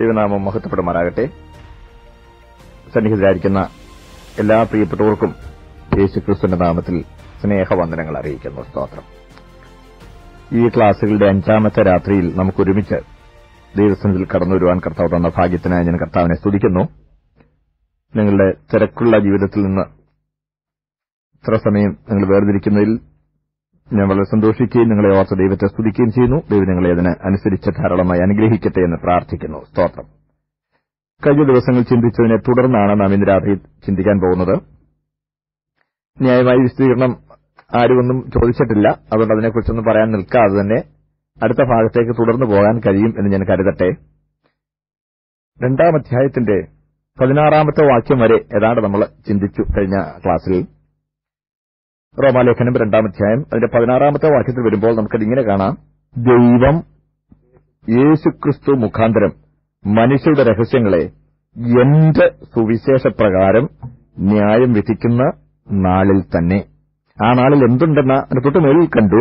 ദൈവനാമം മഹത്വപ്പെടുമാറാകട്ടെ സന്നിഹിതരായിരിക്കുന്ന എല്ലാ പ്രിയപ്പെട്ടവർക്കും യേശു ക്രിസ്തുവിന്റെ നാമത്തിൽ സ്നേഹവന്ദനങ്ങൾ അറിയിക്കുന്നു സ്തോത്രം ഈ ക്ലാസ്സുകളുടെ അഞ്ചാമത്തെ രാത്രിയിൽ നമുക്ക് ഒരുമിച്ച് ദൈവസനത്തിൽ കടന്നു വരുവാൻ കർത്താവ് തന്ന ഭാഗ്യത്തിനായി ഞാൻ കർത്താവിനെ സ്തുതിക്കുന്നു നിങ്ങളുടെ തിരക്കുള്ള ജീവിതത്തിൽ നിന്ന് ഇത്ര സമയം നിങ്ങൾ വേർതിരിക്കുന്നതിൽ ഞാൻ വളരെ സന്തോഷിക്കുകയും നിങ്ങളെ ഓർത്ത് ദൈവത്തെ സ്തുതിക്കുകയും ചെയ്യുന്നു ദൈവം നിങ്ങളെ അതിന് അനുസരിച്ച് ധാരാളമായി അനുഗ്രഹിക്കട്ടെ എന്ന് പ്രാർത്ഥിക്കുന്നു സ്തോത്രം കഴിഞ്ഞ ദിവസങ്ങൾ ചിന്തിച്ചതിനെ തുടർന്നാണ് നാം ഇന്ന് രാത്രി ചിന്തിക്കാൻ പോകുന്നത് ന്യായമായ വിസ്തീർണം ആരുമൊന്നും ചോദിച്ചിട്ടില്ല അതുകൊണ്ട് അതിനെക്കുറിച്ചൊന്നും പറയാൻ നിൽക്കാതെ തന്നെ അടുത്ത ഭാഗത്തേക്ക് തുടർന്നു പോകാൻ കഴിയും എന്ന് ഞാൻ കരുതട്ടെ രണ്ടാം അധ്യായത്തിന്റെ പതിനാറാമത്തെ വാക്യം വരെ ഏതാണ്ട് നമ്മൾ ചിന്തിച്ചു കഴിഞ്ഞ ക്ലാസ്സിൽ റോമാലേഖനം രണ്ടാം അധ്യായം അതിന്റെ പതിനാറാമത്തെ വാക്യത്തിൽ വരുമ്പോൾ നമുക്കത് ഇങ്ങനെ കാണാം ദൈവം യേശുക്രിസ്തു മുഖാന്തരം മനുഷ്യരുടെ രഹസ്യങ്ങളെ എന്റെ സുവിശേഷപ്രകാരം ന്യായം വിധിക്കുന്ന നാളിൽ തന്നെ ആ നാളിൽ എന്തുണ്ടെന്ന അതിന് തൊട്ട് മേളിൽ കണ്ടു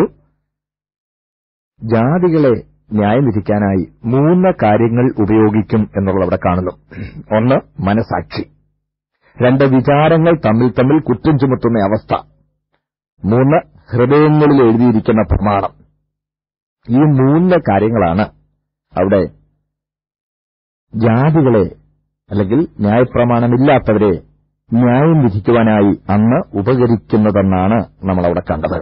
ജാതികളെ ന്യായം വിധിക്കാനായി മൂന്ന് കാര്യങ്ങൾ ഉപയോഗിക്കും എന്നുള്ളത് അവിടെ കാണുന്നു ഒന്ന് മനസാക്ഷി രണ്ട് വിചാരങ്ങൾ തമ്മിൽ തമ്മിൽ കുറ്റം ചുമത്തുന്ന അവസ്ഥ മൂന്ന് ഹൃദയങ്ങളിൽ എഴുതിയിരിക്കുന്ന പ്രമാണം ഈ മൂന്ന് കാര്യങ്ങളാണ് അവിടെ ജാതികളെ അല്ലെങ്കിൽ ന്യായപ്രമാണമില്ലാത്തവരെ ന്യായം വിധിക്കുവാനായി അന്ന് ഉപകരിക്കുന്നതെന്നാണ് നമ്മൾ അവിടെ കണ്ടത്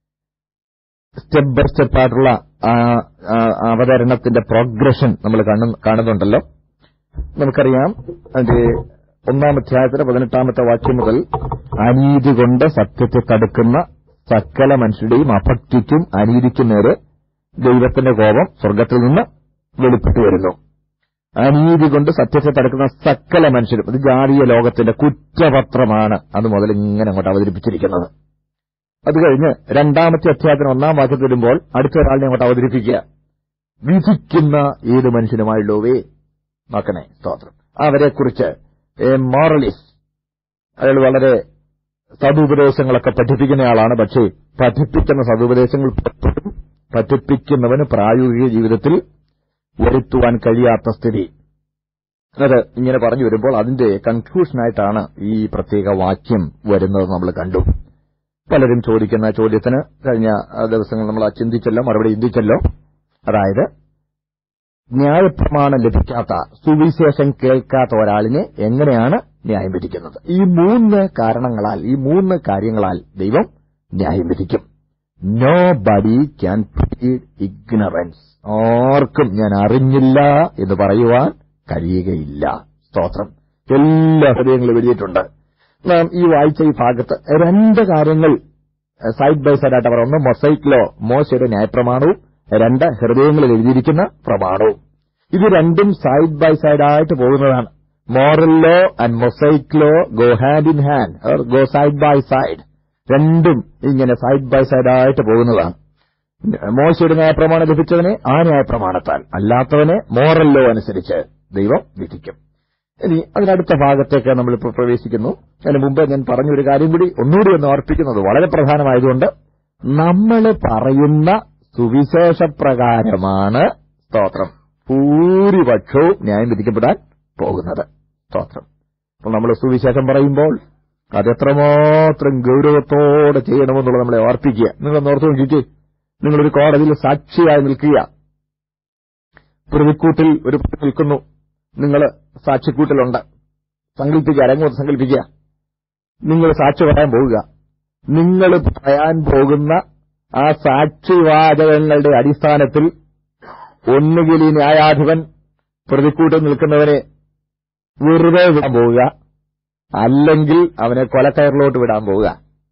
സ്റ്റെപ്പ് ബൈ സ്റ്റെപ്പ് ആയിട്ടുള്ള ആ, ആ, അവതരണത്തിന്റെ പ്രോഗ്രഷൻ നമ്മൾ കാണുന്നുണ്ടല്ലോ നമുക്കറിയാം അതിന്റെ ഒന്നാം അധ്യായത്തിന്റെ പതിനെട്ടാമത്തെ വാക്യം മുതൽ അനീതി കൊണ്ട് സത്യത്തെ തടുക്കുന്ന സകല മനുഷ്യരുടെയും അഭക്തിക്കും അനീതിക്കും നേരെ ദൈവത്തിന്റെ കോപം സ്വർഗത്തിൽ നിന്ന് വെളിപ്പെട്ടു വരുന്നു അനീതി കൊണ്ട് സത്യത്തെ തടുക്കുന്ന സകല മനുഷ്യരും ഇത് ജാതീയ ലോകത്തിന്റെ കുറ്റപത്രമാണ് അത് മുതൽ ഇങ്ങനെ അങ്ങോട്ട് അവതരിപ്പിച്ചിരിക്കുന്നത് അത് കഴിഞ്ഞ് രണ്ടാമത്തെ അധ്യായത്തിന് ഒന്നാം വാക്യത്തിൽ വരുമ്പോൾ അടുത്ത ഒരാളിനെ അങ്ങോട്ട് അവതരിപ്പിക്കുക വിധിക്കുന്ന ഏത് മനുഷ്യനുമായുള്ളവേ നോക്കണേ സ്തോത്രം അവരെക്കുറിച്ച് എ മോറലിസ്റ്റ് അയാൾ വളരെ സതുപദേശങ്ങളൊക്കെ പഠിപ്പിക്കുന്നയാളാണ് പക്ഷേ പഠിപ്പിക്കുന്ന സതുപദേശങ്ങൾ പലപ്പോഴും പഠിപ്പിക്കുന്നവന് പ്രായോഗിക ജീവിതത്തിൽ വരുത്തുവാൻ കഴിയാത്ത സ്ഥിതി അത് ഇങ്ങനെ പറഞ്ഞു വരുമ്പോൾ അതിന്റെ കൺക്ലൂഷനായിട്ടാണ് ഈ പ്രത്യേക വാക്യം വരുന്നത് നമ്മൾ കണ്ടു പലരും ചോദിക്കുന്ന ചോദ്യത്തിന് കഴിഞ്ഞ ദിവസങ്ങൾ നമ്മൾ ആ ചിന്തിച്ചല്ലോ മറുപടി ചിന്തിച്ചല്ലോ അതായത് ന്യായപ്രമാണം ലഭിക്കാത്ത സുവിശേഷം കേൾക്കാത്ത ഒരാളിനെ എങ്ങനെയാണ് ന്യായം വിധിക്കുന്നത് ഈ മൂന്ന് കാരണങ്ങളാൽ ഈ മൂന്ന് കാര്യങ്ങളാൽ ദൈവം ന്യായം വിധിക്കും nobody can plead ignorance ആർക്കും ഞാൻ അറിഞ്ഞില്ല എന്ന് പറയുവാൻ കഴിയുകയില്ല സ്തോത്രം എല്ലാ ഹൃദയങ്ങളും എഴുതിയിട്ടുണ്ട് നാം ഈ വായിച്ച ഈ ഭാഗത്ത് രണ്ട് കാര്യങ്ങൾ സൈഡ് ബൈ സൈഡ് ആയിട്ട് അവർ ഒന്ന് മൊസൈക്കിലോ മോശയുടെ ന്യായപ്രമാണവും രണ്ട് ഹൃദയങ്ങളിൽ എഴുതിയിരിക്കുന്ന പ്രമാണവും ഇത് രണ്ടും സൈഡ് ബൈ സൈഡ് ആയിട്ട് പോകുന്നതാണ് moral law and Mosaic law go hand in hand go side by side രണ്ടും ഇങ്ങനെ സൈഡ് ബൈ സൈഡ് ആയിട്ട് പോകുന്നതാണ് മോശയുടെ ന്യായപ്രമാണം ലഭിച്ചവനെ ആ ന്യായപ്രമാണത്താൽ അല്ലാത്തവനെ മോറൽ ലോ അനുസരിച്ച് ദൈവം വിധിക്കും ഇനി അതിനടുത്ത ഭാഗത്തേക്ക് നമ്മളിപ്പോൾ പ്രവേശിക്കുന്നു അതിന് മുമ്പ് ഞാൻ പറഞ്ഞൊരു കാര്യം കൂടി ഒന്നുകൂടി ഒന്ന് ഓർപ്പിക്കുന്നത് വളരെ പ്രധാനമായതുകൊണ്ട് നമ്മൾ പറയുന്ന സുവിശേഷപ്രകാരമാണ് സ്തോത്രം ഭൂരിപക്ഷവും ന്യായം വിധിക്കപ്പെടാൻ പോകുന്നത് സ്തോത്രം അപ്പോൾ നമ്മൾ സുവിശേഷം പറയുമ്പോൾ അതെത്രമാത്രം ഗൗരവത്തോടെ ചെയ്യണമെന്നുള്ളത് നമ്മളെ ഓർപ്പിക്കുക നിങ്ങളൊന്ന് ഓർത്തു നോക്കിക്കേ നിങ്ങളൊരു കോടതിയിൽ സാക്ഷിയായി നിൽക്കുക പ്രതിക്കൂട്ടിൽ ഒരു പ്രതി നിൽക്കുന്നു നിങ്ങൾ സാക്ഷിക്കൂട്ടിലുണ്ട് സങ്കല്പിക്കുക അരങ്ങോട്ട് സങ്കല്പിക്കുക നിങ്ങൾ സാക്ഷി പറയാൻ പോവുക നിങ്ങൾ പറയാൻ പോകുന്ന ആ സാക്ഷിവാചകങ്ങളുടെ അടിസ്ഥാനത്തിൽ ഒന്നുകിൽ ഈ ന്യായാധിപൻ പ്രതിക്കൂട്ടിൽ നിൽക്കുന്നവനെ വെറുതെ വിടാൻ പോവുക അല്ലെങ്കിൽ അവനെ കൊലക്കയറിലോട്ട് വിടാൻ പോവുക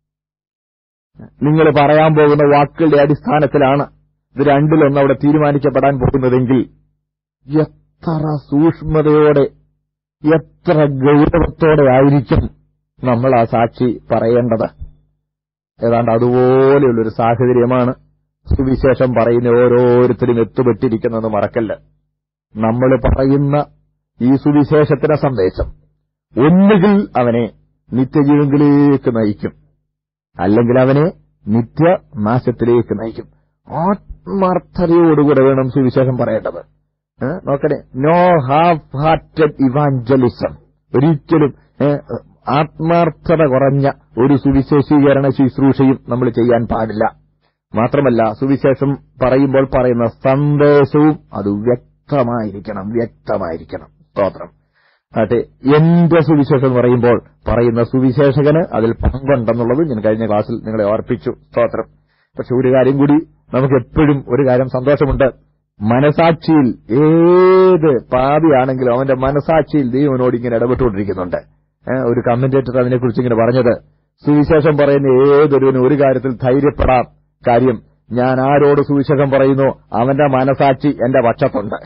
നിങ്ങൾ പറയാൻ പോകുന്ന വാക്കുകളുടെ അടിസ്ഥാനത്തിലാണ് ഇത് രണ്ടിലൊന്ന് അവിടെ തീരുമാനിക്കപ്പെടാൻ പോകുന്നതെങ്കിൽ എത്ര സൂക്ഷ്മതയോടെ എത്ര ഗൗരവത്തോടെ ആയിരിക്കും നമ്മൾ ആ സാക്ഷി പറയേണ്ടത് ഏതാണ്ട് അതുപോലെയുള്ളൊരു സാഹചര്യമാണ് സുവിശേഷം പറയുന്ന ഓരോരുത്തരും എത്തുപെട്ടിരിക്കുന്നത് മറക്കല്ല നമ്മൾ പറയുന്ന ഈ സുവിശേഷത്തിന്റെ സന്ദേശം ഒന്നുകിൽ അവനെ നിത്യജീവങ്കിലേക്ക് നയിക്കും അല്ലെങ്കിൽ അവനെ നിത്യനാശത്തിലേക്ക് നയിക്കും ആത്മാർത്ഥതയോടുകൂടെ വേണം സുവിശേഷം പറയേണ്ടത് ഏ, നോക്കണേ നോ ഹാഫ് ഹാർട്ടഡ് ഇവാഞ്ചലിസം ഒരിക്കലും ഏ, ആത്മാർത്ഥത കുറഞ്ഞ ഒരു സുവിശേഷീകരണ ശുശ്രൂഷയും നമ്മൾ ചെയ്യാൻ പാടില്ല മാത്രമല്ല സുവിശേഷം പറയുമ്പോൾ പറയുന്ന സന്ദേശവും അത് വ്യക്തമായിരിക്കണം വ്യക്തമായിരിക്കണം സ്തോത്രം അതെ എന്റെ സുവിശേഷം എന്ന് പറയുമ്പോൾ പറയുന്ന സുവിശേഷകന് അതിൽ പങ്കുണ്ടെന്നുള്ളത് ഞാൻ കഴിഞ്ഞ ക്ലാസ്സിൽ നിങ്ങളെ ഓർപ്പിച്ചു സ്തോത്രം പക്ഷെ ഒരു കാര്യം കൂടി നമുക്ക് എപ്പോഴും ഒരു കാര്യം സന്തോഷമുണ്ട് മനസാക്ഷിയിൽ ഏത് പാപിയാണെങ്കിലും അവന്റെ മനസാക്ഷിയിൽ ദൈവനോട് ഇങ്ങനെ ഇടപെട്ടുകൊണ്ടിരിക്കുന്നുണ്ട് ഏ, ഒരു കമന്റേറ്റർ അതിനെക്കുറിച്ച് ഇങ്ങനെ പറഞ്ഞത് സുവിശേഷം പറയുന്ന ഏതൊരുവനും ഒരു കാര്യത്തിൽ ധൈര്യപ്പെടാം കാര്യം ഞാൻ ആരോട് സുവിശേഷം പറയുന്നു അവന്റെ മനസാക്ഷി എന്റെ പക്ഷത്തുണ്ട്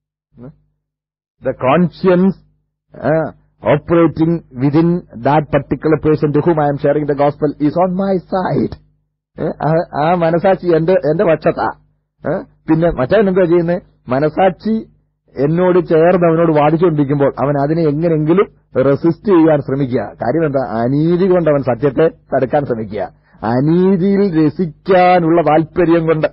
the conscience uh, operating within that particular person to whom I am sharing the gospel is on my side. ഏഹ് ആ- ആ മനസാക്ഷി എന്റെ എന്റെ പക്ഷത്താ ഏഹ് പിന്നെ മറ്റവൻ എന്താ ചെയ്യുന്നത് മനസാക്ഷി എന്നോട് ചേർന്ന് അവനോട് വാദിച്ചുകൊണ്ടിരിക്കുമ്പോൾ അവൻ അതിനെ എങ്ങനെങ്കിലും റെസിസ്റ്റ് ചെയ്യാൻ ശ്രമിക്കുക കാര്യം എന്താ അനീതി കൊണ്ട് അവൻ സത്യത്തെ തടുക്കാൻ ശ്രമിക്കുക അനീതിയിൽ രസിക്കാനുള്ള താല്പര്യം കൊണ്ട്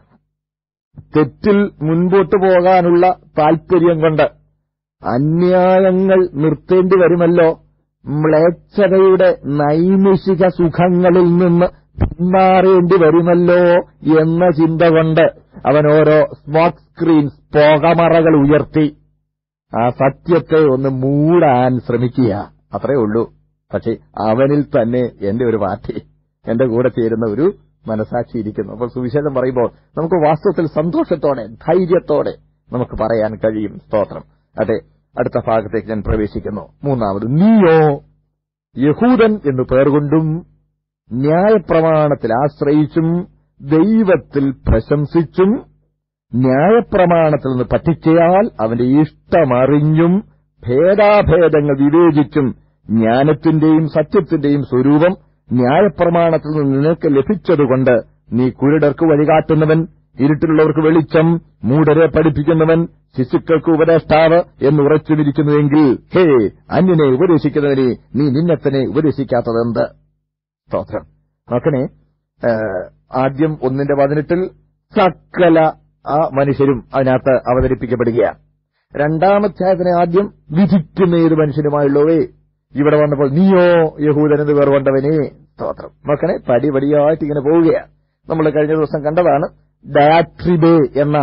തെറ്റിൽ മുൻപോട്ട് പോകാനുള്ള താല്പര്യം കൊണ്ട് അന്യായങ്ങൾ നിർത്തേണ്ടി വരുമല്ലോ മ്ലേച്ഛതയുടെ നൈമിഷിക സുഖങ്ങളിൽ നിന്ന് പിന്മാറേണ്ടി വരുമല്ലോ എന്ന ചിന്ത കൊണ്ട് അവൻ ഓരോ സ്മോക്ക് സ്ക്രീൻസ് പുകമറകൾ ഉയർത്തി ആ സത്യത്തെ ഒന്ന് മൂടാൻ ശ്രമിക്കുക അത്രേ ഉള്ളൂ പക്ഷെ അവനിൽ തന്നെ എന്റെ ഒരു പാർട്ടി എന്റെ കൂടെ ചേരുന്ന ഒരു മനസാക്ഷി ഇരിക്കുന്നു അപ്പോൾ സുവിശേഷം പറയുമ്പോൾ നമുക്ക് വാസ്തവത്തിൽ സന്തോഷത്തോടെ ധൈര്യത്തോടെ നമുക്ക് പറയാൻ കഴിയും സ്തോത്രം അതെ അടുത്ത ഭാഗത്തേക്ക് ഞാൻ പ്രവേശിക്കുന്നു മൂന്നാമത് നീയോ യഹൂദൻ എന്ന് പേർ കൊണ്ടും ന്യായപ്രമാണത്തിൽ ആശ്രയിച്ചും ദൈവത്തിൽ പ്രശംസിച്ചും ന്യായപ്രമാണത്തിൽ നിന്ന് പറ്റിച്ചയാൽ അവന്റെ ഇഷ്ടമറിഞ്ഞും ഭേദാഭേദങ്ങൾ വിവേചിച്ചും ജ്ഞാനത്തിന്റെയും സത്യത്തിന്റെയും സ്വരൂപം ന്യായപ്രമാണത്തിൽ നിന്ന് നിനക്ക് ലഭിച്ചതുകൊണ്ട് നീ കുരുടർക്ക് വഴികാട്ടുന്നവൻ ഇരുട്ടിലുള്ളവർക്ക് വെളിച്ചം മൂഢരെ പഠിപ്പിക്കുന്നവൻ ശിശുക്കൾക്ക് ഉപദേഷ്ടാവ് എന്ന് ഉറച്ചുമിരിക്കുന്നുവെങ്കിൽ ഹേ അന്യനെ ഉപദേശിക്കുന്നവനെ നീ നിന്നെ തന്നെ ഉപദേശിക്കാത്തതെന്ത് സ്തോത്രം നോക്കണേ ഏ, ആദ്യം ഒന്നിന്റെ പതിനെട്ടിൽ സകല ആ മനുഷ്യരും അതിനകത്ത് അവതരിപ്പിക്കപ്പെടുകയാണ് രണ്ടാമധ്യായത്തിന് ആദ്യം വിധിക്കുന്ന ഏത് മനുഷ്യനുമായുള്ളവേ ഇവിടെ വന്നപ്പോൾ നീയോ യഹൂദനെന്ന് പേർ കൊണ്ടവനെ സ്തോത്രം നോക്കണേ പടിപടിയായിട്ട് ഇങ്ങനെ പോവുകയാണ് നമ്മൾ കഴിഞ്ഞ ദിവസം കണ്ടതാണ് ഡയാട്രിബേ എന്ന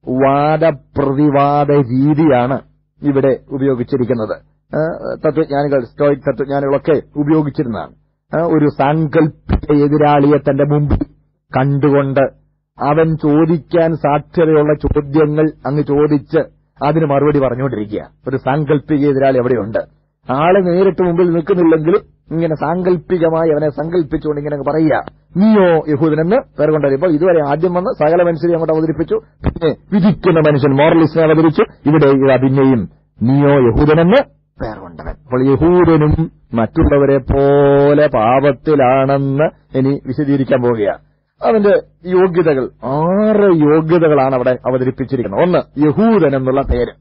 വാദപ്രതിവാദ രീതിയാണ് ഇവിടെ ഉപയോഗിച്ചിരിക്കുന്നത് ആ, തത്വജ്ഞാനികൾ സ്റ്റോയിക് തത്വജ്ഞാനികളൊക്കെ ഉപയോഗിച്ചിരുന്നതാണ് ആ, ഒരു സാങ്കല്പിക എതിരാളിയെ തന്റെ മുമ്പിൽ കണ്ടുകൊണ്ട് അവൻ ചോദിക്കാൻ സാധ്യതയുള്ള ചോദ്യങ്ങൾ അങ്ങ് ചോദിച്ച് അതിന് മറുപടി പറഞ്ഞുകൊണ്ടിരിക്കുക ഒരു സാങ്കല്പിക എതിരാളി അവിടെയുണ്ട് ആള് നേരിട്ട് മുമ്പിൽ നിൽക്കുന്നില്ലെങ്കിലും ഇങ്ങനെ സാങ്കല്പികമായി അവനെ സങ്കല്പിച്ചുകൊണ്ട് ഇങ്ങനെ അങ്ങ് പറയുക നീയോ യഹൂദനെന്ന് പേർ കൊണ്ടറിയപ്പോൾ ഇതുവരെ ആദ്യം വന്ന് സകല മനുഷ്യരെ അങ്ങോട്ട് അവതരിപ്പിച്ചു പിന്നെ വിധിക്കുന്ന മനുഷ്യൻ മോറലിസ്റ്റിനെ അവതരിച്ചു ഇവിടെ ഇതാ പിന്നെയും നീയോ യഹൂദനെന്ന് പേർ കൊണ്ടവൻ അപ്പോൾ യഹൂദനും മറ്റുള്ളവരെ പോലെ പാപത്തിലാണെന്ന് ഇനി വിശദീകരിക്കാൻ പോവുകയാണ് അവന്റെ യോഗ്യതകൾ ആറ് യോഗ്യതകളാണ് അവിടെ അവതരിപ്പിച്ചിരിക്കുന്നത് ഒന്ന് യഹൂദൻ എന്നുള്ള പേര്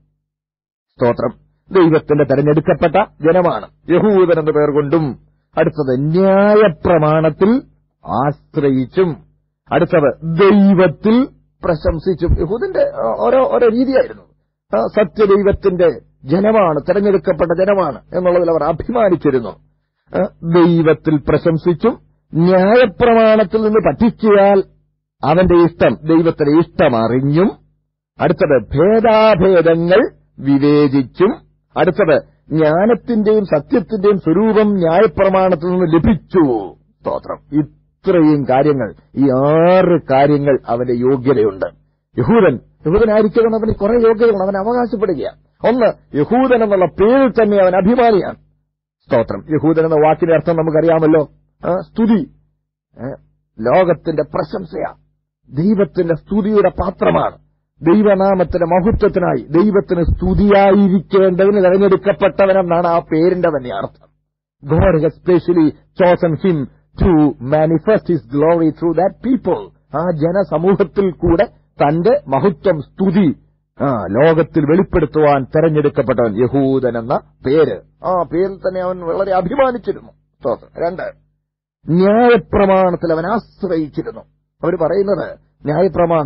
സ്തോത്രം ദൈവത്തിന്റെ തെരഞ്ഞെടുക്കപ്പെട്ട ജനമാണ് യഹൂദൻ എന്ന പേർ കൊണ്ടും അടുത്തത് ന്യായപ്രമാണത്തിൽ ആശ്രയിച്ചും അടുത്തത് ദൈവത്തിൽ പ്രശംസിച്ചും യഹൂദന്റെ ആ, ഓരോ ഓരോ രീതിയായിരുന്നു ആ, സത്യദൈവത്തിന്റെ ജനമാണ് തെരഞ്ഞെടുക്കപ്പെട്ട ജനമാണ് എന്നുള്ളതിൽ അവർ അഭിമാനിച്ചിരുന്നു ആ, ദൈവത്തിൽ പ്രശംസിച്ചും ന്യായപ്രമാണത്തിൽ നിന്ന് പഠിച്ചാൽ അവന്റെ ഇഷ്ടം ദൈവത്തിന്റെ ഇഷ്ടം അറിഞ്ഞും അടുത്തത് ഭേദാഭേദങ്ങൾ വിവേചിച്ചും അടുത്തത് ജ്ഞാനത്തിന്റെയും സത്യത്തിന്റെയും സ്വരൂപം ന്യായപ്രമാണത്തിൽ നിന്ന് ലഭിച്ചു സ്തോത്രം ഇത്രയും കാര്യങ്ങൾ ഈ ആറ് കാര്യങ്ങൾ അവന്റെ യോഗ്യതയുണ്ട് യഹൂദൻ യഹൂദനായിരിക്കണം അവന് കുറെ യോഗ്യതകൾ അവൻ അവകാശപ്പെടുകയാണ് ഒന്ന് യഹൂദൻ എന്നുള്ള പേരിൽ തന്നെ അവൻ അഭിമാനിയാണ് സ്തോത്രം യഹൂദൻ എന്ന വാക്കിന്റെ അർത്ഥം നമുക്കറിയാമല്ലോ ആ, സ്തുതി ഏ, ലോകത്തിന്റെ പ്രശംസയാ ദൈവത്തിന്റെ സ്തുതിയുടെ പാത്രമാണ് ദൈവനാമത്തിന്റെ മഹത്വത്തിനായി ദൈവത്തിന് സ്തുതിയായിരിക്കേണ്ടതിന് തെരഞ്ഞെടുക്കപ്പെട്ടവനെന്നാണ് ആ പേരിന്റെ തന്നെ അർത്ഥം God has specially chosen him to manifest his glory through that people ആ ജനസമൂഹത്തിൽ കൂടെ തന്റെ മഹത്വം സ്തുതി ആ ലോകത്തിൽ വെളിപ്പെടുത്തുവാൻ തെരഞ്ഞെടുക്കപ്പെട്ടവൻ യഹൂദൻ എന്ന പേര് ആ പേരിൽ തന്നെ അവൻ വളരെ അഭിമാനിച്ചിരുന്നു സ്തോത്രം രണ്ട് ന്യായപ്രമാണത്തിൽ അവൻ ആശ്രയിച്ചിരുന്നു അവർ പറയുന്നത് ന്യായപ്രമാണം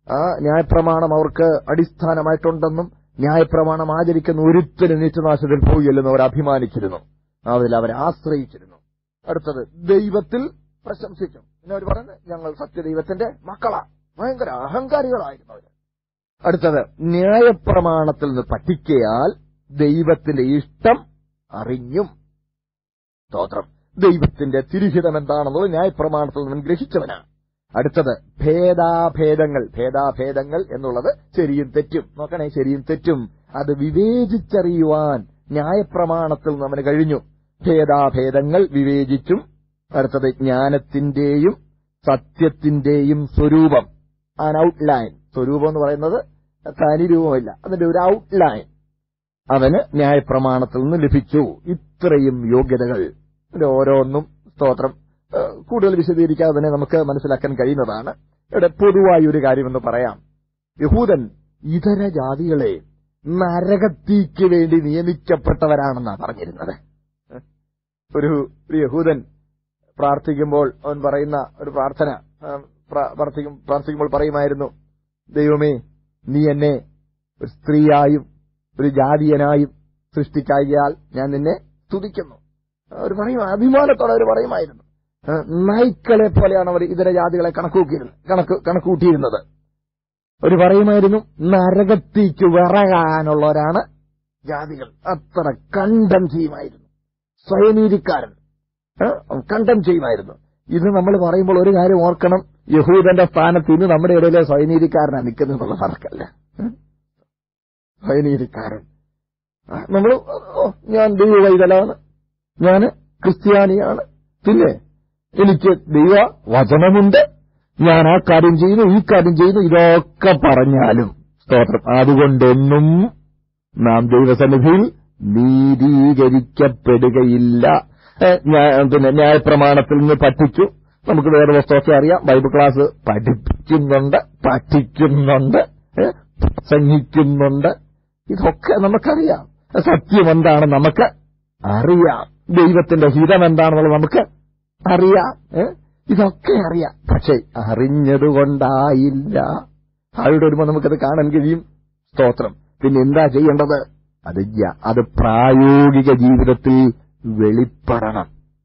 ആ ന്യായപ്രമാണം അവർക്ക് അടിസ്ഥാനമായിട്ടുണ്ടെന്നും ന്യായപ്രമാണം ആചരിക്കുന്ന ഒരുത്തരും നിത്യനാശത്തിൽ പോയില്ലെന്ന് അവർ അഭിമാനിച്ചിരുന്നു അതിൽ അവരെ ആശ്രയിച്ചിരുന്നു അടുത്തത് ദൈവത്തിൽ പ്രശംസിച്ചു പിന്നെ അവർ പറയുന്നത് ഞങ്ങൾ സത്യദൈവത്തിന്റെ മക്കളാ ഭയങ്കര അഹങ്കാരികളായിരുന്നു അവര് അടുത്തത് ന്യായപ്രമാണത്തിൽ നിന്ന് പഠിക്കയാൽ ദൈവത്തിന്റെ ഇഷ്ടം അറിഞ്ഞും സ്തോത്രം ദൈവത്തിന്റെ തിരുഹിതം എന്താണെന്നത് ന്യായപ്രമാണത്തിൽ നിന്നും ഗ്രഹിച്ചവനാണ് അടുത്തത് ഭേദാഭേദങ്ങൾ ഭേദാഭേദങ്ങൾ എന്നുള്ളത് ശരിയും തെറ്റും നോക്കണേ ശരിയും തെറ്റും അത് വിവേചിച്ചറിയുവാൻ ന്യായപ്രമാണത്തിൽ നിന്ന് അവന് കഴിഞ്ഞു ഭേദാഭേദങ്ങൾ വിവേചിച്ചും അടുത്തത് ജ്ഞാനത്തിന്റെയും സത്യത്തിന്റെയും സ്വരൂപം ആൻ ഔട്ട്ലൈൻ സ്വരൂപം എന്ന് പറയുന്നത് തനി രൂപമില്ല അതിന്റെ ഒരു ഔട്ട്ലൈൻ അവന് ന്യായപ്രമാണത്തിൽ നിന്ന് ലഭിച്ചു ഇത്രയും യോഗ്യതകൾ ഇതിന്റെ ഓരോന്നും സ്തോത്രം ഏഹ്, കൂടുതൽ വിശദീകരിക്കാതെ തന്നെ നമുക്ക് മനസ്സിലാക്കാൻ കഴിയുന്നതാണ് ഇവിടെ പൊതുവായി ഒരു കാര്യമെന്ന് പറയാം യഹൂദൻ ഇതര ജാതികളെ നരകത്തീക്ക് വേണ്ടി നിയമിക്കപ്പെട്ടവരാണെന്നാണ് പറഞ്ഞിരുന്നത് ഒരു ഒരു യഹൂദൻ പ്രാർത്ഥിക്കുമ്പോൾ അവൻ പറയുന്ന ഒരു പ്രാർത്ഥന ആ, പ്രാ- പ്രാർത്ഥിക്കും പ്രാർത്ഥിക്കുമ്പോൾ പറയുമായിരുന്നു ദൈവമേ നീ എന്നെ ഒരു സ്ത്രീയായും ഒരു ജാതീയനായും സൃഷ്ടിക്കാകിയാൽ ഞാൻ നിന്നെ സ്തുതിക്കുന്നു അവർ പറയും അഭിമാനത്തോടെ അവർ പറയുമായിരുന്നു ആ, നായ്ക്കളെ പോലെയാണ് അവർ ഇതര ജാതികളെ കണക്കൂക്കിയിരുന്നത് കണക്ക് കണക്കൂട്ടിയിരുന്നത് അവർ പറയുമായിരുന്നു നരകത്തേക്ക് വിറകാനുള്ളവരാണ് ജാതികൾ അത്ര കണ്ടം ചെയ്യുമായിരുന്നു സ്വയനീതിക്കാരൻ കണ്ടം ചെയ്യുമായിരുന്നു ഇത് നമ്മൾ പറയുമ്പോൾ ഒരു കാര്യം ഓർക്കണം യഹൂദന്റെ സ്ഥാനത്ത് ഇന്ന് നമ്മുടെ ഇടയിലെ സ്വയനീതിക്കാരനാണ് നിൽക്കുന്നുള്ള ഫർക്കല്ല സ്വയനീതിക്കാരൻ നമ്മൾ ഞാൻ ദൈവവൈതലാണ് ഞാൻ ക്രിസ്ത്യാനിയാണ് പിന്നെ എനിക്ക് ദൈവ വചനമുണ്ട് ഞാൻ ആ കാര്യം ചെയ്യുന്നു ഈ കാര്യം ചെയ്യുന്നു ഇതൊക്കെ പറഞ്ഞാലും സ്തോത്രം അതുകൊണ്ടൊന്നും നാം ദൈവസന്നിധിയിൽ നീതീകരിക്കപ്പെടുകയില്ല ഏ, ന്യായ- പിന്നെ ന്യായപ്രമാണത്തിൽ നിന്ന് പഠിച്ചു നമുക്ക് വേറെ പുസ്തകമൊക്കെ അറിയാം ബൈബിൾ ക്ലാസ് പഠിപ്പിക്കുന്നുണ്ട് പഠിക്കുന്നുണ്ട് ഏ, പ്രസംഗിക്കുന്നുണ്ട് ഇതൊക്കെ നമുക്കറിയാം സത്യം എന്താണ് നമുക്ക് അറിയാം ദൈവത്തിന്റെ ഹിതം എന്താണെന്നുള്ളത് നമുക്ക് അറിയാം ഏ? ഇതൊക്കെ അറിയാം പക്ഷെ അറിഞ്ഞതുകൊണ്ടായില്ല അവിടെ വരുമ്പോൾ നമുക്കത് കാണാൻ കഴിയും സ്തോത്രം പിന്നെ എന്താ ചെയ്യേണ്ടത് അത് ജ- അത് പ്രായോഗിക ജീവിതത്തിൽ വെളിപ്പെടണം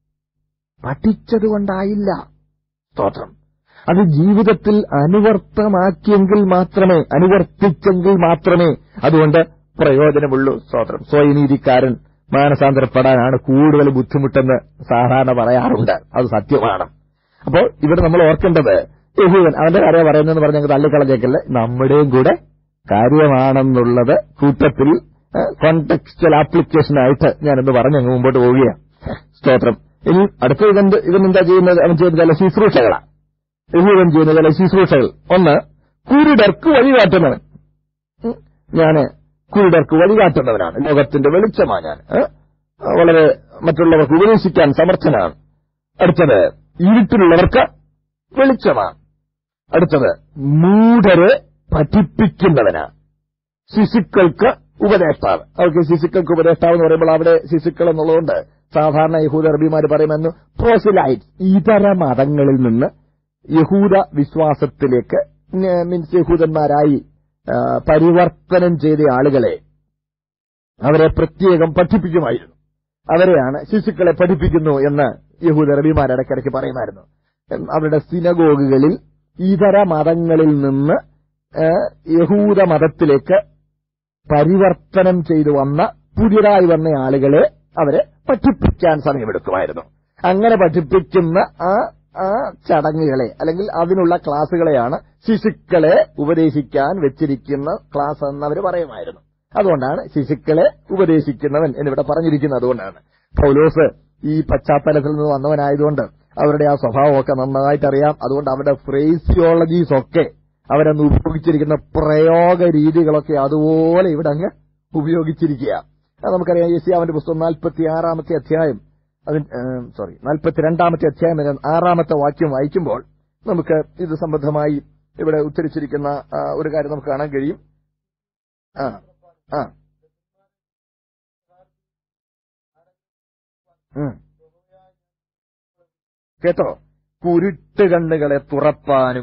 പഠിച്ചതുകൊണ്ടായില്ല സ്തോത്രം അത് ജീവിതത്തിൽ അനുവർത്തമാക്കിയെങ്കിൽ മാത്രമേ അനുവർത്തിച്ചെങ്കിൽ മാത്രമേ അതുകൊണ്ട് പ്രയോജനമുള്ളൂ സ്തോത്രം സ്വയനീതിക്കാരൻ മാനസാന്തരപ്പെടാനാണ് കൂടുതൽ ബുദ്ധിമുട്ടെന്ന് സാധാരണ പറയാറുണ്ട് അത് സത്യമാണ് അപ്പോൾ ഇവിടെ നമ്മൾ ഓർക്കേണ്ടത് യഹൂദൻ അവന്റെ കാര്യം പറയുന്നതെന്ന് പറഞ്ഞ് ഞങ്ങൾ തള്ളിക്കളഞ്ഞേക്കല്ലേ നമ്മുടെയും കൂടെ കാര്യമാണെന്നുള്ളത് കൂട്ടത്തിൽ കോണ്ടെക്സ്റ്റൽ ആപ്ലിക്കേഷൻ ആയിട്ട് ഞാനൊന്ന് പറഞ്ഞ് അങ്ങ് മുമ്പോട്ട് പോവുകയാണ് സ്തോത്രം ഇനി അടുത്ത ഇവന്റ് ഇവൻ എന്താ ചെയ്യുന്നത് അവൻ ചെയ്യുന്ന ചില ശുശ്രൂഷകളാണ് യഹൂദൻ ചെയ്യുന്ന ചില ശുശ്രൂഷകൾ ഒന്ന് കുരുടർക്ക് വഴികാട്ടുന്നവൻ ഉം. ഞാന് കുരുടർക്ക് വഴികാട്ടുന്നവനാണ് ലോകത്തിന്റെ വെളിച്ചമാണ് ഞാൻ ഏ? വളരെ മറ്റുള്ളവർക്ക് ഉപദേശിക്കാൻ സമർത്ഥനാണ് അടുത്തത് ഇരുട്ടിലുള്ളവർക്ക് വെളിച്ചമാണ് അടുത്തത് മൂഢരെ പഠിപ്പിക്കുന്നവനാണ് ശിശുക്കൾക്ക് ഉപദേഷ്ടാവ് അവർക്ക് ശിശുക്കൾക്ക് ഉപദേഷ്ടാവ് എന്ന് പറയുമ്പോൾ അവിടെ ശിശുക്കൾ എന്നുള്ളതുകൊണ്ട് സാധാരണ യഹൂദ അറബിമാർ പറയുമെന്ന് പ്രോസിലൈറ്റ് ഇതര മതങ്ങളിൽ നിന്ന് യഹൂദ വിശ്വാസത്തിലേക്ക് മീൻസ് യഹൂദന്മാരായി ആ, പരിവർത്തനം ചെയ്ത ആളുകളെ അവരെ പ്രത്യേകം പഠിപ്പിക്കുമായിരുന്നു അവരെയാണ് ശിശുക്കളെ പഠിപ്പിക്കുന്നു എന്ന് യഹൂദ റബിമാർ ഇടയ്ക്കിടയ്ക്ക് പറയുമായിരുന്നു ഉം, അവരുടെ സിനഗോഗുകളിൽ ഇതര മതങ്ങളിൽ നിന്ന് ആ, യഹൂദ മതത്തിലേക്ക് പരിവർത്തനം ചെയ്തു വന്ന പുതിയതായി വന്ന ആളുകളെ അവരെ പഠിപ്പിക്കാൻ സമയമെടുക്കുമായിരുന്നു അങ്ങനെ പഠിപ്പിക്കുന്ന ആ ആ ചടങ്ങുകളെ അല്ലെങ്കിൽ അതിനുള്ള ക്ലാസുകളെയാണ് ശിശുക്കളെ ഉപദേശിക്കാൻ വെച്ചിരിക്കുന്ന ക്ലാസ് എന്ന് അവർ പറയുമായിരുന്നു അതുകൊണ്ടാണ് ശിശുക്കളെ ഉപദേശിക്കുന്നവൻ എന്നിവിടെ പറഞ്ഞിരിക്കുന്നത് അതുകൊണ്ടാണ് പൗലോസ് ഈ പശ്ചാത്തലത്തിൽ നിന്ന് വന്നവനായതുകൊണ്ട് അവരുടെ ആ സ്വഭാവമൊക്കെ നന്നായിട്ട് അറിയാം അതുകൊണ്ട് അവരുടെ ഫ്രേസിയോളജീസ് ഒക്കെ അവരന്ന് ഉപയോഗിച്ചിരിക്കുന്ന പ്രയോഗ രീതികളൊക്കെ അതുപോലെ ഇവിടെ അങ്ങ് ഉപയോഗിച്ചിരിക്കുക അത് നമുക്കറിയാം യേശിയാവിന്റെ പുസ്തകം നാൽപ്പത്തി ആറാമത്തെ അധ്യായം അതിന് സോറി നാൽപ്പത്തിരണ്ടാമത്തെ അധ്യായം എന്ന ആറാമത്തെ വാക്യം വായിക്കുമ്പോൾ നമുക്ക് ഇത് സംബന്ധമായി ഇവിടെ ഉച്ചരിച്ചിരിക്കുന്ന ആ, ഒരു കാര്യം നമുക്ക് കാണാൻ കഴിയും ആ ആ ഉം. കേട്ടോ കുരുട്ട് കണ്ണുകളെ തുറപ്പാനും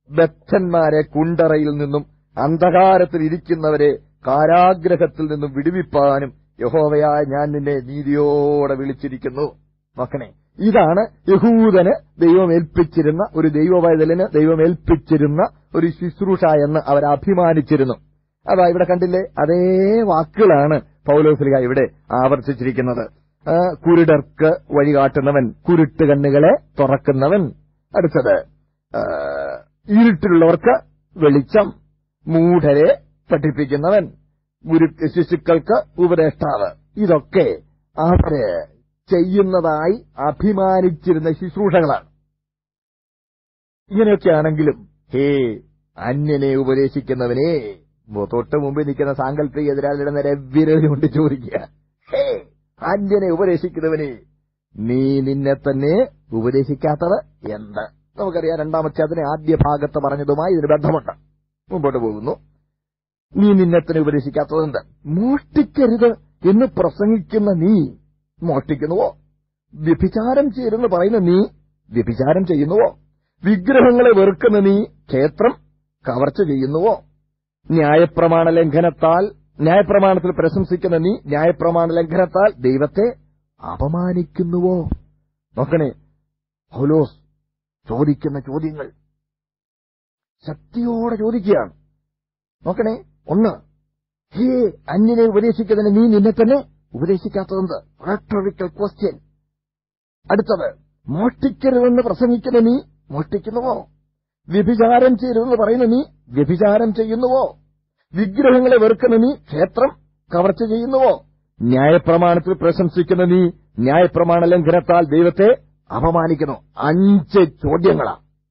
ബദ്ധന്മാരെ കുണ്ടറയിൽ നിന്നും അന്ധകാരത്തിൽ ഇരിക്കുന്നവരെ കാരാഗ്രഹത്തിൽ നിന്നും വിടുവിപ്പാനും യഹോവയായ ഞാൻ നിന്നെ നീതിയോടെ വിളിച്ചിരിക്കുന്നു നോക്കണേ ഇതാണ് യഹൂദന് ദൈവം ഏൽപ്പിച്ചിരുന്ന ഒരു ദൈവവൈതലിന് ദൈവം ഏൽപ്പിച്ചിരുന്ന ഒരു ശുശ്രൂഷ എന്ന് അവർ അഭിമാനിച്ചിരുന്നു അതാ ഇവിടെ കണ്ടില്ലേ അതേ വാക്കുകളാണ് പൗലോസ്ലിക ഇവിടെ ആവർത്തിച്ചിരിക്കുന്നത് ആ, കുരുടർക്ക് വഴികാട്ടുന്നവൻ കുരുട്ട് കണ്ണുകളെ തുറക്കുന്നവൻ അടുത്തത് ആ, ഇരുട്ടിലുള്ളവർക്ക് വെളിച്ചം മൂഢരെ പഠിപ്പിക്കുന്നവൻ ഗുരു ശിശുക്കൾക്ക് ഉപദേഷ്ടാവ് ഇതൊക്കെ അവര് ചെയ്യുന്നതായി അഭിമാനിച്ചിരുന്ന ശുശ്രൂഷകളാണ് ഇങ്ങനെയൊക്കെയാണെങ്കിലും ഹേ അന്യനെ ഉപദേശിക്കുന്നവനെ മു- തൊട്ട് മുമ്പിൽ നിൽക്കുന്ന സാങ്കല്പിക എതിരാളിയുടെ നേരെ വിരൽ കൊണ്ട് ചോദിക്കുക ഹേ അന്യനെ ഉപദേശിക്കുന്നവനെ നീ നിന്നെ തന്നെ ഉപദേശിക്കാത്തത് എന്ത് നമുക്കറിയാം രണ്ടാമത്തെ അതിനെ ആദ്യ ഭാഗത്ത് പറഞ്ഞതുമായി ഇതിന് ബന്ധമുണ്ട് മുമ്പോട്ട് പോകുന്നു നീ നിന്നെ തന്നെ ഉപദേശിക്കാത്തത് എന്ത് മോഷ്ടിക്കരുത് എന്ന് പ്രസംഗിക്കുന്ന നീ മോഷ്ടിക്കുന്നുവോ വ്യഭിചാരം ചെയ്തെന്ന് പറയുന്ന നീ വ്യഭിചാരം ചെയ്യുന്നുവോ വിഗ്രഹങ്ങളെ വെറുക്കുന്ന നീ ക്ഷേത്രം കവർച്ച ചെയ്യുന്നുവോ ന്യായപ്രമാണ ലംഘനത്താൽ ന്യായപ്രമാണത്തിൽ പ്രശംസിക്കുന്ന നീ ന്യായപ്രമാണ ലംഘനത്താൽ ദൈവത്തെ അപമാനിക്കുന്നുവോ നോക്കണേ പൗലോസ് ചോദിക്കുന്ന ചോദ്യങ്ങൾ ശക്തിയോടെ ചോദിക്കുകയാണ് നോക്കണേ ഒന്ന് ഹേ അന്യനെ ഉപദേശിക്കുന്നതിന് നീ നിന്നെ തന്നെ ഉപദേശിക്കാത്തതെന്ത് റെട്ടോറിക്കൽ ക്വസ്റ്റ്യൻ അടുത്തത് മോഷ്ടിക്കരുതെന്ന് പ്രസംഗിക്കുന്ന നീ മോഷ്ടിക്കുന്നുവോ വ്യഭിചാരം ചെയ്യരുതെന്ന് പറയുന്ന നീ വ്യഭിചാരം ചെയ്യുന്നുവോ വിഗ്രഹങ്ങളെ വെറുക്കുന്ന നീ ക്ഷേത്രം കവർച്ച ചെയ്യുന്നുവോ ന്യായപ്രമാണത്തിൽ പ്രശംസിക്കുന്ന നീ ന്യായപ്രമാണ ലംഘനത്താൽ ദൈവത്തെ അപമാനിക്കുന്നു അഞ്ച് ചോദ്യങ്ങളാ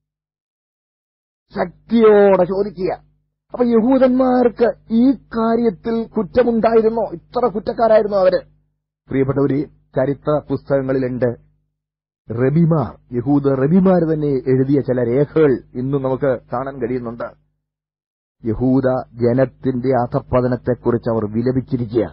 ശക്തിയോടെ ചോദിക്കുക അപ്പൊ യഹൂദന്മാർക്ക് ഈ കാര്യത്തിൽ കുറ്റമുണ്ടായിരുന്നോ ഇത്ര കുറ്റക്കാരായിരുന്നോ അവര് പ്രിയപ്പെട്ടവര് ചരിത്ര പുസ്തകങ്ങളിലുണ്ട് റബിമാർ യഹൂദ റബിമാർ തന്നെ എഴുതിയ ചില രേഖകൾ ഇന്നും നമുക്ക് കാണാൻ കഴിയുന്നുണ്ട് യഹൂദ ജനത്തിന്റെ അധപ്പതനത്തെക്കുറിച്ച് അവർ വിലപിച്ചിരിക്കുക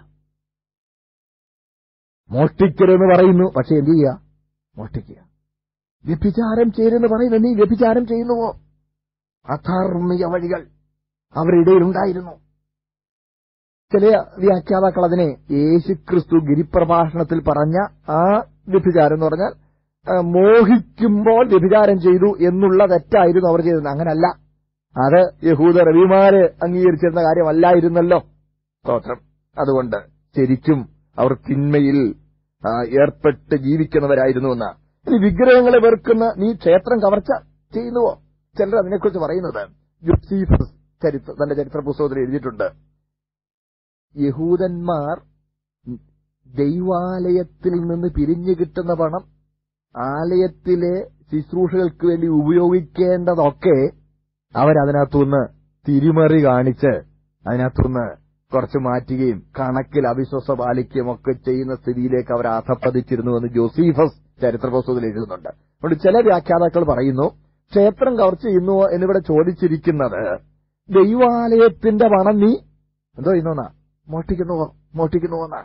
മോഷ്ടിക്കരുതെന്ന് പറയുന്നു പക്ഷെ എന്ത് ചെയ്യുക മോഷ്ടിക്കുക വ്യഭിചാരം ചേരുന്ന് പറയുന്നു നീ വ്യഭിചാരം ചെയ്യുന്നുവോ അധാർമിക വഴികൾ അവരുടെ ഇടയിലുണ്ടായിരുന്നു ചില വ്യാഖ്യാതാക്കൾ അതിനെ യേശുക്രിസ്തു ഗിരിപ്രഭാഷണത്തിൽ പറഞ്ഞ ആ വ്യഭിചാരം എന്ന് പറഞ്ഞാൽ ആ, മോഹിക്കുമ്പോൾ വ്യഭിചാരം ചെയ്തു എന്നുള്ള തെറ്റായിരുന്നു അവർ ചെയ്തത് അങ്ങനല്ല അത് യഹൂദ റവിമാര് അംഗീകരിച്ചിരുന്ന കാര്യമല്ലായിരുന്നല്ലോ സ്തോത്രം അതുകൊണ്ട് ശരിക്കും അവർ തിന്മയിൽ ആ, ഏർപ്പെട്ട് ജീവിക്കുന്നവരായിരുന്നു എന്ന് ഇനി വിഗ്രഹങ്ങളെ വെറുക്കുന്ന നീ ക്ഷേത്രം കവർച്ച ചെയ്യുന്നുവോ ചിലർ അതിനെക്കുറിച്ച് പറയുന്നത് യുസീഫസ് ചരിത്ര തന്റെ ചരിത്ര പുസ്തകത്തിൽ എഴുതിയിട്ടുണ്ട് യഹൂദന്മാർ ദൈവാലയത്തിൽ നിന്ന് പിരിഞ്ഞു കിട്ടുന്ന പണം ആലയത്തിലെ ശുശ്രൂഷകൾക്ക് വേണ്ടി ഉപയോഗിക്കേണ്ടതൊക്കെ അവരതിനകത്തുനിന്ന് തിരിമറി കാണിച്ച് അതിനകത്തുനിന്ന് കുറച്ച് മാറ്റുകയും കണക്കിൽ അവിശ്വസ പാലിക്കുകയും ഒക്കെ ചെയ്യുന്ന സ്ഥിതിയിലേക്ക് അവർ അധപ്പതിച്ചിരുന്നുവെന്ന് ജോസീഫസ് ചരിത്ര പുസ്തകത്തിൽ എഴുതുന്നുണ്ട് അതുകൊണ്ട് ചില വ്യാഖ്യാതാക്കൾ പറയുന്നു ക്ഷേത്രം കവർച്ച ചെയ്യുന്നുവോ എന്നിവിടെ ചോദിച്ചിരിക്കുന്നത് ദൈവാലയത്തിന്റെ പണം നീ എന്തോ ചെയ്യുന്നോന്നാ മോഷ്ടിക്കുന്നുവോ മോഷ്ടിക്കുന്നുവോന്നാ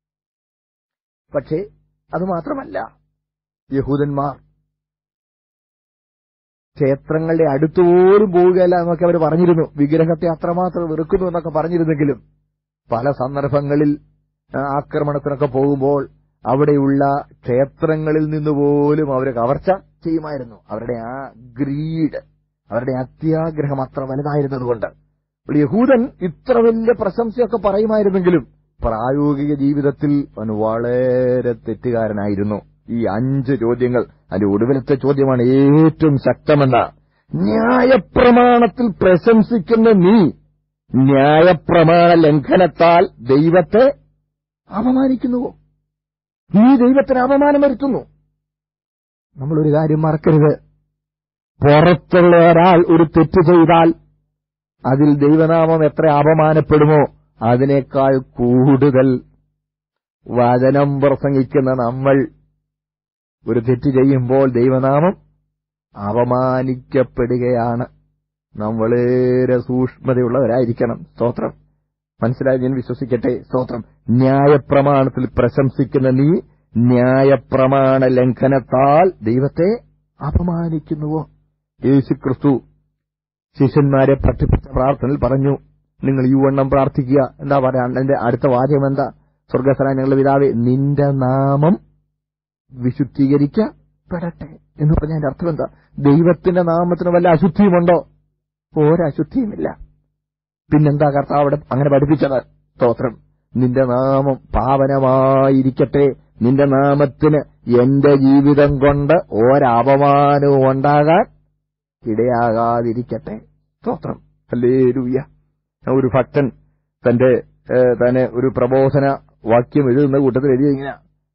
പക്ഷേ അത് മാത്രമല്ല യഹൂദന്മാർ ക്ഷേത്രങ്ങളുടെ അടുത്തുപോലും പോവുകയല്ല എന്നൊക്കെ അവർ പറഞ്ഞിരുന്നു വിഗ്രഹത്തെ അത്രമാത്രം വെറുക്കുന്നു എന്നൊക്കെ പറഞ്ഞിരുന്നെങ്കിലും പല സന്ദർഭങ്ങളിൽ ആ, ആക്രമണത്തിനൊക്കെ പോകുമ്പോൾ അവിടെയുള്ള ക്ഷേത്രങ്ങളിൽ നിന്ന് പോലും അവർ കവർച്ച ചെയ്യുമായിരുന്നു അവരുടെ ആ ഗ്രീഡ് അവരുടെ അത്യാഗ്രഹം അത്ര വലുതായിരുന്നതുകൊണ്ട് അപ്പോൾ യഹൂദൻ ഇത്ര വലിയ പ്രശംസയൊക്കെ പറയുമായിരുന്നെങ്കിലും പ്രായോഗിക ജീവിതത്തിൽ അവൻ വളരെ തെറ്റുകാരനായിരുന്നു ഈ അഞ്ച് ചോദ്യങ്ങൾ അതിന്റെ ഒടുവിലത്തെ ചോദ്യമാണ് ഏറ്റവും ശക്തമെന്ന ന്യായപ്രമാണത്തിൽ പ്രശംസിക്കുന്ന നീ ന്യായപ്രമാണ ലംഘനത്താൽ ദൈവത്തെ അപമാനിക്കുന്നുവോ നീ ദൈവത്തിന് അപമാനം വരുത്തുന്നു നമ്മളൊരു കാര്യം മറക്കരുത് പുറത്തുള്ള ഒരാൾ ഒരു തെറ്റ് ചെയ്താൽ അതിൽ ദൈവനാമം എത്ര അപമാനപ്പെടുമോ അതിനേക്കാൾ കൂടുതൽ വചനം പ്രസംഗിക്കുന്ന നമ്മൾ ഒരു തെറ്റ് ചെയ്യുമ്പോൾ ദൈവനാമം അപമാനിക്കപ്പെടുകയാണ് നാം വളരെ സൂക്ഷ്മതയുള്ളവരായിരിക്കണം സ്തോത്രം മനസ്സിലായി ഞാൻ വിശ്വസിക്കട്ടെ സ്തോത്രം ന്യായപ്രമാണത്തിൽ പ്രശംസിക്കുന്ന നീ ന്യായപ്രമാണ ലംഘനത്താൽ ദൈവത്തെ അപമാനിക്കുന്നുവോ യേശു ക്രിസ്തു ശിഷ്യന്മാരെ പഠിപ്പിച്ച പ്രാർത്ഥനയിൽ പറഞ്ഞു നിങ്ങൾ ഈ വണ്ണം പ്രാർത്ഥിക്കുക എന്താ പറയാ എന്റെ അടുത്ത വാചകം എന്താ സ്വർഗസ്ഥനായ ഞങ്ങളുടെ പിതാവേ നിന്റെ നാമം വിശുദ്ധീകരിക്കപ്പെടട്ടെ എന്ന് പറഞ്ഞതിന്റെ അർത്ഥം എന്താ ദൈവത്തിന്റെ നാമത്തിന് വല്ല അശുദ്ധിയുമുണ്ടോ ഒരശുദ്ധിയുമില്ല പിന്നെന്താ കർത്താവ് അവിടെ അങ്ങനെ പഠിപ്പിച്ചത് സ്തോത്രം നിന്റെ നാമം പാവനമായിരിക്കട്ടെ നിന്റെ നാമത്തിന് എന്റെ ജീവിതം കൊണ്ട് ഒരപമാനവും ഉണ്ടാകാൻ ഇടയാകാതിരിക്കട്ടെ സ്തോത്രം അല്ലേ രൂയ ഒരു ഭക്തൻ തന്റെ ഏഹ്, തന്നെ ഒരു പ്രബോധന വാക്യം എഴുതുന്ന കൂട്ടത്തിൽ എഴുതി ഇങ്ങനെ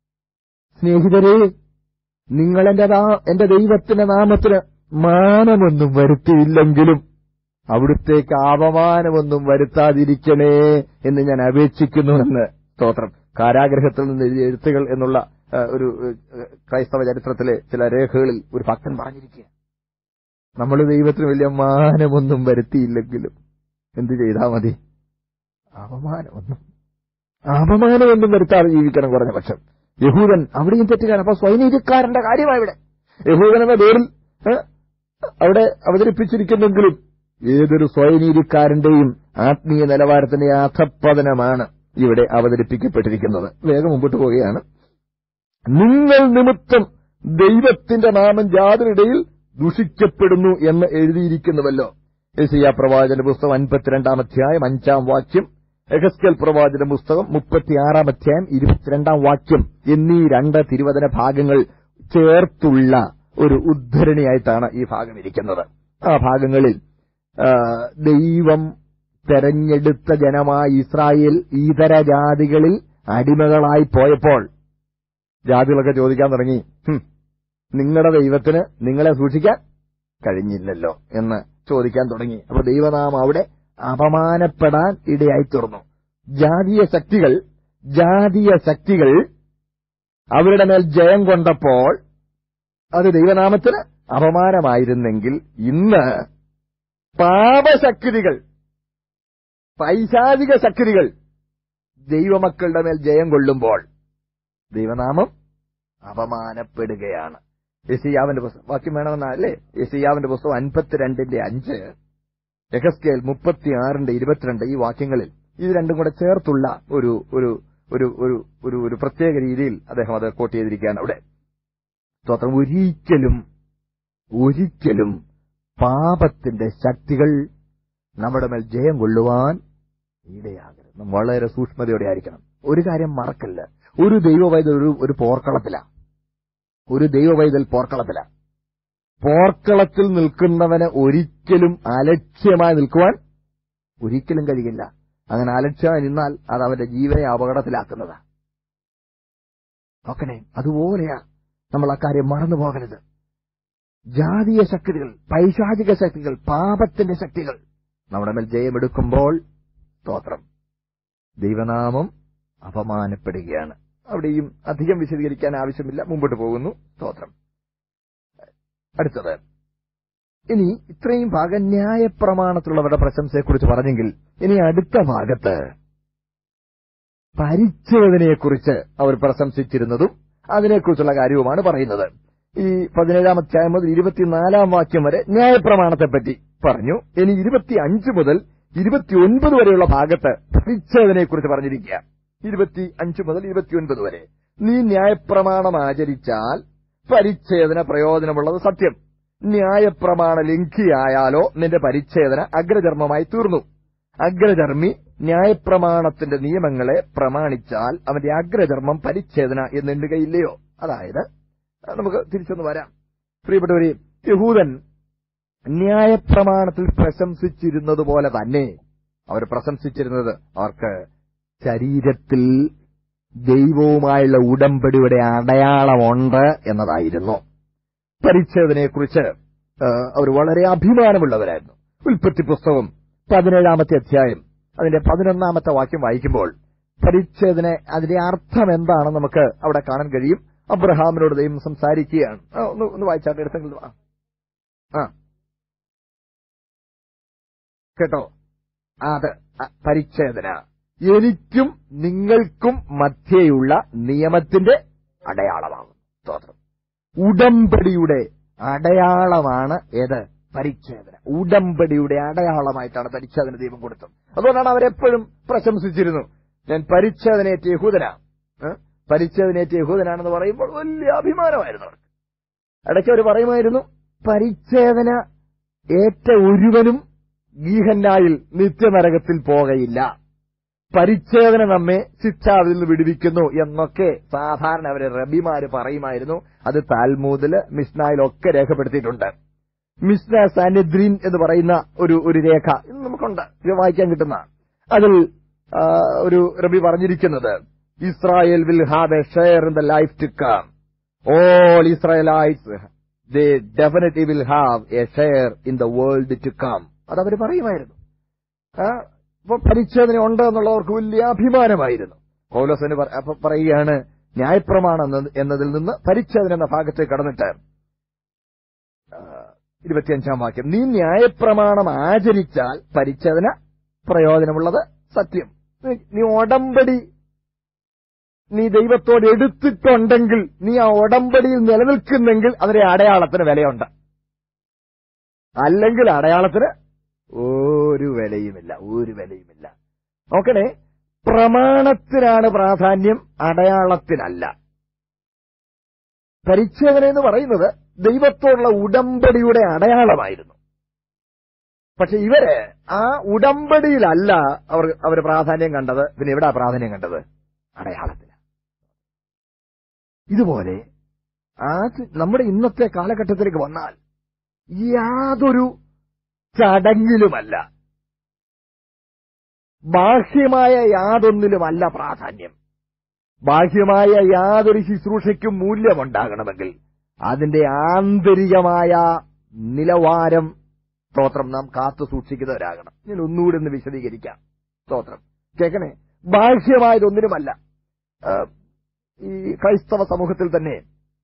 സ്നേഹിതരെ നിങ്ങൾ എന്റെ നാ- എന്റെ ദൈവത്തിന്റെ നാമത്തിന് മാനമൊന്നും വരുത്തിയില്ലെങ്കിലും അവിടുത്തേക്ക് അപമാനമൊന്നും വരുത്താതിരിക്കണേ എന്ന് ഞാൻ അപേക്ഷിക്കുന്നുവെന്ന് സ്തോത്രം കാരാഗ്രഹത്തിൽ നിന്ന് എഴുതിയ എഴുത്തുകൾ എന്നുള്ള ആ, ഒരു ഏഹ്, ക്രൈസ്തവ ചരിത്രത്തിലെ ചില രേഖകളിൽ ഒരു ഭക്തൻ പറഞ്ഞിരിക്കുക നമ്മൾ ദൈവത്തിന് വലിയ മാനമൊന്നും വരുത്തിയില്ലെങ്കിലും എന്ത് ചെയ്താൽ മതി അപമാനമൊന്നും അപമാനമൊന്നും വരുത്താതെ ജീവിക്കണം കുറഞ്ഞ പക്ഷം യഹൂദൻ അവിടെയും തെറ്റുകാരൻ അപ്പൊ സ്വൈനീതിക്കാരന്റെ കാര്യമാണ് ഇവിടെ യഹൂദൻ എന്ന പേരിൽ ഏ, അവിടെ അവതരിപ്പിച്ചിരിക്കുന്നെങ്കിലും ഏതൊരു സ്വയനീതിക്കാരന്റെയും ആത്മീയ നിലവാരത്തിന്റെ അധപ്പതനമാണ് ഇവിടെ അവതരിപ്പിക്കപ്പെട്ടിരിക്കുന്നത് വേഗം മുമ്പോട്ട് പോവുകയാണ് നിങ്ങൾ നിമിത്തം ദൈവത്തിന്റെ നാമം ജാതിനിടയിൽ ദുഷിക്കപ്പെടുന്നു എന്ന് എഴുതിയിരിക്കുന്നുവല്ലോ യശയ്യാ പ്രവാചന പുസ്തകം അൻപത്തിരണ്ടാം അധ്യായം അഞ്ചാം വാക്യം എഹസ്കൽ പ്രവാചന പുസ്തകം മുപ്പത്തിയാറാം അധ്യായം ഇരുപത്തിരണ്ടാം വാക്യം എന്നീ രണ്ട് തിരുവചന ഭാഗങ്ങൾ ചേർത്തുള്ള ഒരു ഉദ്ധരണിയായിട്ടാണ് ഈ ഭാഗം ഇരിക്കുന്നത് ആ ഭാഗങ്ങളിൽ ആ, ദൈവം തെരഞ്ഞെടുത്ത ജനമായ ഇസ്രായേൽ ഇതര ജാതികളിൽ അടിമകളായി പോയപ്പോൾ ജാതികളൊക്കെ ചോദിക്കാൻ തുടങ്ങി "ഹും, നിങ്ങളുടെ ദൈവത്തിന് നിങ്ങളെ സൂക്ഷിക്കാൻ കഴിഞ്ഞില്ലല്ലോ എന്ന് ചോദിക്കാൻ തുടങ്ങി അപ്പൊ ദൈവനാമം അവിടെ അപമാനപ്പെടാൻ ഇടയായി തീർന്നു ജാതീയ ശക്തികൾ ജാതീയ ശക്തികൾ അവരുടെ മേൽ ജയം കൊണ്ടപ്പോൾ അത് ദൈവനാമത്തിന് അപമാനമായിരുന്നെങ്കിൽ ഇന്ന് പാപശക്തികൾ പൈശാചിക ശക്തികൾ ദൈവമക്കളുടെ മേൽ ജയം കൊള്ളുമ്പോൾ ദൈവനാമം അപമാനപ്പെടുകയാണ് യസിയാവിന്റെ പുസ്തകം വാക്യം വേണമെന്നാ അല്ലേ യസിയാവിന്റെ പുസ്തകം അൻപത്തിരണ്ടിന്റെ അഞ്ച് എഹസ്കേൽ മുപ്പത്തിയാറിന്റെ ഇരുപത്തിരണ്ട് ഈ വാക്യങ്ങളിൽ ഇത് രണ്ടും കൂടെ ചേർത്തുള്ള ഒരു ഒരു ഒരു ഒരു ഒരു ഒരു പ്രത്യേക രീതിയിൽ അദ്ദേഹം അത് കോട്ട് ചെയ്തിരിക്കുകയാണ് അവിടെ സ്തോത്രം ഒരിക്കലും ഒരിക്കലും പാപത്തിന്റെ ശക്തികൾ നമ്മുടെ മേൽ ജയം കൊള്ളുവാൻ ഇടയാകരുത് നാം വളരെ സൂക്ഷ്മതയോടെ ആയിരിക്കണം ഒരു കാര്യം മറക്കല്ല ഒരു ദൈവവൈദ്യ ഒരു ഒരു പോർക്കളത്തില ഒരു ദൈവവൈതൽ പോർക്കളത്തില പോർക്കളത്തിൽ നിൽക്കുന്നവന് ഒരിക്കലും അലക്ഷ്യമായി നിൽക്കുവാൻ ഒരിക്കലും കഴിയില്ല അങ്ങനെ അലക്ഷ്യമായി നിന്നാൽ അത് അവന്റെ ജീവനെ അപകടത്തിലാക്കുന്നതാ നോക്കണേ അതുപോലെയാ നമ്മൾ അക്കാര്യം മറന്നു പോകരുത് ജാതീയ ശക്തികൾ പൈശാചിക ശക്തികൾ പാപത്തിന്റെ ശക്തികൾ നമ്മുടെ മേൽ ജയമെടുക്കുമ്പോൾ സ്തോത്രം ദൈവനാമം അപമാനപ്പെടുകയാണ് അവിടെയും അധികം വിശദീകരിക്കാൻ ആവശ്യമില്ല മുമ്പോട്ട് പോകുന്നു സ്തോത്രം അടുത്തത് ഇനി ഇത്രയും ഭാഗം ന്യായപ്രമാണത്തിലുള്ളവരുടെ പ്രശംസയെക്കുറിച്ച് പറഞ്ഞെങ്കിൽ ഇനി അടുത്ത ഭാഗത്ത് പരിച്ഛേദനയെക്കുറിച്ച് അവർ പ്രശംസിച്ചിരുന്നതും അതിനെക്കുറിച്ചുള്ള കാര്യവുമാണ് പറയുന്നത് ഈ പതിനേഴാം അധ്യായം മുതൽ ഇരുപത്തിനാലാം വാക്യം വരെ ന്യായപ്രമാണത്തെപ്പറ്റി പറഞ്ഞു ഇനി ഇരുപത്തി അഞ്ച് മുതൽ ഇരുപത്തിയൊൻപത് വരെയുള്ള ഭാഗത്ത് പരിച്ഛേദനയെക്കുറിച്ച് പറഞ്ഞിരിക്കുക ഇരുപത്തി അഞ്ച് മുതൽ ഇരുപത്തിയൊൻപത് വരെ നീ ന്യായപ്രമാണം ആചരിച്ചാൽ പരിച്ഛേദന പ്രയോജനമുള്ളത് സത്യം ന്യായപ്രമാണ ലംഘിയായാലോ നിന്റെ പരിച്ഛേദന അഗ്രചർമ്മമായി തീർന്നു അഗ്രചർമ്മി ന്യായപ്രമാണത്തിന്റെ നിയമങ്ങളെ പ്രമാണിച്ചാൽ അവന്റെ അഗ്രചർമ്മം പരിച്ഛേദന എന്നെണ്ണുകയില്ലയോ അതായത് നമുക്ക് തിരിച്ചൊന്ന് വരാം പ്രിയപ്പെട്ടവരെ യഹൂദൻ ന്യായപ്രമാണത്തിൽ പ്രശംസിച്ചിരുന്നത് പോലെ തന്നെ അവർ പ്രശംസിച്ചിരുന്നത് അവർക്ക് ശരീരത്തിൽ ദൈവവുമായുള്ള ഉടമ്പടിയുടെ അടയാളമുണ്ട് എന്നതായിരുന്നു പരിച്ഛേദനയെക്കുറിച്ച് ആ, അവർ വളരെ അഭിമാനമുള്ളവരായിരുന്നു ഉൽപ്പത്തി പുസ്തകം പതിനേഴാമത്തെ അധ്യായം അതിന്റെ പതിനൊന്നാമത്തെ വാക്യം വായിക്കുമ്പോൾ പരിച്ഛേദന അതിന്റെ അർത്ഥം എന്താണെന്ന് നമുക്ക് അവിടെ കാണാൻ കഴിയും അബ്രഹാമിനോട് ദൈവം സംസാരിക്കുകയാണ് ആ, ഒന്ന് ഒന്ന് വായിച്ചാട്ടെ എടുത്തെങ്കിലും ആ. ആ കേട്ടോ അത് അ, പരിച്ഛേദന എനിക്കും നിങ്ങൾക്കും മധ്യേയുള്ള നിയമത്തിന്റെ അടയാളമാകും സ്തോത്രം ഉടമ്പടിയുടെ അടയാളമാണ് ഏത് പരിച്ഛേദന ഉടമ്പടിയുടെ അടയാളമായിട്ടാണ് പരിച്ഛേദന ദൈവം കൊടുത്തത് അതുകൊണ്ടാണ് അവരെപ്പോഴും പ്രശംസിച്ചിരുന്നു ഞാൻ പരിച്ഛേദനയേറ്റ യഹൂദനാ ഏ? പരിച്ഛേദനയേറ്റ യഹൂദനാണെന്ന് പറയുമ്പോൾ വലിയ അഭിമാനമായിരുന്നു അവർക്ക് ഇടയ്ക്ക് അവർ പറയുമായിരുന്നു പരിച്ഛേദന ഏറ്റ ഒരുവനും ഗീഹന്നായിൽ നിത്യനരകത്തിൽ പോകയില്ല പരിച്ഛേദന നമ്മെ ശിക്ഷാവിൽ നിന്ന് വിടുവിക്കുന്നു എന്നൊക്കെ സാധാരണ അവരെ റബിമാര് പറയുമായിരുന്നു അത് താൽമൂദില് മിസ്നായിലൊക്കെ രേഖപ്പെടുത്തിയിട്ടുണ്ട് മിസ്ന സാനിദ്രീൻ എന്ന് പറയുന്ന ഒരു ഒരു രേഖ ഇത് നമുക്കുണ്ട് ഇത് വായിക്കാൻ കിട്ടുന്ന അതിൽ ആ, ഒരു റബി പറഞ്ഞിരിക്കുന്നത് Israel will have a share in the life to come all Israelites they definitely will have a share in the world to come അത് അവർ പറയുമായിരുന്നു ആ, അപ്പൊ പരിച്ഛേദന ഉണ്ട് എന്നുള്ളവർക്ക് വലിയ അഭിമാനമായിരുന്നു പൗലോസിന് പറ- അപ്പൊ പറയുകയാണ് ന്യായപ്രമാണം എന്ന- എന്നതിൽ നിന്ന് പരിച്ഛേദന എന്ന ഭാഗത്ത് കടന്നിട്ട് ആ, ഇരുപത്തിയഞ്ചാം വാക്യം നീ ന്യായപ്രമാണം ആചരിച്ചാൽ പരിച്ഛേദന പ്രയോജനമുള്ളത് സത്യം നീ- നീ ഉടമ്പടി നീ ദൈവത്തോട് എടുത്തിട്ടുണ്ടെങ്കിൽ നീ ആ ഉടമ്പടിയിൽ നിലനിൽക്കുന്നെങ്കിൽ അതിന്റെ അടയാളത്തിന് വിലയുണ്ട് അല്ലെങ്കിൽ അടയാളത്തിന് ഒരു വിലയുമില്ല ഒരു വിലയുമില്ല നോക്കണേ പ്രമാണത്തിനാണ് പ്രാധാന്യം അടയാളത്തിനല്ല പരിച്ഛേദന എന്ന് പറയുന്നത് ദൈവത്തോടുള്ള ഉടമ്പടിയുടെ അടയാളമായിരുന്നു പക്ഷെ ഇവര് ആ ഉടമ്പടിയിലല്ല അവർ അവർ പ്രാധാന്യം കണ്ടത് പിന്നെ എവിടാ പ്രാധാന്യം കണ്ടത് അടയാളത്തിന് ഇതുപോലെ അത് നമ്മുടെ ഇന്നത്തെ കാലഘട്ടത്തിലേക്ക് വന്നാൽ യാതൊരു ചടങ്ങിലുമല്ല ബാഹ്യമായ യാതൊന്നിലുമല്ല പ്രാധാന്യം ബാഹ്യമായ യാതൊരു ശുശ്രൂഷയ്ക്കും മൂല്യമുണ്ടാകണമെങ്കിൽ അതിന്റെ ആന്തരികമായ നിലവാരം സ്തോത്രം നാം കാത്തു സൂക്ഷിക്കുന്നവരാകണം ഞാൻ ഒന്നുകൂടി ഒന്ന് വിശദീകരിക്കാം സ്തോത്രം കേൾക്കണേ ബാഹ്യമായതൊന്നിനുമല്ല ആ, ഈ ക്രൈസ്തവ സമൂഹത്തിൽ തന്നെ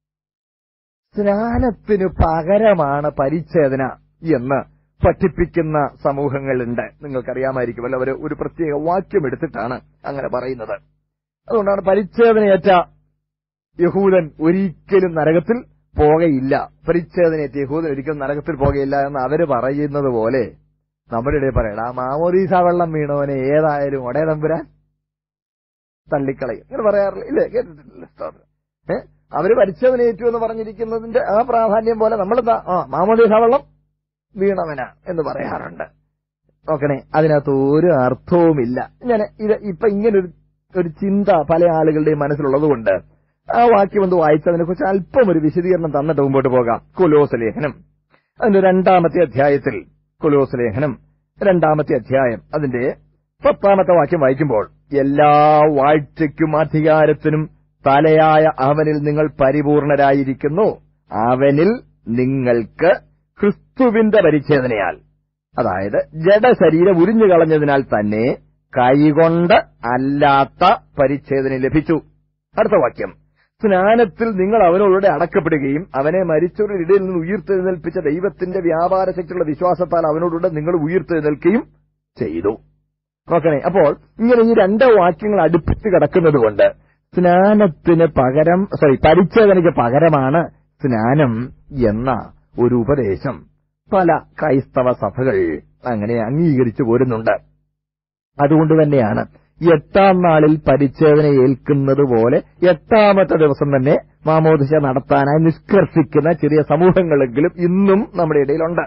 സ്നാനത്തിന് പകരമാണ് പരിച്ഛേദന എന്ന് പഠിപ്പിക്കുന്ന സമൂഹങ്ങളുണ്ട് നിങ്ങൾക്കറിയാമായിരിക്കുമല്ലോ അവർ ഒരു പ്രത്യേക വാക്യം എടുത്തിട്ടാണ് അങ്ങനെ പറയുന്നത് അതുകൊണ്ടാണ് പരിച്ഛേദനയേറ്റ യഹൂദൻ ഒരിക്കലും നരകത്തിൽ പോകയില്ല പരിച്ഛേദനയേറ്റ യഹൂദൻ ഒരിക്കലും നരകത്തിൽ പോകയില്ല എന്ന് അവര് പറയുന്നത് പോലെ നമ്മുടെ ഇടയിൽ പറയണം ആ മാമോദീസ വെള്ളം വീണവനെ ഏതായാലും ഒടേ തമ്പുരാൻ തള്ളിക്കളയും ഇങ്ങനെ പറയാറില്ല ഇല്ലേ കേട്ടിട്ടില്ല സ്തോത്രം ഏ അവര് പരിച്ഛേദനയേറ്റു എന്ന് പറഞ്ഞിരിക്കുന്നതിന്റെ ആ പ്രാധാന്യം പോലെ നമ്മളെന്താ ആ മാമോദീസ വെള്ളം വീണവന എന്ന് പറയാറുണ്ട് നോക്കണേ അതിനകത്ത് ഒരു അർത്ഥവുമില്ല ഞാൻ ഇത് ഇപ്പൊ ഇങ്ങനൊരു ഒരു ചിന്ത പല ആളുകളുടെയും മനസ്സിലുള്ളത് കൊണ്ട് ആ വാക്യം ഒന്ന് വായിച്ചതിനെ കുറിച്ച് അല്പം ഒരു വിശദീകരണം തന്നിട്ട് മുമ്പോട്ട് പോകാം കുലോസ് ലേഖനം അതിന്റെ രണ്ടാമത്തെ അധ്യായത്തിൽ കുലോസ് ലേഖനം രണ്ടാമത്തെ അധ്യായം അതിന്റെ പത്താമത്തെ വാക്യം വായിക്കുമ്പോൾ എല്ലാ വാഴ്ചയ്ക്കും അധികാരത്തിനും തലയായ അവനിൽ നിങ്ങൾ പരിപൂർണരായിരിക്കുന്നു അവനിൽ നിങ്ങൾക്ക് ക്രിസ്തുവിന്റെ പരിച്ഛേദനയാൽ അതായത് ജഡശരീരം ഉരിഞ്ഞു കളഞ്ഞതിനാൽ തന്നെ കൈകൊണ്ട് അല്ലാത്ത പരിച്ഛേദന ലഭിച്ചു അടുത്ത വാക്യം സ്നാനത്തിൽ നിങ്ങൾ അവനോട് അടക്കപ്പെടുകയും അവനെ മരിച്ചവരുടെ ഇടയിൽ നിന്ന് ഉയർത്തെഴുന്നേൽപ്പിച്ച ദൈവത്തിന്റെ വ്യാപാര ശക്തിയുള്ള വിശ്വാസത്താൽ അവനോടുകൂടെ നിങ്ങൾ ഉയർത്തെഴുന്നേൽക്കുകയും ചെയ്തു നോക്കണേ അപ്പോൾ ഇങ്ങനെ ഈ രണ്ട് വാക്യങ്ങൾ അടുപ്പിച്ച് കിടക്കുന്നത് കൊണ്ട് സ്നാനത്തിന് പകരം സോറി പരിച്ഛേദനയ്ക്ക് പകരമാണ് സ്നാനം എന്ന ഒരു ഉപദേശം പല ക്രൈസ്തവ സഭകൾ അങ്ങനെ അംഗീകരിച്ചു പോരുന്നുണ്ട് അതുകൊണ്ട് തന്നെയാണ് എട്ടാം നാളിൽ പരിച്ഛേദന ഏൽക്കുന്നത് പോലെ എട്ടാമത്തെ ദിവസം തന്നെ മാമോദിശ നടത്താനായി നിഷ്കർഷിക്കുന്ന ചെറിയ സമൂഹങ്ങളെങ്കിലും ഇന്നും നമ്മുടെ ഇടയിലുണ്ട്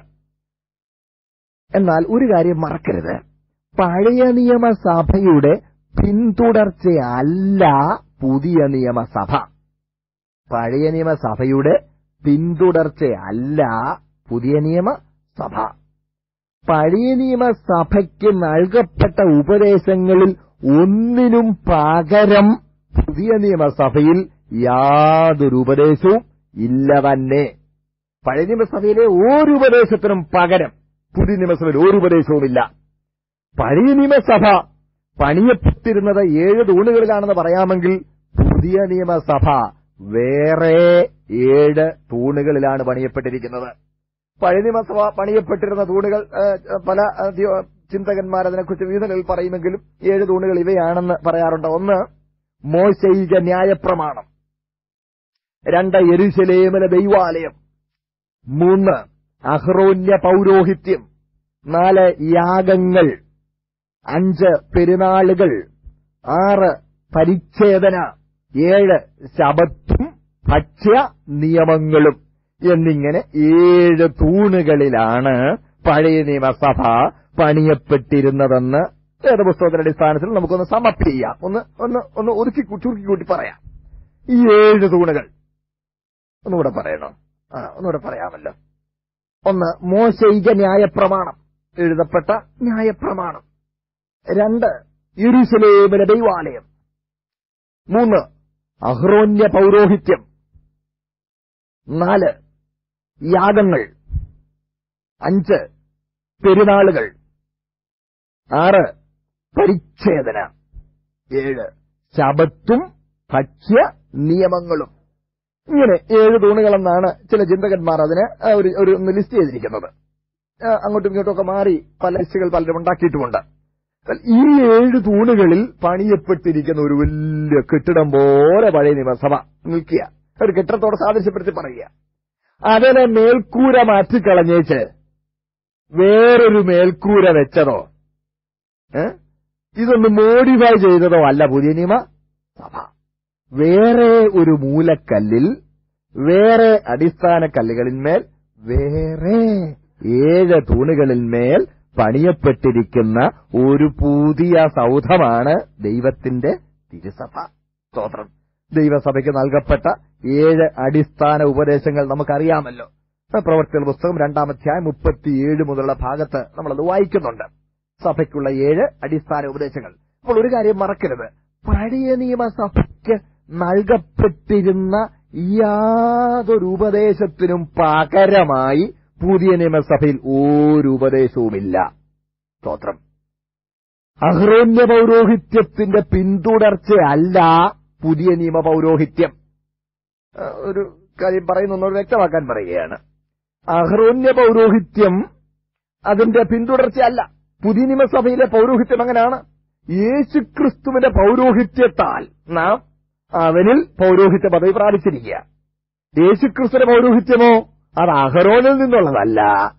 എന്നാൽ ഒരു കാര്യം മറക്കരുത് പഴയ നിയമസഭയുടെ പിന്തുടർച്ചയല്ല പുതിയ നിയമസഭ പഴയ നിയമസഭയുടെ പിന്തുടർച്ചയല്ല പുതിയ നിയമസഭ പഴയ നിയമസഭയ്ക്ക് നൽകപ്പെട്ട ഉപദേശങ്ങളിൽ ഒന്നിനും പകരം പുതിയ നിയമസഭയിൽ യാതൊരു ഉപദേശവും ഇല്ല തന്നെ പഴയ നിയമസഭയിലെ ഒരു ഉപദേശത്തിനും പകരം പുതിയ നിയമസഭയിൽ ഒരു ഉപദേശവുമില്ല പഴയ നിയമസഭ പണിയപ്പെട്ടിരുന്നത് ഏഴ് തൂണുകളിലാണെന്ന് പറയാമെങ്കിൽ പുതിയ നിയമസഭ വേറെ ഏഴ് തൂണുകളിലാണ് പണിയപ്പെട്ടിരിക്കുന്നത് പഴയ നിയമസഭ പണിയപ്പെട്ടിരുന്ന തൂണുകൾ ഏഹ്, പല ഏഹ്, ധ്യോ- ചിന്തകന്മാർ അതിനെക്കുറിച്ച് വിവിധ നിലയിൽ പറയുമെങ്കിലും ഏഴ് തൂണുകൾ ഇവയാണെന്ന് പറയാറുണ്ട് ഒന്ന് മോശൈക ന്യായപ്രമാണം രണ്ട് യെരുശലേമിലെ ദൈവാലയം മൂന്ന് അഹ്റോന്യ പൗരോഹിത്യം നാല് യാഗങ്ങൾ അഞ്ച് പെരുന്നാളുകൾ ആറ് പരിച്ഛേദന ഏഴ് ശബത്തും ഭക്ഷ്യ നിയമങ്ങളും എന്നിങ്ങനെ ഏഴ് തൂണുകളിലാണ് പഴയ നിയമസഭ പണിയപ്പെട്ടിരുന്നതെന്ന് വേദപുസ്തകത്തിന്റെ അടിസ്ഥാനത്തിൽ നമുക്കൊന്ന് സമപ്പ് ചെയ്യാം ഒന്ന് ഒന്ന് ഒന്ന് ഒതുക്കി കു- ചുരുക്കി കൂട്ടി പറയാം ഈ ഏഴ് തൂണുകൾ ഒന്നുകൂടെ പറയണോ ആ ഒന്നുകൂടെ പറയാമല്ലോ ഒന്ന് മോശൈക ന്യായപ്രമാണം എഴുതപ്പെട്ട ന്യായപ്രമാണം രണ്ട് യെരൂശലേമിലെ ദൈവാലയം മൂന്ന് അഹ്റോന്യ പൗരോഹിത്യം നാല് യാഗങ്ങൾ അഞ്ച് പെരുന്നാളുകൾ ആറ് പരിച്ഛേദന ഏഴ് ശബത്തും ഭക്ഷ്യ നിയമങ്ങളും ഇങ്ങനെ ഏഴ് തൂണുകളെന്നാണ് ചില ചിന്തകന്മാർ അതിന് ആ ഒരു ഒരു ഒന്ന് ലിസ്റ്റ് ചെയ്തിരിക്കുന്നത് ആ, അങ്ങോട്ടും ഇങ്ങോട്ടും ഒക്കെ മാറി പല ലിസ്റ്റുകൾ പലരും ഉണ്ടാക്കിയിട്ടുമുണ്ട് എന്നാൽ ഈ ഏഴ് തൂണുകളിൽ പണിയപ്പെട്ടിരിക്കുന്ന ഒരു വലിയ കെട്ടിടം പോലെ പഴയ നിയമസഭ നിൽക്കുക ഒരു കെട്ടിടത്തോടെ സാദൃശ്യപ്പെടുത്തി പറയുക അതിനെ മേൽക്കൂര മാറ്റിക്കളഞ്ഞേച്ച് വേറൊരു മേൽക്കൂര വെച്ചതോ ഏ? ഇതൊന്ന് മോഡിഫൈ ചെയ്തതോ അല്ല പുതിയ നിയമ സഭ വേറെ ഒരു മൂലക്കല്ലിൽ വേറെ അടിസ്ഥാന കല്ലുകളിന്മേൽ വേറെ ഏഴ് തൂണുകളിന്മേൽ പണിയപ്പെട്ടിരിക്കുന്ന ഒരു പുതിയ സൗധമാണ് ദൈവത്തിന്റെ തിരുസഭ സ്തോത്രം ദൈവസഭയ്ക്ക് നൽകപ്പെട്ട ഏഴ് അടിസ്ഥാന ഉപദേശങ്ങൾ നമുക്കറിയാമല്ലോ പ്രവർത്തികളുടെ പുസ്തകം രണ്ടാം അധ്യായം മുപ്പത്തിയേഴ് മുതലുള്ള ഭാഗത്ത് നമ്മളത് വായിക്കുന്നുണ്ട് സഭയ്ക്കുള്ള ഏഴ് അടിസ്ഥാന ഉപദേശങ്ങൾ അപ്പോൾ ഒരു കാര്യം മറക്കരുത് പഴയ നിയമസഭയ്ക്ക് നൽകപ്പെട്ടിരുന്ന യാതൊരു ഉപദേശത്തിനും പകരമായി പുതിയ നിയമസഭയിൽ ഒരു ഉപദേശവുമില്ല സ്തോത്രം അഹ്റോന്യ പൗരോഹിത്യത്തിന്റെ പിന്തുടർച്ചയല്ല പുതിയ നിയമ പൗരോഹിത്യം ആ, ഒരു കാര്യം പറയുന്നൊന്നോട് വ്യക്തമാക്കാൻ പറയുകയാണ് അഹ്റോന്യ പൗരോഹിത്യം അതിന്റെ പിന്തുടർച്ചയല്ല പുതിയ നിയമസഭയിലെ പൗരോഹിത്യം എങ്ങനെയാണ് യേശുക്രിസ്തുവിന്റെ പൗരോഹിത്യത്താൽ നാം അവനിൽ പൗരോഹിത്യ പദവി പ്രാപിച്ചിരിക്കുക യേശുക്രിസ്തുവിന്റെ പൗരോഹിത്യമോ അത് അഹരോനിൽ നിന്നുള്ളതല്ല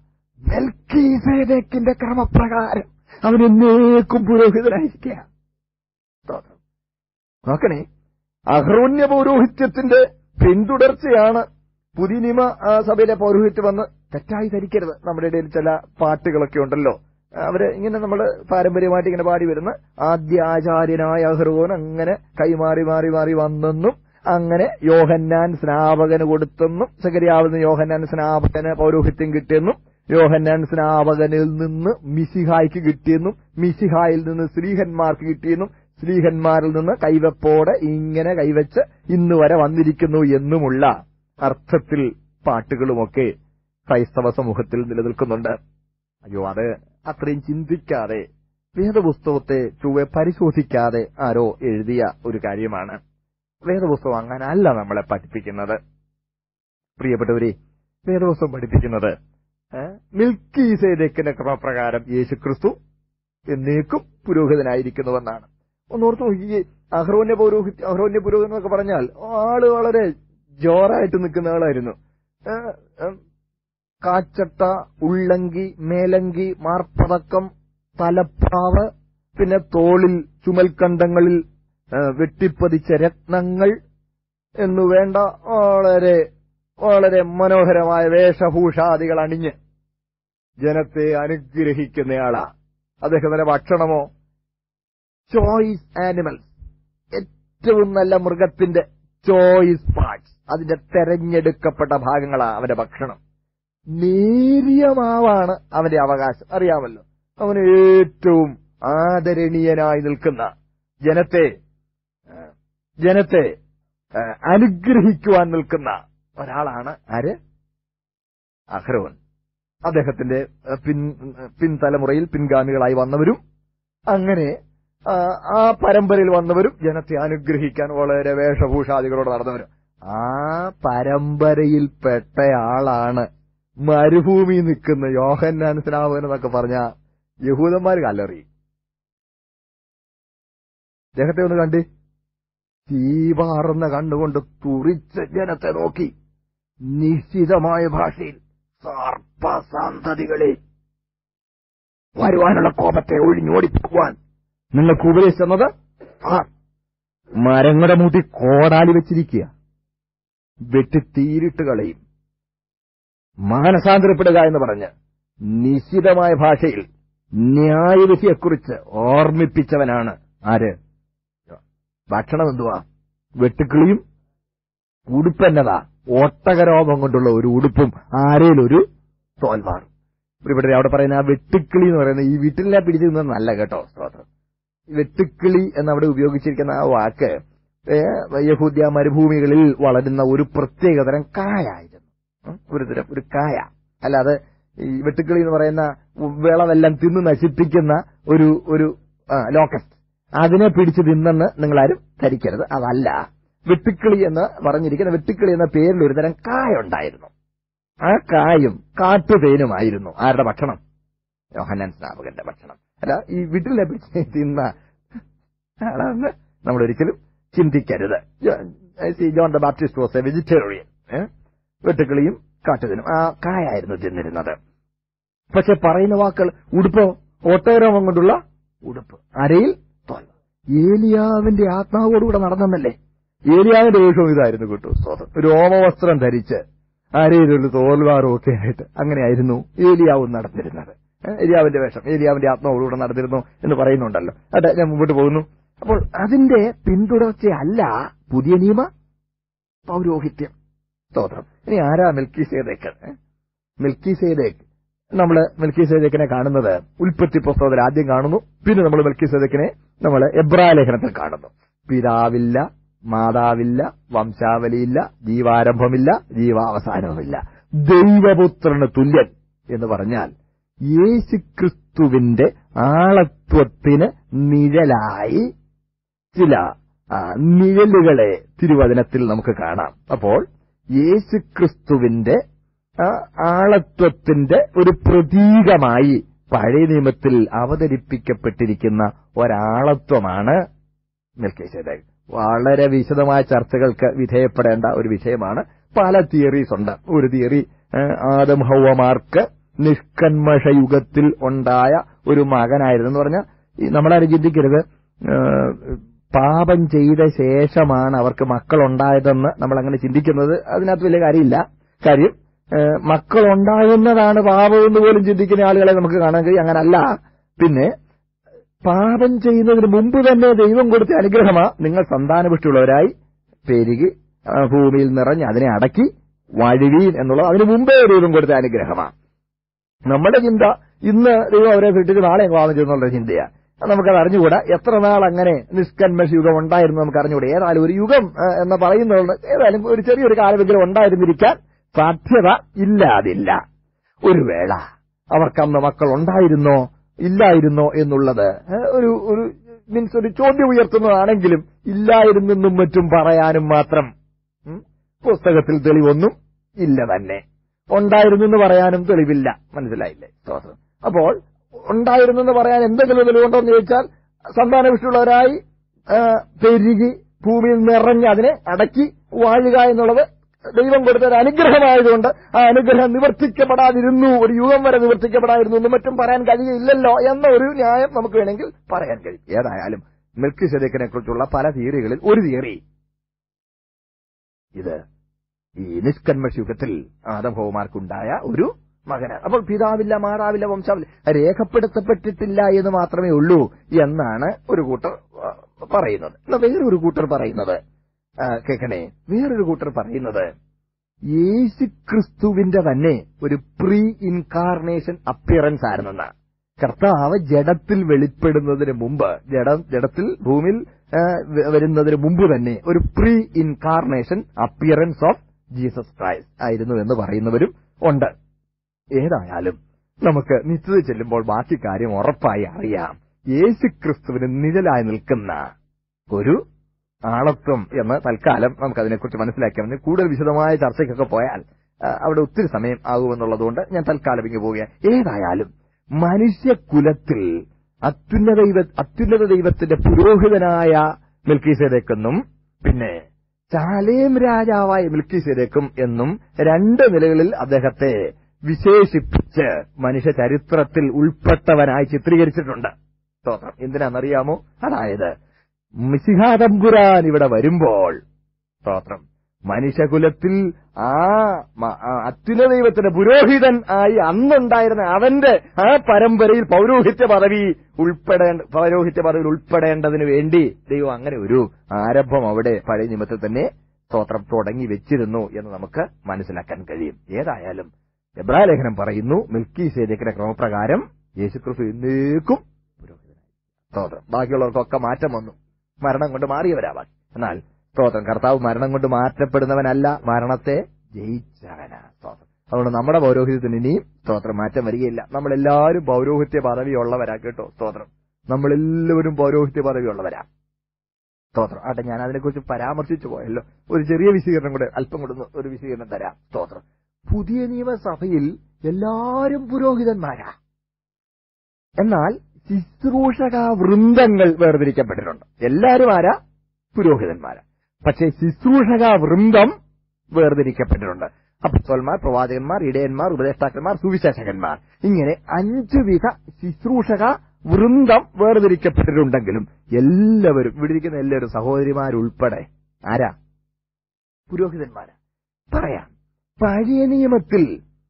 മെൽക്കീസേദക്കിന്റെ ക്രമപ്രകാരം അവൻ എന്നേക്കും പുരോഹിതനായിരിക്കുക സ്തോത്രം. നോക്കണേ അഹ്റോന്യ പൗരോഹിത്യത്തിന്റെ പിന്തുടർച്ചയാണ് പുതിയ നിയമ ആ, സഭയിലെ പൗരോഹിത്യമെന്ന് തെറ്റായി ധരിക്കരുത് നമ്മുടെ ഇടയിൽ ചില പാട്ടുകളൊക്കെ ഉണ്ടല്ലോ അവര് ഇങ്ങനെ നമ്മൾ പാരമ്പര്യമായിട്ട് ഇങ്ങനെ പാടി വരുന്ന ആദ്യ ആചാര്യനായ അഹ്റോൻ അങ്ങനെ കൈമാറി മാറി മാറി വന്നെന്നും അങ്ങനെ യോഹന്നാൻ സ്നാപകന് കൊടുത്തെന്നും സകരിയാവുന്ന യോഹന്നാൻ സ്നാപകന് പൗരോഹിത്യം കിട്ടിയെന്നും യോഹന്നാൻ സ്നാപകനിൽ നിന്ന് മിസിഹായ്ക്ക് കിട്ടിയെന്നും മിസിഹായിൽ നിന്ന് സ്ത്രീഹന്മാർക്ക് കിട്ടിയെന്നും സ്ത്രീഹന്മാരിൽ നിന്ന് കൈവപ്പോടെ ഇങ്ങനെ കൈവച്ച് ഇന്ന് വരെ വന്നിരിക്കുന്നു എന്നുമുള്ള അർത്ഥത്തിൽ പാട്ടുകളുമൊക്കെ ക്രൈസ്തവ സമൂഹത്തിൽ നിലനിൽക്കുന്നുണ്ട് അയ്യോ അത് അത്രയും ചിന്തിക്കാതെ വേദപുസ്തകത്തെ ചൊവ്വെ പരിശോധിക്കാതെ ആരോ എഴുതിയ ഒരു കാര്യമാണ് വേദപുസ്തകം അങ്ങനല്ല നമ്മളെ പഠിപ്പിക്കുന്നത് പ്രിയപ്പെട്ടവരെ വേദപുസ്തകം പഠിപ്പിക്കുന്നത് മിൽക്കി സേദക്കിന്റെ ക്രമപ്രകാരം യേശു ക്രിസ്തു എന്നേക്കും പുരോഹിതനായിരിക്കുന്നുവെന്നാണ് ഒന്നോർത്ത് നോക്കിയേ അഹ്റോന്യ പൗരോഹിത്യ അഹ്റോന്യ പുരോഹിതൻ എന്നൊക്കെ പറഞ്ഞാൽ ആള് വളരെ ജോറായിട്ട് നിൽക്കുന്ന ആളായിരുന്നു ഏ, ഏ, കാച്ചട്ട ഉള്ളങ്കി മേലങ്കി മാർപ്പതക്കം തലപ്പാവ് പിന്നെ തോളിൽ ചുമൽക്കണ്ടങ്ങളിൽ ഏ, വെട്ടിപ്പതിച്ച രത്നങ്ങൾ എന്നു വേണ്ട വളരെ വളരെ മനോഹരമായ വേഷഭൂഷാദികൾ അണിഞ്ഞ് ജനത്തെ അനുഗ്രഹിക്കുന്നയാളാ അദ്ദേഹത്തിന്റെ ഭക്ഷണമോ ചോയ്സ് ആനിമൽസ് ഏറ്റവും നല്ല മൃഗത്തിന്റെ ചോയ്സ് പാർട്സ് അതിന്റെ തെരഞ്ഞെടുക്കപ്പെട്ട ഭാഗങ്ങളാ അവന്റെ ഭക്ഷണം നേരിയ മാവാണ് അവന്റെ അവകാശം അറിയാമല്ലോ അവന് ഏറ്റവും ആദരണീയനായി നിൽക്കുന്ന ജനത്തെ ആ, ജനത്തെ ആ, അനുഗ്രഹിക്കുവാൻ നിൽക്കുന്ന ഒരാളാണ് ആര് അഹ്റോൻ അദ്ദേഹത്തിന്റെ ആ, പിൻ പിൻതലമുറയിൽ പിൻഗാമികളായി വന്നവരും അങ്ങനെ ആ, ആ പരമ്പരയിൽ വന്നവരും ജനത്തെ അനുഗ്രഹിക്കാൻ വളരെ വേഷഭൂഷാദികളോട് നടന്നവരും ആ പരമ്പരയിൽപ്പെട്ടയാളാണ് മരുഭൂമി നിൽക്കുന്ന യോഹന്നാൻ സ്നാപകൻ എന്നൊക്കെ പറഞ്ഞ യഹൂദന്മാർ കല്ലെറി അദ്ദേഹത്തെ ഒന്ന് കണ്ട് തീപാറുന്ന കണ്ണുകൊണ്ട് തുറിച്ച ജനത്തെ നോക്കി നിശ്ചിതമായ ഭാഷയിൽ സാർ സർപ്പസന്തതികളെ വരുവാനുള്ള കോപത്തെ ഒഴിഞ്ഞോടിപ്പിക്കുവാൻ നിങ്ങൾക്ക് ഉപദേശിച്ചത് ആർ മരങ്ങളുടെ മൂട്ടി കോടാലി വെച്ചിരിക്കുക വെട്ടി തീരിട്ട് കളയും മാനസാന്തരപ്പെടുക എന്ന് പറഞ്ഞ് നിശ്ചിതമായ ഭാഷയിൽ ന്യായവിധിയെക്കുറിച്ച് ഓർമ്മിപ്പിച്ചവനാണ് ആര് ഭക്ഷണം എന്തുവാ വെട്ടുക്കിളിയും ഉടുപ്പെന്നതാ ഒട്ടകരോപം കൊണ്ടുള്ള ഒരു ഉടുപ്പും ആരേലൊരു തോൽമാറും ഇവിടെ അവിടെ പറയുന്ന ആ വെട്ടുക്കിളി എന്ന് പറയുന്നത് ഈ വീട്ടിലെ പിടിച്ചു നിന്നത് നല്ല കേട്ടോ സ്തോത്രം വെട്ടുക്കിളി എന്നവിടെ ഉപയോഗിച്ചിരിക്കുന്ന ആ വാക്ക് ഏ, യഹൂദ്യ മരുഭൂമികളിൽ വളരുന്ന ഒരു പ്രത്യേകതരം കായായിരുന്നു ഉം, ഒരു തരം ഒരു കായ അല്ലാതെ ഈ വെട്ടുക്കിളി എന്ന് പറയുന്ന വിളവെല്ലാം തിന്ന് നശിപ്പിക്കുന്ന ഒരു ഒരു ലോക്കസ്റ്റ് അതിനെ പിടിച്ച് തിന്നെന്ന് നിങ്ങളാരും ധരിക്കരുത് അതല്ല വെട്ടുക്കിളി എന്ന് പറഞ്ഞിരിക്കുന്ന വെട്ടുക്കിളി എന്ന പേരിൽ ഒരു തരം കായ ഉണ്ടായിരുന്നു ആ കായും കാട്ടുതേനുമായിരുന്നു ആരുടെ ഭക്ഷണം യോഹന്നാൻ സ്നാപകന്റെ ഭക്ഷണം അല്ല ഈ വീട്ടിലെ പിടിച്ച് തിന്ന ആളാണെന്ന് നമ്മൾ ഒരിക്കലും ചിന്തിക്കരുത് John the Baptist was a vegetarian വെട്ടുക്കിളിയും കാട്ടുതേനും ആ കായായിരുന്നു തിന്നിരുന്നത് പക്ഷെ പറയുന്ന വാക്കുകൾ ഉടുപ്പോ ഓട്ടോരോമം കൊണ്ടുള്ള ഉടുപ്പ് അരയിൽ തോൽ ഏലിയാവിന്റെ ആത്മാവോടുകൂടെ നടന്നെന്നല്ലേ ഏലിയാവിന്റെ വേഷവും ഇതായിരുന്നു കേട്ടോ സ്തോത്രം രോമവസ്ത്രം ധരിച്ച് അരയിലൊരു തോൽവാറും ഒക്കെ ആയിട്ട് അങ്ങനെയായിരുന്നു ഏലിയാവും നടന്നിരുന്നത് ഏഹ് ഏലിയാവിന്റെ വേഷം ഏലിയാവിന്റെ ആത്മാവോടുകൂടെ നടന്നിരുന്നു എന്ന് പറയുന്നുണ്ടല്ലോ അതെ ഞാൻ മുമ്പോട്ട് പോകുന്നു അപ്പോൾ അതിന്റെ പിന്തുടർച്ചയല്ല പുതിയ നിയമ പൗരോഹിത്യം സ്തോത്രം ഇനി ആരാ മിൽക്കി സേദേക്ക് മിൽക്കി സേദേക്ക് നമ്മൾ മിൽക്കി സേദേക്കിനെ കാണുന്നത് ഉൽപ്പത്തി പുസ്തകത്തിൽ ആദ്യം കാണുന്നു പിന്നെ നമ്മൾ മിൽക്കി സേദേക്കിനെ നമ്മൾ എബ്രാ ലേഖനത്തിൽ കാണുന്നു പിതാവില്ല മാതാവില്ല വംശാവലിയില്ല ജീവാരംഭമില്ല ജീവാവസാനവുമില്ല ദൈവപുത്രന് തുല്യൻ എന്ന് പറഞ്ഞാൽ യേശുക്രിസ്തുവിന്റെ ആളത്വത്തിന് നിഴലായി ചില ആ, നിഴലുകളെ തിരുവചനത്തിൽ നമുക്ക് കാണാം അപ്പോൾ യേശുക്രിസ്തുവിന്റെ ആ, ആളത്വത്തിന്റെ ഒരു പ്രതീകമായി പഴയ നിയമത്തിൽ അവതരിപ്പിക്കപ്പെട്ടിരിക്കുന്ന ഒരാളത്വമാണ് മെൽക്കേശേദക് വളരെ വിശദമായ ചർച്ചകൾക്ക് വിധേയപ്പെടേണ്ട ഒരു വിഷയമാണ് പല തിയറീസ് ഉണ്ട് ഒരു തിയറി ആദം ഹൗവമാർക്ക് നിഷ്കന്മഷ യുഗത്തിൽ ഉണ്ടായ ഒരു മകനായിരുന്നു എന്ന് പറഞ്ഞാൽ നമ്മളാരും ചിന്തിക്കരുത് ആ, പാപം ചെയ്ത ശേഷമാണ് അവർക്ക് മക്കളുണ്ടായതെന്ന് നമ്മൾ അങ്ങനെ ചിന്തിക്കുന്നത് അതിനകത്ത് വലിയ കാര്യമില്ല കാര്യം ആ, മക്കളുണ്ടാകുന്നതാണ് പാപമെന്ന് പോലും ചിന്തിക്കുന്ന ആളുകളെ നമുക്ക് കാണാൻ കഴിയും അങ്ങനല്ല പിന്നെ പാപം ചെയ്യുന്നതിന് മുമ്പ് തന്നെ ദൈവം കൊടുത്ത അനുഗ്രഹമാ നിങ്ങൾ സന്താനപുഷ്ടിയുള്ളവരായി പെരുകി ആ, ഭൂമിയിൽ നിറഞ്ഞ് അതിനെ അടക്കി വഴുവീൻ എന്നുള്ളത് അതിനു മുമ്പേ ദൈവം കൊടുത്ത അനുഗ്രഹമാണ് നമ്മുടെ ചിന്ത ഇന്ന് ദൈവം അവരെ സൃഷ്ടിച്ച് നാളെ വിവാഹം ചെയ്യുന്നുള്ള ചിന്തയാ അത് നമുക്കത് അറിഞ്ഞുകൂടാ എത്ര നാൾ അങ്ങനെ നിഷ്കന്മഷ യുഗം ഉണ്ടായിരുന്നു നമുക്ക് അറിഞ്ഞുകൂടാ ഏതായാലും ഒരു യുഗം ആ, എന്ന് പറയുന്നത് ഏതായാലും ഒരു ചെറിയൊരു കാലമെങ്കിലും ഉണ്ടായിരുന്നിരിക്കാൻ സാധ്യത ഇല്ലാതില്ല ഒരു വേള അവർക്കന്ന് മക്കൾ ഉണ്ടായിരുന്നോ ഇല്ലായിരുന്നോ എന്നുള്ളത് ഏ, ഒരു ഒരു മീൻസ് ഒരു ചോദ്യം ഉയർത്തുന്നതാണെങ്കിലും ഇല്ലായിരുന്നെന്നും മറ്റും പറയാനും മാത്രം ഉം, പുസ്തകത്തിൽ തെളിവൊന്നും ഇല്ല തന്നെ ഉണ്ടായിരുന്നെന്ന് പറയാനും തെളിവില്ല മനസ്സിലായില്ലേ സ്തോത്രം അപ്പോൾ ഉണ്ടായിരുന്നെന്ന് പറയാൻ എന്തെങ്കിലും തെളിവുണ്ടോ എന്ന് ചോദിച്ചാൽ സന്താനവിഷ്ടുള്ളവരായി ആ, പെരുകി ഭൂമിയിൽ നിറഞ്ഞ് അതിനെ അടക്കി വാഴുക എന്നുള്ളത് ദൈവം കൊടുത്ത ഒരു അനുഗ്രഹമായതുകൊണ്ട് ആ അനുഗ്രഹം നിവർത്തിക്കപ്പെടാതിരുന്നു ഒരു യുഗം വരെ നിവർത്തിക്കപ്പെടാതിരുന്നു എന്നും മറ്റും പറയാൻ കഴിയില്ലല്ലോ എന്ന ഒരു ന്യായം നമുക്ക് വേണമെങ്കിൽ പറയാൻ കഴിയും ഏതായാലും മിൽക്കി ഷെദേക്കിനെ കുറിച്ചുള്ള പല തിയറികളിൽ ഒരു തിയറി ഇത് ഈ നിഷ്കന്മഷ യുഗത്തിൽ ആദഭവമാർക്കുണ്ടായ ഒരു മകനാണ് അപ്പോൾ പിതാവില്ല മാതാവില്ല വംശാവില്ല രേഖപ്പെടുത്തപ്പെട്ടിട്ടില്ല എന്ന് മാത്രമേ ഉള്ളൂ എന്നാണ് ഒരു കൂട്ടർ ആ, പറയുന്നത് എന്നാ വേറൊരു കൂട്ടർ പറയുന്നത് ആ, കേൾക്കണേ വേറൊരു കൂട്ടർ പറയുന്നത് യേശുക്രിസ്തുവിന്റെ തന്നെ ഒരു പ്രീ ഇൻകാർണേഷൻ അപ്പിയറൻസ് ആയിരുന്നെന്നാണ് കർത്താവ് ജഡത്തിൽ വെളിപ്പെടുന്നതിന് മുമ്പ് ജഡം ജഡത്തിൽ ഭൂമിയിൽ ആ, വ- വരുന്നതിന് മുമ്പ് തന്നെ ഒരു pre incarnation appearance of Jesus Christ ആയിരുന്നു എന്ന് പറയുന്നവരും ഉണ്ട് ഏതായാലും നമുക്ക് നിശ്ചിത ചെല്ലുമ്പോൾ ബാക്കി കാര്യം ഉറപ്പായി അറിയാം യേശുക്രിസ്തുവിന് നിഴലായി നിൽക്കുന്ന ഒരു ആളത്വം എന്ന് തൽക്കാലം നമുക്ക് അതിനെക്കുറിച്ച് മനസ്സിലാക്കിയാൽ മതി കൂടുതൽ വിശദമായ ചർച്ചയ്ക്കൊക്കെ പോയാൽ ആ, അവിടെ ഒത്തിരി സമയം ആകുമെന്നുള്ളതുകൊണ്ട് ഞാൻ തൽക്കാലം ഇങ്ങ് പോവുകയാണ് ഏതായാലും മനുഷ്യകുലത്തിൽ അത്യുന്നത ദൈവ അത്യുന്നത ദൈവത്തിന്റെ പുരോഹിതനായ മിൽക്കീസേദെക്കെന്നും പിന്നെ ചാലേം രാജാവായ മിൽക്കീസേദെക്കും എന്നും രണ്ട് നിലകളിൽ അദ്ദേഹത്തെ വിശേഷിപ്പിച്ച് മനുഷ്യ ചരിത്രത്തിൽ ഉൾപ്പെട്ടവനായി ചിത്രീകരിച്ചിട്ടുണ്ട് സ്തോത്രം എന്തിനാണെന്നറിയാമോ അതായത് മിസിഹാതമ്പുരാൻ ഇവിടെ വരുമ്പോൾ സ്തോത്രം മനുഷ്യകുലത്തിൽ ആ മ- ആ അത്യുന്ന ദൈവത്തിന്റെ പുരോഹിതൻ ആയി അന്നുണ്ടായിരുന്ന അവന്റെ ആ പരമ്പരയിൽ പൗരോഹിത്യ പദവി ഉൾപ്പെടേണ്ട പൗരോഹിത്യ പദവിയിൽ ഉൾപ്പെടേണ്ടതിന് വേണ്ടി ദൈവം അങ്ങനെ ഒരു ആരംഭം അവിടെ പഴയ നിയമത്തിൽ തന്നെ സ്തോത്രം തുടങ്ങി വെച്ചിരുന്നു എന്ന് നമുക്ക് മനസ്സിലാക്കാൻ കഴിയും ഏതായാലും എബ്രാലേഖനം പറയുന്നു മിൽക്കി സേദക്കിന്റെ ക്രമപ്രകാരം യേശുക്രിസ്തു എന്നേക്കും പുരോഹിതനായി സ്തോത്രം ബാക്കിയുള്ളവർക്കൊക്കെ മാറ്റം വന്നു മരണം കൊണ്ട് മാറിയവരാവാൻ എന്നാൽ സ്തോത്രം കർത്താവ് മരണം കൊണ്ട് മാറ്റപ്പെടുന്നവനല്ല മരണത്തെ ജയിച്ചവനാ സ്തോത്രം അതുകൊണ്ട് നമ്മുടെ പൗരോഹിത്യത്തിന് ഇനിയും സ്തോത്രം മാറ്റം വരികയില്ല നമ്മളെല്ലാവരും പൗരോഹിത്യ പദവിയുള്ളവരാ കേട്ടോ സ്തോത്രം നമ്മളെല്ലാവരും പൗരോഹിത്യ പദവിയുള്ളവരാ സ്തോത്രം ആട്ടെ ഞാൻ അതിനെക്കുറിച്ച് പരാമർശിച്ചു പോയല്ലോ ഒരു ചെറിയ വിശീകരണം കൂടെ അല്പം കൂടെ ഒന്ന് ഒരു വിശീകരണം തരാം സ്തോത്രം പുതിയ നിയമസഭയിൽ എല്ലാവരും പുരോഹിതന്മാരാ എന്നാൽ ശുശ്രൂഷക വൃന്ദങ്ങൾ വേർതിരിക്കപ്പെട്ടിട്ടുണ്ട് എല്ലാവരും ആരാ പുരോഹിതന്മാരാ പക്ഷേ ശുശ്രൂഷക വൃന്ദം വേർതിരിക്കപ്പെട്ടിട്ടുണ്ട് അപ്പസ്തോന്മാർ പ്രവാചകന്മാർ ഇടയന്മാർ ഉപദേഷ്ടാക്കന്മാർ സുവിശേഷകന്മാർ ഇങ്ങനെ അഞ്ചു വിധ ശുശ്രൂഷക വൃന്ദം വേർതിരിക്കപ്പെട്ടിട്ടുണ്ടെങ്കിലും എല്ലാവരും ഇവിടെ ഇരിക്കുന്ന എല്ലാവരും സഹോദരിമാരുൾപ്പെടെ ആരാ പുരോഹിതന്മാരാ പറയാം പഴയ നിയമത്തിൽ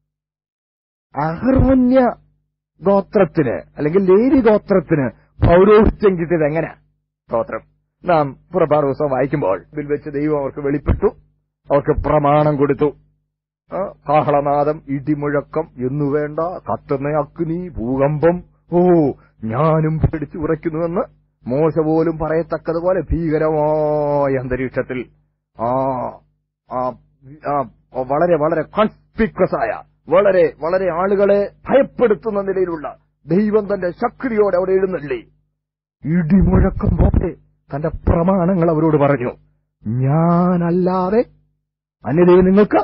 അഹർവന്യ ഗോത്രത്തിന് അല്ലെങ്കിൽ ലേരി ഗോത്രത്തിന് പൗരോഹിത്യം കിട്ടിയത് എങ്ങനെ സ്തോത്രം നാം പുറപ്പാട് ദിവസം വായിക്കുമ്പോൾ ഇതിൽ വെച്ച് ദൈവം അവർക്ക് വെളിപ്പെട്ടു അവർക്ക് പ്രമാണം കൊടുത്തു ആ, കാഹളനാദം ഇടിമുഴക്കം എന്നു വേണ്ട കത്തുന്ന അഗ്നി ഭൂകമ്പം ഓ ഞാനും പിടിച്ചു ഉറയ്ക്കുന്നുവെന്ന് മോശ പോലും പറയത്തക്കതുപോലെ ഭീകരമായ അന്തരീക്ഷത്തിൽ ആ ആ ആ വളരെ വളരെ കോൺസ്പിക്വസ് ആയ വളരെ വളരെ ആളുകളെ ഭയപ്പെടുത്തുന്ന നിലയിലുള്ള ദൈവം തന്റെ ശക്തിയോടെ അവിടെ എഴുന്നള്ളി ഇടിമുഴക്കം പോലെ തന്റെ പ്രമാണങ്ങൾ അവരോട് പറഞ്ഞു ഞാനല്ലാതെ അന്യതയെ നിങ്ങൾക്ക്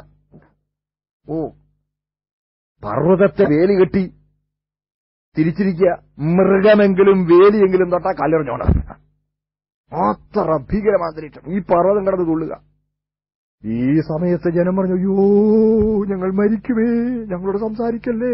ഓ പർവ്വതത്തെ വേലി കെട്ടി തിരിച്ചിരിക്കുക മൃഗമെങ്കിലും വേലിയെങ്കിലും തൊട്ടാ കല്ലെറിഞ്ഞോണം അത്ര ഭീകരമാന്തരീക്ഷം ഈ പർവ്വതം കടന്ന് തുള്ളുക ഈ സമയത്ത് ജനം പറഞ്ഞു അയ്യോ ഞങ്ങൾ മരിക്കുമേ ഞങ്ങളോട് സംസാരിക്കല്ലേ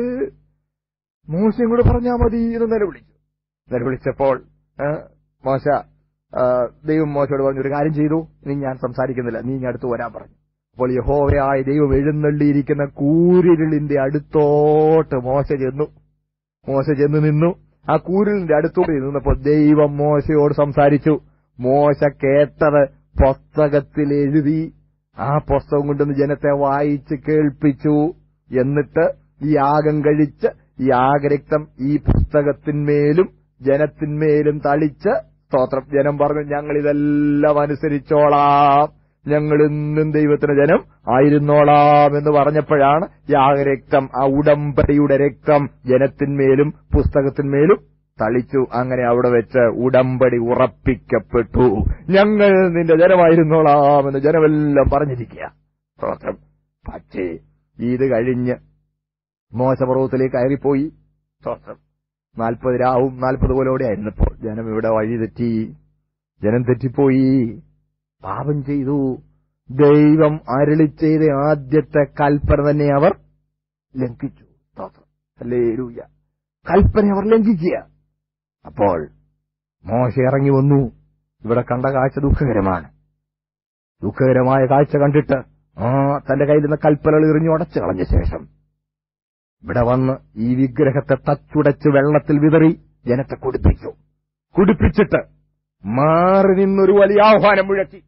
മോശം കൂടെ പറഞ്ഞാ മതി എന്ന് നിലവിളിച്ചു നിലവിളിച്ചപ്പോൾ ആ, മോശ ആ, ദൈവം മോശയോട് പറഞ്ഞു ഒരു കാര്യം ചെയ്തു ഇനി ഞാൻ സംസാരിക്കുന്നില്ല നീ ഇങ്ങ് അടുത്ത് വരാൻ പറഞ്ഞു അപ്പോൾ യഹോവയായ ദൈവം എഴുന്നള്ളിയിരിക്കുന്ന കൂരിരുളിന്റെ അടുത്തോട്ട് മോശ ചെന്നു മോശ ചെന്ന് നിന്നു ആ കൂരിലിന്റെ അടുത്തോട്ട് നിന്നപ്പോൾ ദൈവം മോശയോട് സംസാരിച്ചു മോശ കേട്ടത് പുസ്തകത്തിൽ എഴുതി ആ പുസ്തകം കൊണ്ടുവന്ന് ജനത്തെ വായിച്ച് കേൾപ്പിച്ചു എന്നിട്ട് ഈ യാഗം കഴിച്ച് ഈ യാഗരക്തം ഈ പുസ്തകത്തിന്മേലും ജനത്തിന്മേലും തളിച്ച് സ്തോത്രം ജനം പറഞ്ഞു ഞങ്ങൾ ഇതെല്ലാം അനുസരിച്ചോളാം ഞങ്ങൾ ഇന്നും ദൈവത്തിന് ജനം ആയിരുന്നോളാം എന്ന് പറഞ്ഞപ്പോഴാണ് യാഗരക്തം ആ ഉടമ്പടിയുടെ രക്തം ജനത്തിന്മേലും പുസ്തകത്തിന്മേലും തളിച്ചു അങ്ങനെ അവിടെ വെച്ച് ഉടമ്പടി ഉറപ്പിക്കപ്പെട്ടു ഞങ്ങൾ നിന്റെ ജനമായിരുന്നോളാം എന്ന് ജനമെല്ലാം പറഞ്ഞിരിക്കുക സ്തോത്രം പക്ഷേ ഇത് കഴിഞ്ഞ് മോശപർവ്വത്തിലേക്ക് കയറിപ്പോയി സ്തോത്രം നാൽപ്പത് രാവും നാൽപ്പത് പോലോടെ ആയിരുന്നപ്പോൾ ജനം ഇവിടെ വഴി തെറ്റി ജനം തെറ്റിപ്പോയി പാപം ചെയ്തു ദൈവം അരളി ചെയ്ത ആദ്യത്തെ കൽപ്പന തന്നെ അവർ ലംഘിച്ചു സ്തോത്രം ഹല്ലേലൂയ കൽപ്പന അവർ ലംഘിക്കുക അപ്പോൾ മോശ ഇറങ്ങി വന്നു ഇവിടെ കണ്ട കാഴ്ച ദുഃഖകരമാണ് ദുഃഖകരമായ കാഴ്ച കണ്ടിട്ട് ആ തന്റെ കയ്യിലിരുന്ന കൽപ്പനകൾ എറിഞ്ഞു അടച്ചു കളഞ്ഞ ശേഷം ഇവിടെ വന്ന് ഈ വിഗ്രഹത്തെ തച്ചുടച്ച് വെള്ളത്തിൽ വിതറി ജനത്തെ കുടിപ്പിച്ചു കുടിപ്പിച്ചിട്ട് മാറി നിന്നൊരു വലിയ ആഹ്വാനം മുഴക്കി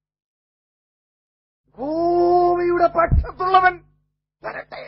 ഗോവയുടെ പക്ഷത്തുള്ളവൻ വരട്ടെ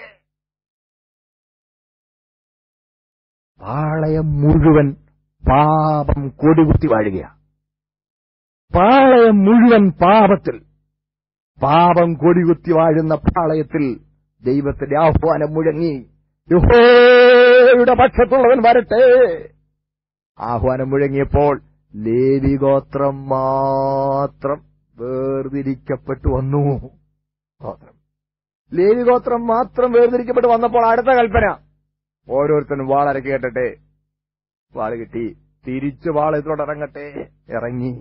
പാളയം മുഴുവൻ പാപം കൊടികുത്തി വാഴുകയാണ് പാളയം മുഴുവൻ പാപത്തിൽ പാപം കൊടികുത്തി വാഴുന്ന പാളയത്തിൽ ദൈവത്തിന്റെ ആഹ്വാനം മുഴങ്ങി യഹോയുടെ പക്ഷത്തുള്ളവൻ വരട്ടെ ആഹ്വാനം മുഴങ്ങിയപ്പോൾ ലേവി ഗോത്രം മാത്രം വേർതിരിക്കപ്പെട്ടു വന്നു ഗോത്രം ലേവി ഗോത്രം മാത്രം വേർതിരിക്കപ്പെട്ട് വന്നപ്പോൾ അടുത്ത കൽപ്പന ഓരോരുത്തരും വാളര കേട്ടട്ടെ വാള് കിട്ടി തിരിച്ചു വാളത്തോട് ഇറങ്ങട്ടെ ഇറങ്ങി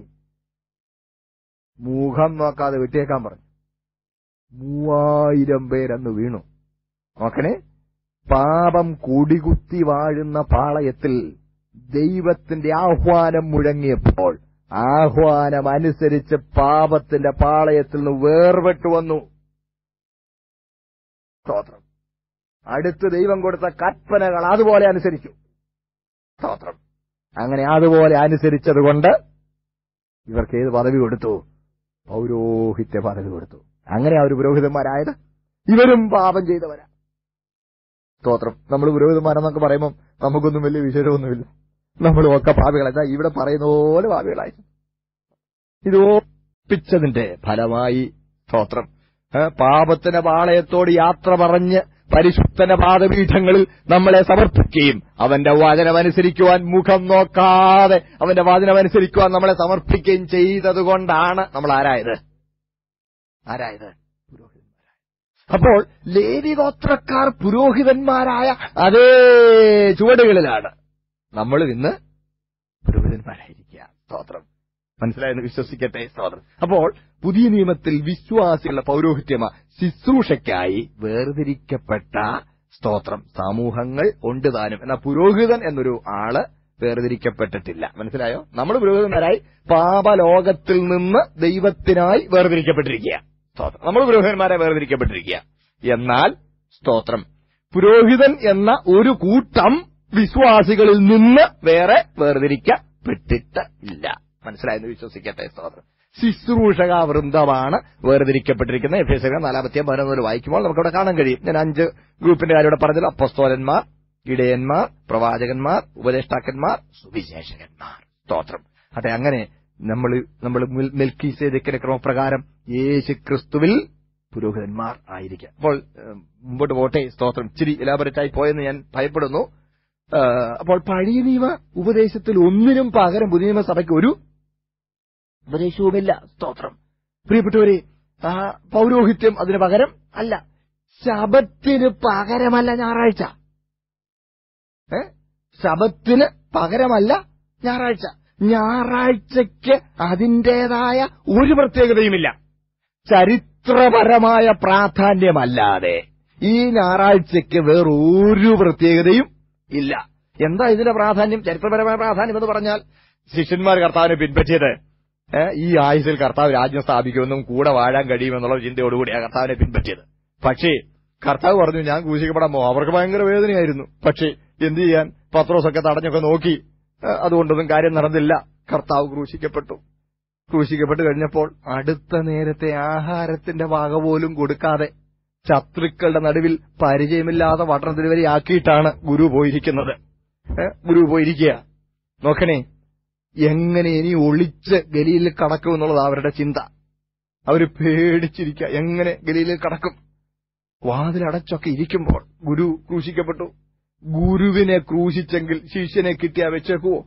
മുഖം നോക്കാതെ വിട്ടേക്കാൻ പറഞ്ഞു മൂവായിരം പേരന്ന് വീണു നോക്കണേ പാപം കുടികുത്തി വാഴുന്ന പാളയത്തിൽ ദൈവത്തിന്റെ ആഹ്വാനം മുഴങ്ങിയപ്പോൾ ആഹ്വാനം അനുസരിച്ച് പാപത്തിന്റെ പാളയത്തിൽ നിന്ന് വേർപെട്ടു വന്നു സ്തോത്രം അടുത്ത് ദൈവം കൊടുത്ത കൽപ്പനകൾ അതുപോലെ അനുസരിച്ചു സ്തോത്രം അങ്ങനെ അതുപോലെ അനുസരിച്ചതുകൊണ്ട് ഇവർക്ക് ഏത് പദവി കൊടുത്തു പൗരോഹിത്യ പദവി കൊടുത്തു അങ്ങനെ അവർ പുരോഹിതന്മാരായത് ഇവരും പാപം ചെയ്തവരാ സ്തോത്രം നമ്മൾ പുരോഹിതന്മാരെന്നൊക്കെ പറയുമ്പോൾ നമുക്കൊന്നും വലിയ വിശേഷമൊന്നുമില്ല നമ്മളും ഒക്കെ പാപികളാ ഇവിടെ പറയുന്ന പോലെ പാപികളായി ഇത് ഒപ്പിച്ചതിന്റെ ഫലമായി സ്തോത്രം ഏ, പാപത്തിന്റെ പാളയത്തോട് യാത്ര പറഞ്ഞ് പരിശുദ്ധന പാദപീഠങ്ങളിൽ നമ്മളെ സമർപ്പിക്കുകയും അവന്റെ വചനമനുസരിക്കുവാൻ മുഖം നോക്കാതെ അവന്റെ വചനമനുസരിക്കുവാൻ നമ്മളെ സമർപ്പിക്കുകയും ചെയ്തതുകൊണ്ടാണ് നമ്മൾ ആരായത് ആരായത് പുരോഹിതന്മാരായത് അപ്പോൾ ലേവി ഗോത്രക്കാർ പുരോഹിതന്മാരായ അതേ ചുവടുകളിലാണ് നമ്മൾ ഇന്ന് പുരോഹിതന്മാരായിരിക്കുക സ്തോത്രം മനസ്സിലായെന്ന് വിശ്വസിക്കട്ടെ സ്തോത്രം അപ്പോൾ പുതിയ നിയമത്തിൽ വിശ്വാസികളുടെ പൗരോഹിത്യമ ശുശ്രൂഷയ്ക്കായി വേർതിരിക്കപ്പെട്ട സ്തോത്രം സമൂഹങ്ങൾ ഉണ്ട് താനും എന്നാൽ പുരോഹിതൻ എന്നൊരു ആള് വേർതിരിക്കപ്പെട്ടിട്ടില്ല മനസ്സിലായോ നമ്മൾ പുരോഹിതന്മാരായി പാപലോകത്തിൽ നിന്ന് ദൈവത്തിനായി വേർതിരിക്കപ്പെട്ടിരിക്കുക സ്തോത്രം നമ്മൾ പുരോഹിതന്മാരെ വേർതിരിക്കപ്പെട്ടിരിക്കുക എന്നാൽ സ്തോത്രം പുരോഹിതൻ എന്ന ഒരു കൂട്ടം വിശ്വാസികളിൽ നിന്ന് വേറെ വേർതിരിക്കപ്പെട്ടിട്ട് ഇല്ല മനസ്സിലായെന്ന് വിശ്വസിക്കട്ടെ സ്തോത്രം ശുശ്രൂഷക വൃന്ദമാണ് വേർതിരിക്കപ്പെട്ടിരിക്കുന്ന എഫ് എസ് നാലാമത്തെ പതിനൊന്നിൽ വായിക്കുമ്പോൾ നമുക്കവിടെ കാണാൻ കഴിയും ഞാൻ അഞ്ച് ഗ്രൂപ്പിന്റെ കാര്യം ഇവിടെ പറഞ്ഞത് അപ്പസ്തോലന്മാർ ഇടയന്മാർ പ്രവാചകന്മാർ ഉപദേഷ്ടാക്കന്മാർ സുവിശേഷകന്മാർ സ്തോത്രം അതെ അങ്ങനെ നമ്മൾ നമ്മൾ മെൽക്കീസേദിക്കിന്റെ ക്രമപ്രകാരം യേശു ക്രിസ്തുവിൽ പുരോഹിതന്മാർ ആയിരിക്കാം അപ്പോൾ ഏഹ്, മുമ്പോട്ട് പോട്ടെ സ്തോത്രം ഇച്ചിരി ഇലാബറേറ്റ് ആയി പോയെന്ന് ഞാൻ ഭയപ്പെടുന്നു ഏഹ്, അപ്പോൾ പഴയ നിയമ ഉപദേശത്തിൽ ഒന്നിനും പകരം പുതിയ നിയമ സഭയ്ക്ക് ഒരു ഉപദേശവുമില്ല സ്തോത്രം പ്രിയപ്പെട്ടവരെ ആ പൗരോഹിത്യം അതിന് പകരം അല്ല ശബത്തിന് പകരമല്ല ഞായറാഴ്ച ഏ ശബത്തിന് പകരമല്ല ഞായറാഴ്ച ഞായറാഴ്ചയ്ക്ക് അതിന്റേതായ ഒരു പ്രത്യേകതയുമില്ല ചരിത്രപരമായ പ്രാധാന്യമല്ലാതെ ഈ ഞായറാഴ്ചയ്ക്ക് വേറൊരു പ്രത്യേകതയും ഇല്ല എന്താ ഇതിന്റെ പ്രാധാന്യം ചരിത്രപരമായ പ്രാധാന്യം എന്ന് പറഞ്ഞാൽ ശിഷ്യന്മാർ കർത്താവിനെ പിൻപറ്റിയത് ഏ, ഈ ആയുസിൽ കർത്താവ് രാജ്യം സ്ഥാപിക്കുമെന്നും കൂടെ വാഴാൻ കഴിയുമെന്നുള്ള ചിന്തയോടുകൂടിയാണ് കർത്താവിനെ പിൻപറ്റിയത് പക്ഷേ കർത്താവ് പറഞ്ഞു ഞാൻ ക്രൂശിക്കപ്പെടാൻ പോകും അവർക്ക് ഭയങ്കര വേദനയായിരുന്നു പക്ഷേ എന്ത് ചെയ്യാൻ പത്രോസൊക്കെ തടഞ്ഞൊക്കെ നോക്കി ഏ, അതുകൊണ്ടൊന്നും കാര്യം നടന്നില്ല കർത്താവ് ക്രൂശിക്കപ്പെട്ടു ക്രൂശിക്കപ്പെട്ട് കഴിഞ്ഞപ്പോൾ അടുത്ത നേരത്തെ ആഹാരത്തിന്റെ വക പോലും കൊടുക്കാതെ ശത്രുക്കളുടെ നടുവിൽ പരിചയമില്ലാത്ത പട്ടണത്തിൽ വരെ ആക്കിയിട്ടാണ് ഗുരു പോയിരിക്കുന്നത് ഏ, ഗുരു പോയിരിക്കുക നോക്കണേ എങ്ങനെ ഇനി ഒളിച്ച് ഗലിയിൽ കടക്കും എന്നുള്ളത് അവരുടെ ചിന്ത അവര് പേടിച്ചിരിക്കുക എങ്ങനെ ഗലിയിൽ കടക്കും വാതിലടച്ചൊക്കെ ഇരിക്കുമ്പോൾ ഗുരു ക്രൂശിക്കപ്പെട്ടു ഗുരുവിനെ ക്രൂശിച്ചെങ്കിൽ ശിഷ്യനെ കിട്ടിയാ വെച്ചേക്കുവോ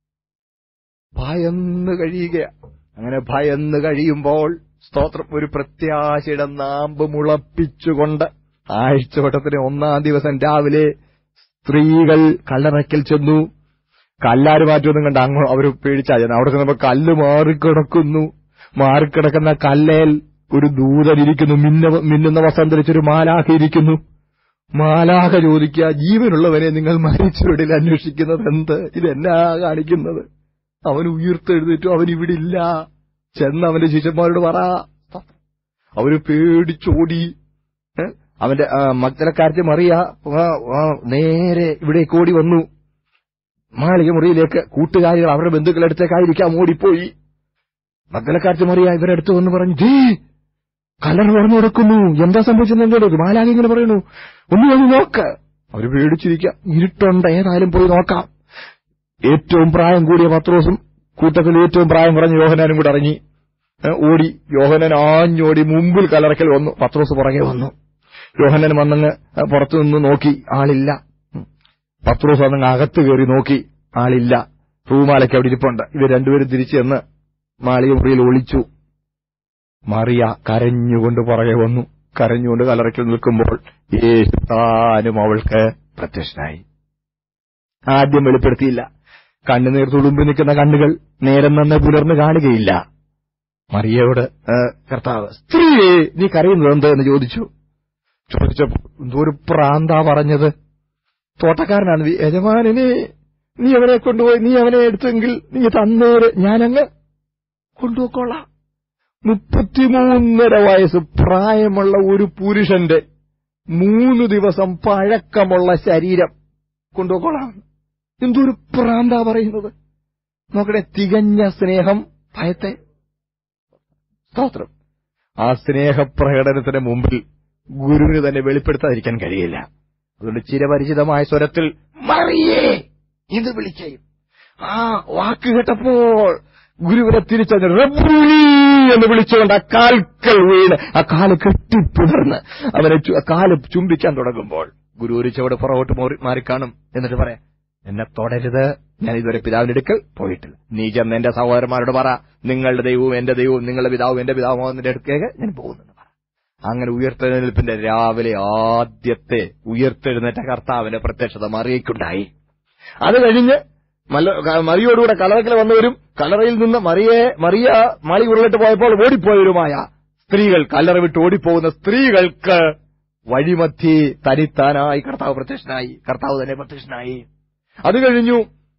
ഭയന്ന് കഴിയുക അങ്ങനെ ഭയന്ന് കഴിയുമ്പോൾ സ്തോത്രം ഒരു പ്രത്യാശയുടെ നാമ്പ് മുളപ്പിച്ചുകൊണ്ട് ആഴ്ചവട്ടത്തിന് ഒന്നാം ദിവസം രാവിലെ സ്ത്രീകൾ കല്ലറയ്ക്കൽ ചെന്നു കല്ലാര് മാറ്റൊന്നും കണ്ട അങ്ങ് അവർ പേടിച്ചാ ചെന്ന് അവിടെ ചെന്നപ്പോ കല്ല് മാറിക്കിടക്കുന്നു മാറിക്കിടക്കുന്ന കല്ലേൽ ഒരു ദൂതൻ ഇരിക്കുന്നു മിന്ന മിന്നുന്ന വസ്ത്രം ധരിച്ചൊരു മാലാഖ ഇരിക്കുന്നു മാലാഖ ചോദിക്കുക ജീവനുള്ളവനെ നിങ്ങൾ മരിച്ചവരിൽ അന്വേഷിക്കുന്നത് എന്ത് ഇതെന്നാ കാണിക്കുന്നത് അവൻ ഉയർത്തെഴുന്നേറ്റു അവൻ ഇവിടെ ഇല്ല ചെന്ന് അവന്റെ ശിഷ്യന്മാരോട് പറ അവര് പേടിച്ചോടി ഏ? അവന്റെ ആ, മഗ്ദലക്കാരത്തെ മറിയ ആ, ആ, നേരെ ഇവിടേക്ക് ഓടി വന്നു മാളിക മുറിയിലേക്ക് കൂട്ടുകാരികൾ അവരുടെ ബന്ധുക്കളടുത്തേക്കായിരിക്കാം ഓടിപ്പോയി മഗ്ദലക്കാരത്തെ മറിയ ഇവരുടെ അടുത്ത് വന്ന് പറഞ്ഞു ജേ കല്ലറ തുറന്നു കൊടുക്കുന്നു എന്താ സംഭവിച്ചെന്നോട് മാലാഖ ഇങ്ങനെ പറയുന്നു ഒന്ന് വന്ന് നോക്ക് അവര് പേടിച്ചിരിക്കാം ഇരുട്ടുണ്ട് ഏതായാലും പോയി നോക്കാം ഏറ്റവും പ്രായം കൂടിയ പത്രോസും കൂട്ടത്തിൽ ഏറ്റവും പ്രായം കുറഞ്ഞ യോഹനാനും കൂടെ ഇറങ്ങി ഏ, ഓടി യോഹനൻ ആഞ്ഞോടി മുമ്പിൽ കലറക്കൽ വന്നു പത്രോസ് പുറകെ വന്നു യോഹനൻ വന്നങ്ങ് പുറത്തു നിന്ന് നോക്കി ആളില്ല ഉം. പത്രോസ് വന്നങ്ങ് അകത്ത് കയറി നോക്കി ആളില്ല റൂമാലൊക്കെ അവിടെ ഇരിപ്പുണ്ട് ഇവർ രണ്ടുപേരും തിരിച്ചു ചെന്ന് മാളിക മുറിയിൽ ഒളിച്ചു മറിയ കരഞ്ഞുകൊണ്ട് പുറകെ വന്നു കരഞ്ഞുകൊണ്ട് കലറയ്ക്കൽ നിൽക്കുമ്പോൾ യേശു താനും അവൾക്ക് പ്രത്യക്ഷനായി ആദ്യം വെളിപ്പെടുത്തിയില്ല കണ്ണുനീർ തുളുമ്പി നിൽക്കുന്ന കണ്ണുകൾ നേരം നന്നെ പുലർന്ന് കാണുകയില്ല മറിയയോട് "ഏ, കർത്താവ് സ്ത്രീയെ നീ കരയുന്നത് എന്ത് എന്ന് ചോദിച്ചു ചോദിച്ചപ്പോ എന്തോ ഒരു പ്രാന്താ പറഞ്ഞത് തോട്ടക്കാരനാണ് വി- യജമാനനെ നീ അവനെ കൊണ്ടുപോയി നീ അവനെ എടുത്തെങ്കിൽ നീ തന്നേര് ഞാനങ്ങ് കൊണ്ടുപോയിക്കൊള്ളാം മുപ്പത്തിമൂന്നര വയസ്സ് പ്രായമുള്ള ഒരു പുരുഷന്റെ മൂന്ന് ദിവസം പഴക്കമുള്ള ശരീരം കൊണ്ടുപോയിക്കൊള്ളാം എന്തൊരു പ്രാന്താ പറയുന്നത് നോക്കട്ടെ തികഞ്ഞ സ്നേഹം ഭയത്തെ സ്തോത്രം ആ സ്നേഹപ്രകടനത്തിന് മുമ്പിൽ ഗുരുവിന് തന്നെ വെളിപ്പെടുത്താതിരിക്കാൻ കഴിയില്ല അതുകൊണ്ട് ചിരപരിചിതമായ സ്വരത്തിൽ മറിയേ ഇത് വിളിക്കുകയും ആ വാക്ക് കേട്ടപ്പോൾ ഗുരുവിനെ തിരിച്ചറിഞ്ഞു റബ്ബൂനി എന്ന് വിളിച്ചുകൊണ്ട് ആ കാൽക്കൽ വീണ് ആ കാല് കെട്ടിപ്പിടർന്ന് അവനെ ചു- ആ കാല് ചുംബിക്കാൻ തുടങ്ങുമ്പോൾ ഗുരു ഒരു ചുവട് പുറകോട്ട് മോറി- മാറിക്കാണും എന്നിട്ട് പറയാം എന്നെ തുടരുത് ഞാൻ ഇതുവരെ പിതാവിന്റെ അടുക്കൽ പോയിട്ടില്ല നീ ചെന്ന് എന്റെ സഹോദരന്മാരോട് പറ നിങ്ങളുടെ ദൈവവും എന്റെ ദൈവവും നിങ്ങളുടെ പിതാവും എന്റെ പിതാവും എന്റെ അടുക്കേക്ക് ഞാൻ പോകുന്നെന്ന് പറ അങ്ങനെ ഉയർത്തെഴുന്നേൽപ്പിന്റെ രാവിലെ ആദ്യത്തെ ഉയർത്തെഴുന്നേറ്റ കർത്താവിന്റെ പ്രത്യക്ഷത മറിയയ്ക്കുണ്ടായി അത് കഴിഞ്ഞ് മല്ല- ക- മറിയോടുകൂടെ കലറയ്ക്കൽ വന്നവരും കലറയിൽ നിന്ന് മറിയെ മറിയ മളി ഉരുളിട്ട് പോയപ്പോൾ ഓടിപ്പോയവരുമായ സ്ത്രീകൾ കല്ലറ വിട്ട് ഓടിപ്പോകുന്ന സ്ത്രീകൾക്ക് വഴിമധ്യേ തനിത്താനായി കർത്താവ് പ്രത്യക്ഷനായി കർത്താവ് തന്നെ പ്രത്യക്ഷനായി അത് കഴിഞ്ഞു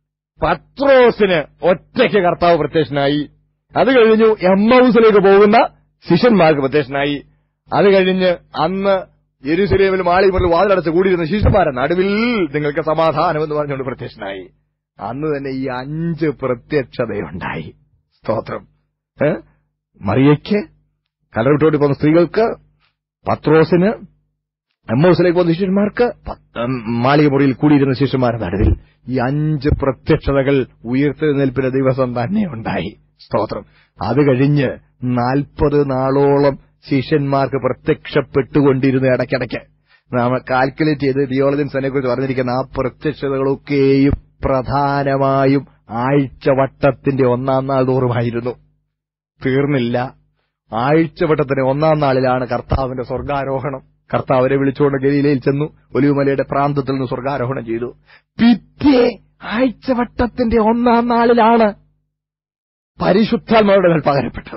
പത്രോസിന് ഒറ്റയ്ക്ക് കർത്താവ് പ്രത്യക്ഷനായി അത് കഴിഞ്ഞു എമ്മൗസിലേക്ക് പോകുന്ന ശിഷ്യന്മാർക്ക് പ്രത്യക്ഷനായി അത് കഴിഞ്ഞ് അന്ന് യെരുസലേമിൽ മാളി മുതൽ വാതിലടച്ച് കൂടിയിരുന്ന ശിഷ്യന്മാരെ നടുവിൽ നിങ്ങൾക്ക് സമാധാനം എന്ന് പറഞ്ഞുകൊണ്ട് പ്രത്യക്ഷനായി അന്ന് തന്നെ ഈ അഞ്ച് പ്രത്യക്ഷതയുണ്ടായി സ്തോത്രം ഏ? മറിയയ്ക്ക് കലവിട്ടോടി പോകുന്ന സ്ത്രീകൾക്ക് പത്രോസിന് എമ്മോസിലേക്ക് പോകുന്ന ശിഷ്യന്മാർക്ക് പത്ത്- ഉം, മാളിക മുറിയിൽ കൂടിയിരുന്ന ശിഷ്യന്മാരുടെ നടുവിൽ ഈ അഞ്ച് പ്രത്യക്ഷതകൾ ഉയർത്തെഴുന്നേൽപ്പിന്റെ ദിവസം തന്നെ ഉണ്ടായി സ്തോത്രം അത് കഴിഞ്ഞ് നാൽപ്പത് നാളോളം ശിഷ്യന്മാർക്ക് പ്രത്യക്ഷപ്പെട്ടുകൊണ്ടിരുന്ന ഇടയ്ക്കിടയ്ക്ക് നാം കാൽക്കുലേറ്റ് ചെയ്ത് തിയോളജൻസിനെ കുറിച്ച് പറഞ്ഞിരിക്കുന്ന ആ പ്രത്യക്ഷതകളൊക്കെയും പ്രധാനമായും ആഴ്ചവട്ടത്തിന്റെ ഒന്നാം നാൾ തോറുമായിരുന്നു തീർന്നില്ല ആഴ്ചവട്ടത്തിന്റെ ഒന്നാം നാളിലാണ് കർത്താവിന്റെ സ്വർഗാരോഹണം കർത്താവിനെ വിളിച്ചുകൊണ്ട് ഗലീലയിൽ ചെന്നു ഒലിവുമലയുടെ പ്രാന്തത്തിൽ നിന്ന് സ്വർഗാരോഹണം ചെയ്തു പിറ്റേ ആഴ്ചവട്ടത്തിന്റെ ഒന്നാം നാളിലാണ് പരിശുദ്ധാത്മാവിടെ മേൽ പകരപ്പെട്ടത്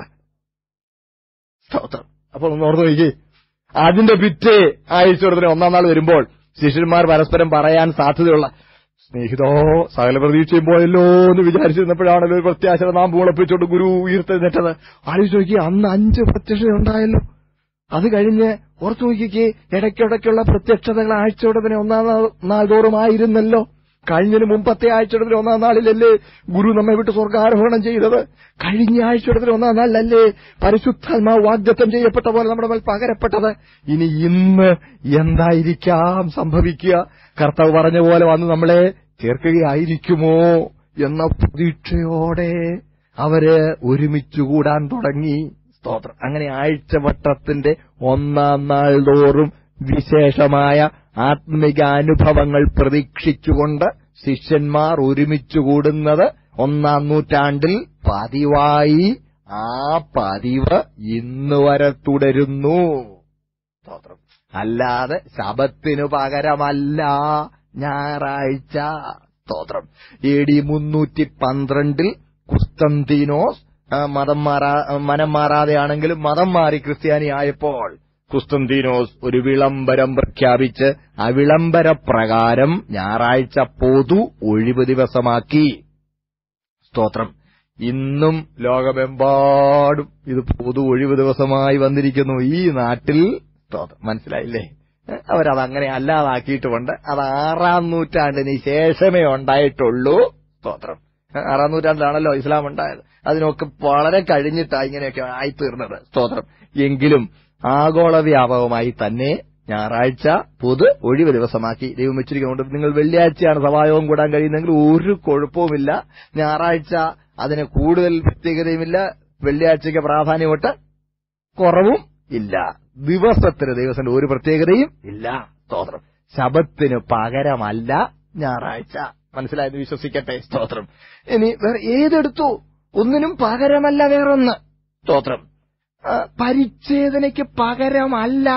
സ്തോത്രം അപ്പോൾ ഒന്ന് ഓർത്ത് നോക്കി അതിന്റെ പിറ്റേ ആഴ്ചവട്ടത്തിന് ഒന്നാം നാൾ വരുമ്പോൾ ശിഷ്യന്മാർ പരസ്പരം പറയാൻ സാധ്യതയുള്ള സ്നേഹിതോ സകല പ്രതീക്ഷയും പോയല്ലോ എന്ന് വിചാരിച്ചിരുന്നപ്പോഴാണല്ലോ ഒരു പ്രത്യാശ നാം പൂളപ്പിച്ചുകൊണ്ട് ഗുരു ഉയർത്തെഴുന്നേറ്റത് ആലോചിച്ച് നോക്കി അന്ന് അഞ്ച് പ്രത്യക്ഷത ഉണ്ടായല്ലോ അത് കഴിഞ്ഞ് ഓർത്തു നോക്കിക്കേ ഇടയ്ക്കിടയ്ക്കുള്ള പ്രത്യക്ഷതകൾ ആഴ്ചയോടത്തിന് ഒന്നാം നാൾ- നാൾ തോറുമായിരുന്നല്ലോ കഴിഞ്ഞതിന് മുമ്പത്തെ ആഴ്ചയോടത്തിന് ഒന്നാം നാളിലല്ലേ ഗുരു നമ്മെ വിട്ട് സ്വർഗാരോഹണം ചെയ്തത് കഴിഞ്ഞ ആഴ്ചയോടത്തിന് ഒന്നാം നാളിലല്ലേ പരിശുദ്ധാത്മാവ് വാഗ്ദത്തം ചെയ്യപ്പെട്ട പോലെ നമ്മുടെ മേൽ പകരപ്പെട്ടത് ഇനി ഇന്ന് എന്തായിരിക്കാം സംഭവിക്കുക കർത്താവ് പറഞ്ഞ പോലെ വന്ന് നമ്മളെ ചേർക്കുകയായിരിക്കുമോ എന്ന പ്രതീക്ഷയോടെ അവര് ഒരുമിച്ച് കൂടാൻ തുടങ്ങി സ്തോത്രം അങ്ങനെ ആഴ്ചവട്ടത്തിന്റെ ഒന്നാം നാൾ തോറും വിശേഷമായ ആത്മിക അനുഭവങ്ങൾ പ്രതീക്ഷിച്ചുകൊണ്ട് ശിഷ്യന്മാർ ഒരുമിച്ച് കൂടുന്നത് ഒന്നാം നൂറ്റാണ്ടിൽ പതിവായി ആ പതിവ് ഇന്ന് വരെ തുടരുന്നു സ്തോത്രം അല്ലാതെ ശബത്തിനു പകരമല്ല ഞായറാഴ്ച സ്തോത്രം എ ഡി മുന്നൂറ്റി പന്ത്രണ്ടിൽ കുസ്തന്തീനോസ് ആ, മതം മാറാ മനം മാറാതെയാണെങ്കിലും മതം മാറി ക്രിസ്ത്യാനി ആയപ്പോൾ കുസ്തന്തീനോസ് ഒരു വിളംബരം പ്രഖ്യാപിച്ച് ആ വിളംബര പ്രകാരം ഞായറാഴ്ച പൊതു ഒഴിവ് ദിവസമാക്കി സ്തോത്രം ഇന്നും ലോകമെമ്പാടും ഇത് പൊതു ഒഴിവ് ദിവസമായി വന്നിരിക്കുന്നു ഈ നാട്ടിൽ സ്തോത്രം മനസ്സിലായില്ലേ ഏ, അവരത് അങ്ങനെ അല്ലാതാക്കിയിട്ടുമുണ്ട് അത് ആറാം നൂറ്റാണ്ടിന് ശേഷമേ ഉണ്ടായിട്ടുള്ളൂ സ്തോത്രം ഏ, ആറാം നൂറ്റാണ്ടിലാണല്ലോ ഇസ്ലാം ഉണ്ടായത് അതിനൊക്കെ വളരെ കഴിഞ്ഞിട്ടാ ഇങ്ങനെയൊക്കെ ആയിത്തീർന്നത് സ്തോത്രം എങ്കിലും ആഗോള വ്യാപകമായി തന്നെ ഞായറാഴ്ച പൊതു ഒഴിവ് ദിവസമാക്കി ദൈവം വെച്ചിരിക്കുന്നുണ്ട് നിങ്ങൾ വെള്ളിയാഴ്ചയാണ് സഭായോഗം കൂടാൻ കഴിയുന്നെങ്കിൽ ഒരു കുഴപ്പവുമില്ല ഞായറാഴ്ച അതിന് കൂടുതൽ പ്രത്യേകതയുമില്ല വെള്ളിയാഴ്ചയ്ക്ക് പ്രാധാന്യമൊട്ട് കുറവും ഇല്ല ദിവസത്തിന് ദിവസത്തിന്റെ ഒരു പ്രത്യേകതയും ഇല്ല സ്തോത്രം ശബത്തിന് പകരമല്ല ഞായറാഴ്ച മനസ്സിലായത് വിശ്വസിക്കട്ടെ സ്തോത്രം ഇനി വേറെ ഏതെടുത്തു ഒന്നിനും പകരമല്ല വേറൊന്ന് സ്തോത്രം ആ, പരിച്ഛേദനയ്ക്ക് പകരമല്ല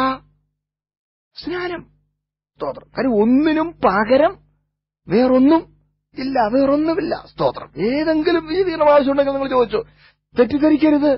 സ്നാനം സ്തോത്രം കാര്യം ഒന്നിനും പകരം വേറൊന്നും ഇല്ല വേറൊന്നുമില്ല സ്തോത്രം ഏതെങ്കിലും രീതിയിൽ ആവശ്യമുണ്ടെങ്കിൽ നിങ്ങൾ ചോദിച്ചു തെറ്റിദ്ധരിക്കരുത്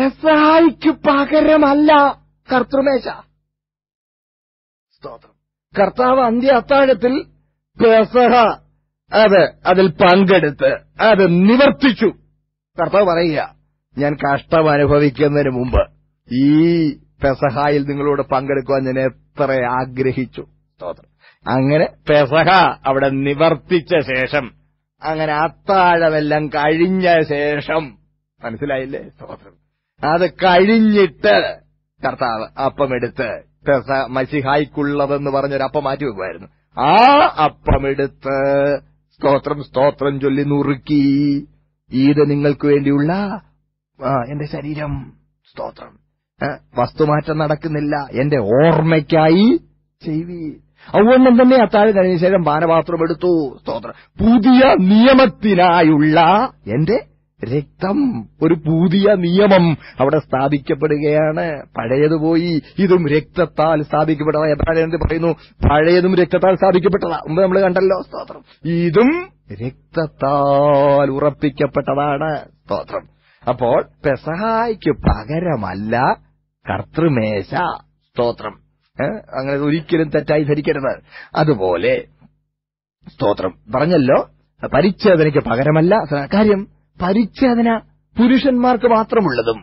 പെസായിക്ക് പകരമല്ല കർത്തൃമേശ സ്തോത്രം കർത്താവ് അന്ത്യ അത്താഴത്തിൽ പെസഹ അത് അതിൽ പങ്കെടുത്ത് അത് നിവർത്തിച്ചു കർത്താവ് പറയുക ഞാൻ കഷ്ടം അനുഭവിക്കുന്നതിന് മുമ്പ് ഈ പെസഹായിൽ നിങ്ങളോട് പങ്കെടുക്കുവാൻ ഞാൻ എത്ര ആഗ്രഹിച്ചു സ്തോത്രം അങ്ങനെ പെസഹ അവിടെ നിവർത്തിച്ച ശേഷം അങ്ങനെ അത്താഴമെല്ലാം കഴിഞ്ഞ ശേഷം മനസ്സിലായില്ലേ സ്തോത്രം അത് കഴിഞ്ഞിട്ട് കർത്താവ് അപ്പമെടുത്ത് പെസ മസിഹായിക്കുള്ളതെന്ന് പറഞ്ഞൊരു അപ്പം മാറ്റി വെക്കുമായിരുന്നു ആ അപ്പമെടുത്ത് സ്തോത്രം സ്തോത്രം ചൊല്ലി നുറുക്കി ഇത് നിങ്ങൾക്ക് വേണ്ടിയുള്ള ആ, എന്റെ ശരീരം സ്തോത്രം ഏ, വസ്തുമാറ്റം നടക്കുന്നില്ല എന്റെ ഓർമ്മയ്ക്കായി ചെയ്വി അതുകൊണ്ടും തന്നെ അത്താഴം കഴിഞ്ഞ ശേഷം പാനപാത്രം എടുത്തു സ്തോത്രം പുതിയ നിയമത്തിനായുള്ള എന്റെ രക്തം ഒരു പുതിയ നിയമം അവിടെ സ്ഥാപിക്കപ്പെടുകയാണ് പഴയത് പോയി ഇതും രക്തത്താൽ സ്ഥാപിക്കപ്പെട്ടതാ എബ്രാഹിം എന്ത് പറയുന്നു പഴയതും രക്തത്താൽ സ്ഥാപിക്കപ്പെട്ടതാ മുമ്പ് നമ്മൾ കണ്ടല്ലോ സ്തോത്രം ഇതും രക്തത്താൽ ഉറപ്പിക്കപ്പെട്ടതാണ് സ്തോത്രം അപ്പോൾ പെസഹായ്ക്ക് പകരമല്ല കർത്തൃമേശ സ്തോത്രം ഏ? അങ്ങനെ ഒരിക്കലും തെറ്റായി ധരിക്കരുത് അതുപോലെ സ്തോത്രം പറഞ്ഞല്ലോ പരിച്ഛേദനയ്ക്ക് പകരമല്ല കാര്യം പരിച്ഛേദന പുരുഷന്മാർക്ക് മാത്രമുള്ളതും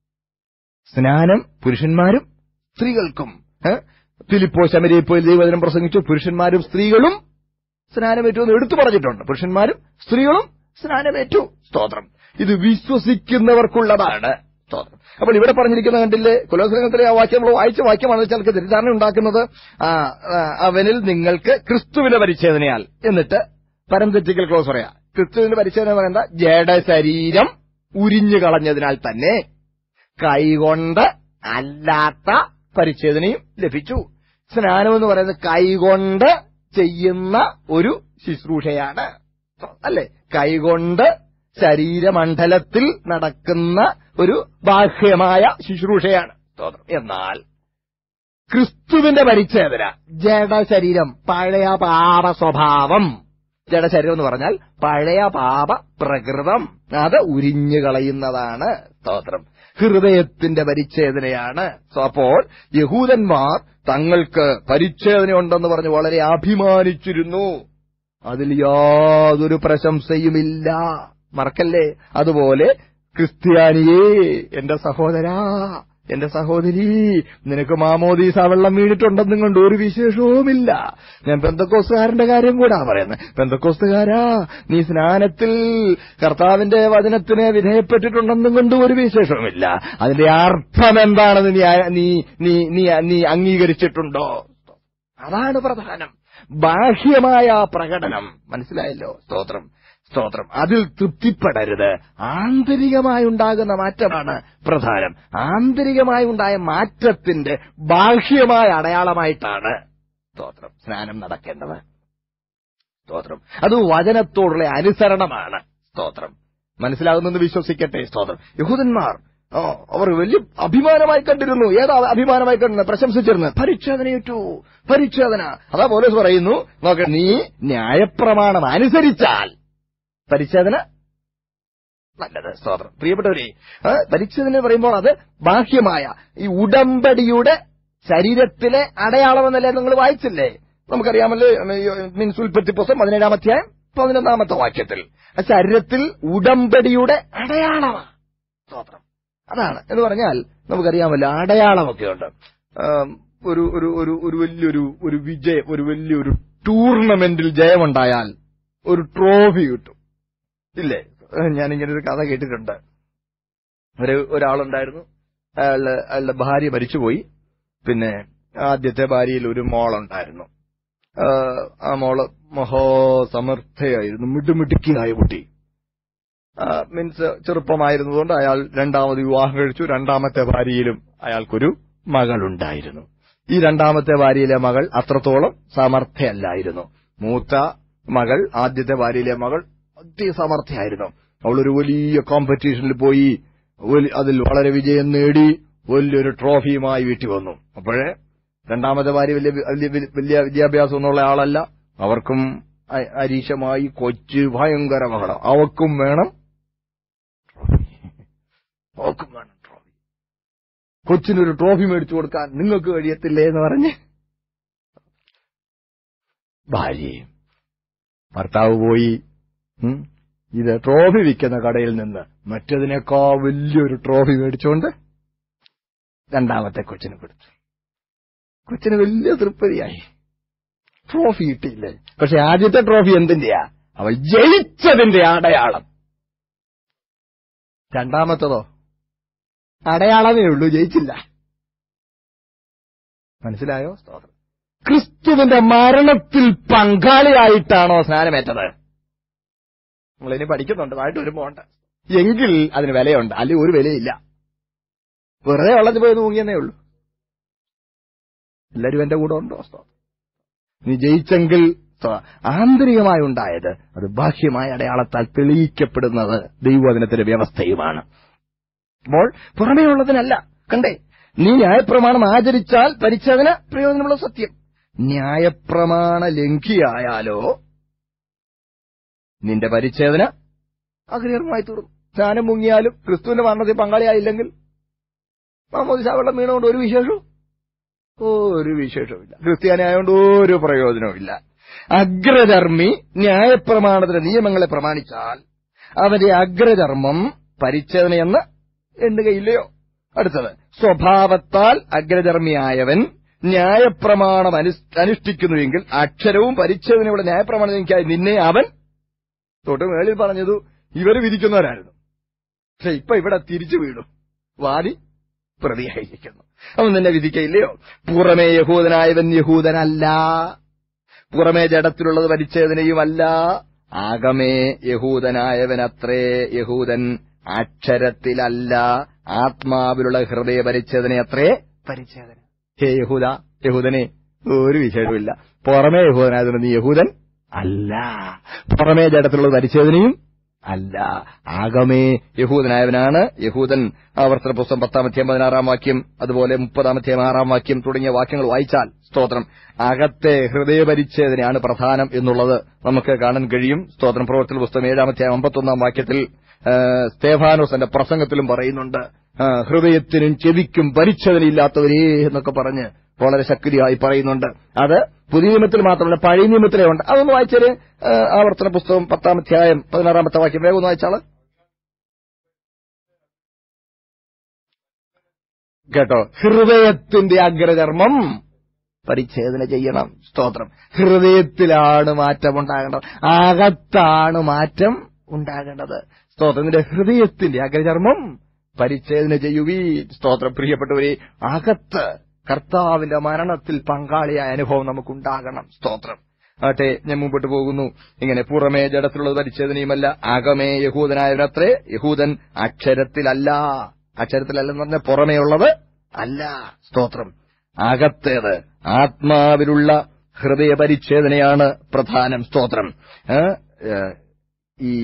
സ്നാനം പുരുഷന്മാരും സ്ത്രീകൾക്കും ഏ? ഫിലിപ്പോ ശമരിയപ്പോൾ ദൈവദിനം പ്രസംഗിച്ചു പുരുഷന്മാരും സ്ത്രീകളും സ്നാനമേറ്റു എന്ന് എടുത്തു പറഞ്ഞിട്ടുണ്ട് പുരുഷന്മാരും സ്ത്രീകളും സ്നാനമേറ്റു സ്തോത്രം ഇത് വിശ്വസിക്കുന്നവർക്കുള്ളതാണ് സ്തോത്രം അപ്പോൾ ഇവിടെ പറഞ്ഞിരിക്കുന്ന കണ്ടില്ലേ കുലോസനത്തിലെ ആ വാക്യം നമ്മൾ വായിച്ച വാക്യമാണ് ചിലർക്ക് തെറ്റിദ്ധാരണ ഉണ്ടാക്കുന്നത് ആ, ആ, അവനിൽ നിങ്ങൾക്ക് ക്രിസ്തുവിന്റെ പരിച്ഛേദനയാൽ എന്നിട്ട് പരംതെറ്റിക്കൽ ക്ലോസ് പറയാ ക്രിസ്തുവിന്റെ പരിച്ഛേദന എന്ന് പറയുന്നത് ജഡശരീരം ഉരിഞ്ഞു കളഞ്ഞതിനാൽ തന്നെ കൈകൊണ്ട് അല്ലാത്ത പരിച്ഛേദനയും ലഭിച്ചു സ്നാനം എന്ന് പറയുന്നത് കൈകൊണ്ട് ചെയ്യുന്ന ഒരു ശുശ്രൂഷയാണ് അല്ലെ കൈകൊണ്ട് ശരീരമണ്ഡലത്തിൽ നടക്കുന്ന ഒരു ബാഹ്യമായ ശുശ്രൂഷയാണ് സ്തോത്രം എന്നാൽ ക്രിസ്തുവിന്റെ പരിച്ഛേദന ജഡശരീരം പഴയ പാപ സ്വഭാവം ജഡശരീരം എന്ന് പറഞ്ഞാൽ പഴയ പാപ പ്രകൃതം അത് ഉരിഞ്ഞു കളയുന്നതാണ് സ്തോത്രം ഹൃദയത്തിന്റെ പരിച്ഛേദനയാണ് സോ അപ്പോൾ യഹൂദന്മാർ തങ്ങൾക്ക് പരിച്ഛേദനയുണ്ടെന്ന് പറഞ്ഞ് വളരെ അഭിമാനിച്ചിരുന്നു അതിൽ യാതൊരു പ്രശംസയുമില്ല മറക്കല്ലേ അതുപോലെ ക്രിസ്ത്യാനിയേ എന്റെ സഹോദരാ എന്റെ സഹോദരി നിനക്ക് മാമോദീസ വെള്ളം വീണിട്ടുണ്ടെന്നും കൊണ്ട് ഒരു വിശേഷവുമില്ല ഞാൻ പെന്തക്കോസ്തുകാരന്റെ കാര്യം കൂടാ പറയുന്നത് പെന്തക്കോസ്തുകാരാ നീ സ്നാനത്തിൽ കർത്താവിന്റെ വചനത്തിന് വിധേയപ്പെട്ടിട്ടുണ്ടെന്നും കൊണ്ട് ഒരു വിശേഷവുമില്ല അതിന്റെ അർത്ഥം എന്താണെന്ന് നീ ആ- നീ നീ നീ നീ അംഗീകരിച്ചിട്ടുണ്ടോ അതാണ് പ്രധാനം ബാഹ്യമായ ആ പ്രകടനം മനസ്സിലായല്ലോ സ്തോത്രം സ്തോത്രം അതിൽ തൃപ്തിപ്പെടരുത് ആന്തരികമായി ഉണ്ടാകുന്ന മാറ്റമാണ് പ്രധാനം ആന്തരികമായി ഉണ്ടായ മാറ്റത്തിന്റെ ബാഹ്യമായ അടയാളമായിട്ടാണ് സ്തോത്രം സ്നാനം നടക്കേണ്ടത് സ്തോത്രം അത് വചനത്തോടുള്ള അനുസരണമാണ് സ്തോത്രം മനസ്സിലാകുന്നെന്ന് വിശ്വസിക്കട്ടെ സ്തോത്രം യഹൂദന്മാർ ഓ അവർ വലിയ അഭിമാനമായി കണ്ടിരുന്നു ഏതാ അഭിമാനമായി കണ്ടിരുന്നത് പ്രശംസിച്ചിരുന്നത് പരിച്ഛേദനയേറ്റു പരിച്ഛേദന അതാ പോലീസ് പറയുന്നു നോക്ക നീ ന്യായപ്രമാണം അനുസരിച്ചാൽ പരിച്ഛേദന നല്ലത് സ്തോത്രം പ്രിയപ്പെട്ടവരെ ആ, പരിച്ഛേദന എന്ന് പറയുമ്പോൾ അത് ബാഹ്യമായ ഈ ഉടമ്പടിയുടെ ശരീരത്തിലെ അടയാളമെന്നല്ലേ നിങ്ങൾ വായിച്ചില്ലേ നമുക്കറിയാമല്ലോ മീൻസ് ഉൽപ്പത്തി പുസ്തകം പതിനേഴാം അധ്യായം പതിനൊന്നാമത്തെ വാക്യത്തിൽ ആ ശരീരത്തിൽ ഉടമ്പടിയുടെ അടയാളമാണ് സ്തോത്രം അതാണ് എന്ന് പറഞ്ഞാൽ നമുക്കറിയാമല്ലോ അടയാളമൊക്കെ ഉണ്ട് ആം, ഒരു ഒരു ഒരു ഒരു വലിയൊരു ഒരു വിജയം ഒരു വലിയൊരു ടൂർണമെന്റിൽ ജയമുണ്ടായാൽ ഒരു ട്രോഫി കിട്ടും ഇല്ലേ ഞാനിങ്ങനെ ഒരു കഥ കേട്ടിട്ടുണ്ട് ഒരു ഒരാളുണ്ടായിരുന്നു അയാളുടെ അയാളുടെ ഭാര്യ മരിച്ചുപോയി പിന്നെ ആദ്യത്തെ ഭാര്യയിൽ ഒരു മോളുണ്ടായിരുന്നു ആ, ആ മോള് മഹാസമർത്ഥയായിരുന്നു മിടുമിടുക്കിയായ കുട്ടി മീൻസ് ചെറുപ്പമായിരുന്നതുകൊണ്ട് അയാൾ രണ്ടാമത് വിവാഹം കഴിച്ചു രണ്ടാമത്തെ ഭാര്യയിലും അയാൾക്കൊരു മകളുണ്ടായിരുന്നു ഈ രണ്ടാമത്തെ ഭാര്യയിലെ മകൾ അത്രത്തോളം സമർത്ഥയല്ലായിരുന്നു മൂത്ത മകൾ ആദ്യത്തെ ഭാര്യയിലെ മകൾ അതിസമർത്ഥയായിരുന്നു അവളൊരു വലിയ കോമ്പറ്റീഷനിൽ പോയി വലി- അതിൽ വളരെ വിജയം നേടി വലിയൊരു ട്രോഫിയുമായി വീട്ടിൽ വന്നു അപ്പോഴേ രണ്ടാമത്തെ ഭാര്യ വലിയ വലിയ വലിയ വിദ്യാഭ്യാസം എന്നുള്ള ആളല്ല അവർക്കും അ- അരീശമായി കൊച്ച് ഭയങ്കര ബഹളം അവക്കും വേണം ട്രോഫി അവക്കും വേണം ട്രോഫി കൊച്ചിനൊരു ട്രോഫി മേടിച്ചു കൊടുക്കാൻ നിങ്ങൾക്ക് കഴിയത്തില്ലേ എന്ന് പറഞ്ഞ് ഭാര്യയും ഭർത്താവ് പോയി ഉം, ഇത് ട്രോഫി വിൽക്കുന്ന കടയിൽ നിന്ന് മറ്റതിനേക്കാൾ വലിയൊരു ട്രോഫി മേടിച്ചുകൊണ്ട് രണ്ടാമത്തെ കൊച്ചിന് കൊടുത്തു കൊച്ചിന് വലിയ തൃപ്തിയായി ട്രോഫി കിട്ടിയില്ലേ പക്ഷെ ആദ്യത്തെ ട്രോഫി എന്തിന്റെയാ അവൾ ജയിച്ചതിന്റെ അടയാളം രണ്ടാമത്തതോ അടയാളമേ ഉള്ളൂ ജയിച്ചില്ല മനസ്സിലായോ സ്തോത്രം ക്രിസ്തുവിന്റെ മരണത്തിൽ പങ്കാളിയായിട്ടാണോ സ്നാനമേറ്റത് നമ്മളിനി പഠിക്കുന്നുണ്ട് താഴ്ട്ട് വരുമ്പോ ഉണ്ട് എങ്കിൽ അതിന് വിലയുണ്ട് അല്ലെങ്കിൽ ഒരു വിലയില്ല വെറുതെ വെള്ളത്തിൽ പോയി മുങ്ങിയെന്നേ ഉള്ളൂ എല്ലാരും എന്റെ കൂടെ ഉണ്ടോ സ്തോത്രം നീ ജയിച്ചെങ്കിൽ സ്തോ- ആന്തരികമായി ഉണ്ടായത് അത് ബാഹ്യമായ അടയാളത്താൽ തെളിയിക്കപ്പെടുന്നത് ദൈവവചനത്തിന്റെ വ്യവസ്ഥയുമാണ് അപ്പോൾ പുറമേ ഉള്ളതിനല്ല കണ്ടേ നീ ന്യായപ്രമാണം ആചരിച്ചാൽ പരിച്ഛേദന പ്രയോജനമുള്ള സത്യം ന്യായപ്രമാണ ലംഘിയായാലോ നിന്റെ പരിച്ഛേദന അഗ്രഹമായി തീർന്നു സ്നാനം മുങ്ങിയാലും ക്രിസ്തുവിന്റെ മരണത്തിൽ പങ്കാളിയായില്ലെങ്കിൽ മാമോദിസ വെള്ളം വീണുകൊണ്ട് ഒരു വിശേഷവും ഒരു വിശേഷവുമില്ല ക്രിസ്ത്യാനിയായോണ്ട് ഒരു പ്രയോജനവുമില്ല അഗ്രചർമ്മി ന്യായപ്രമാണത്തിന്റെ നിയമങ്ങളെ പ്രമാണിച്ചാൽ അവന്റെ അഗ്രചർമ്മം പരിച്ഛേദനയെന്ന് എണ്ണുകയില്ലയോ അടുത്തത് സ്വഭാവത്താൽ അഗ്രചർമ്മിയായവൻ ന്യായപ്രമാണം അനു- അനുഷ്ഠിക്കുന്നുവെങ്കിൽ അക്ഷരവും പരിച്ഛേദനയുടെ ന്യായപ്രമാണം എനിക്കായി നിന്നെ അവൻ തൊട്ട് മേളിൽ പറഞ്ഞതു ഇവര് വിധിക്കുന്നവരായിരുന്നു പക്ഷെ ഇപ്പൊ ഇവിടെ തിരിച്ചു വീണു വാദി പ്രതിയായിരിക്കുന്നു അവൻ നിന്നെ വിധിക്കയില്ലയോ പുറമേ യഹൂദനായവൻ യഹൂദനല്ല പുറമേ ജഡത്തിലുള്ളത് പരിച്ഛേദനയുമല്ല ആകമേ യഹൂദനായവനത്രേ യഹൂദൻ അക്ഷരത്തിലല്ല ആത്മാവിലുള്ള ഹൃദയ പരിച്ഛേദനയത്രേ പരിച്ഛേദന ഹേ യഹൂദ യഹൂദനെ ഒരു വിശേഷമില്ല പുറമേ യഹൂദനായതുകൊണ്ട് നീ യഹൂദൻ അല്ല പുറമേ ജഡത്തിലുള്ളത് പരിച്ഛേദനയും അല്ല ആകമേ യഹൂദനായവനാണ് യഹൂദൻ ആവർത്തന പുസ്തകം പത്താമധ്യം പതിനാറാം വാക്യം അതുപോലെ മുപ്പതാമധ്യം ആറാം വാക്യം തുടങ്ങിയ വാക്യങ്ങൾ വായിച്ചാൽ സ്തോത്രം അകത്തെ ഹൃദയപരിച്ഛേദനയാണ് പ്രധാനം എന്നുള്ളത് നമുക്ക് കാണാൻ കഴിയും സ്തോത്രം പ്രവർത്തന പുസ്തകം ഏഴാമത്തെ അമ്പത്തൊന്നാം വാക്യത്തിൽ ആ, സ്തേഫാനോസിന്റെ പ്രസംഗത്തിലും പറയുന്നുണ്ട് ആ, ഹൃദയത്തിനും ചെവിക്കും പരിച്ഛേദനയില്ലാത്തവരേ എന്നൊക്കെ പറഞ്ഞ് വളരെ ശക്തിയായി പറയുന്നുണ്ട് അത് പുതിയ നിയമത്തിൽ മാത്രമല്ല പഴയ നിയമത്തിലേ ഉണ്ട് അതൊന്ന് വായിച്ചാല് ആ, ആവർത്തന പുസ്തകം പത്താം അധ്യായം പതിനാറാമത്തെ വാക്യം വേഗം ഒന്ന് വായിച്ചാള് കേട്ടോ ഹൃദയത്തിന്റെ അഗ്രചർമ്മം പരിച്ഛേദന ചെയ്യണം സ്തോത്രം ഹൃദയത്തിലാണ് മാറ്റം ഉണ്ടാകേണ്ടത് അകത്താണ് മാറ്റം ഉണ്ടാകേണ്ടത് സ്തോത്രം നിന്റെ ഹൃദയത്തിന്റെ അഗ്രചർമ്മം പരിച്ഛേദന ചെയ്യുവീ സ്തോത്രം പ്രിയപ്പെട്ടവരെ അകത്ത് കർത്താവിന്റെ മരണത്തിൽ പങ്കാളിയായ അനുഭവം നമുക്കുണ്ടാകണം സ്തോത്രം ആട്ടെ ഞാൻ മുമ്പോട്ട് പോകുന്നു ഇങ്ങനെ പുറമേ ജഡത്തിലുള്ളത് പരിച്ഛേദനയുമല്ല അകമേ യഹൂദനായവനത്രേ യഹൂദൻ അക്ഷരത്തിലല്ല അക്ഷരത്തിലല്ലെന്ന് പറഞ്ഞ പുറമേ ഉള്ളത് അല്ല സ്തോത്രം അകത്തേത് ആത്മാവിലുള്ള ഹൃദയപരിച്ഛേദനയാണ് പ്രധാനം സ്തോത്രം ഏ? ഏ, ഈ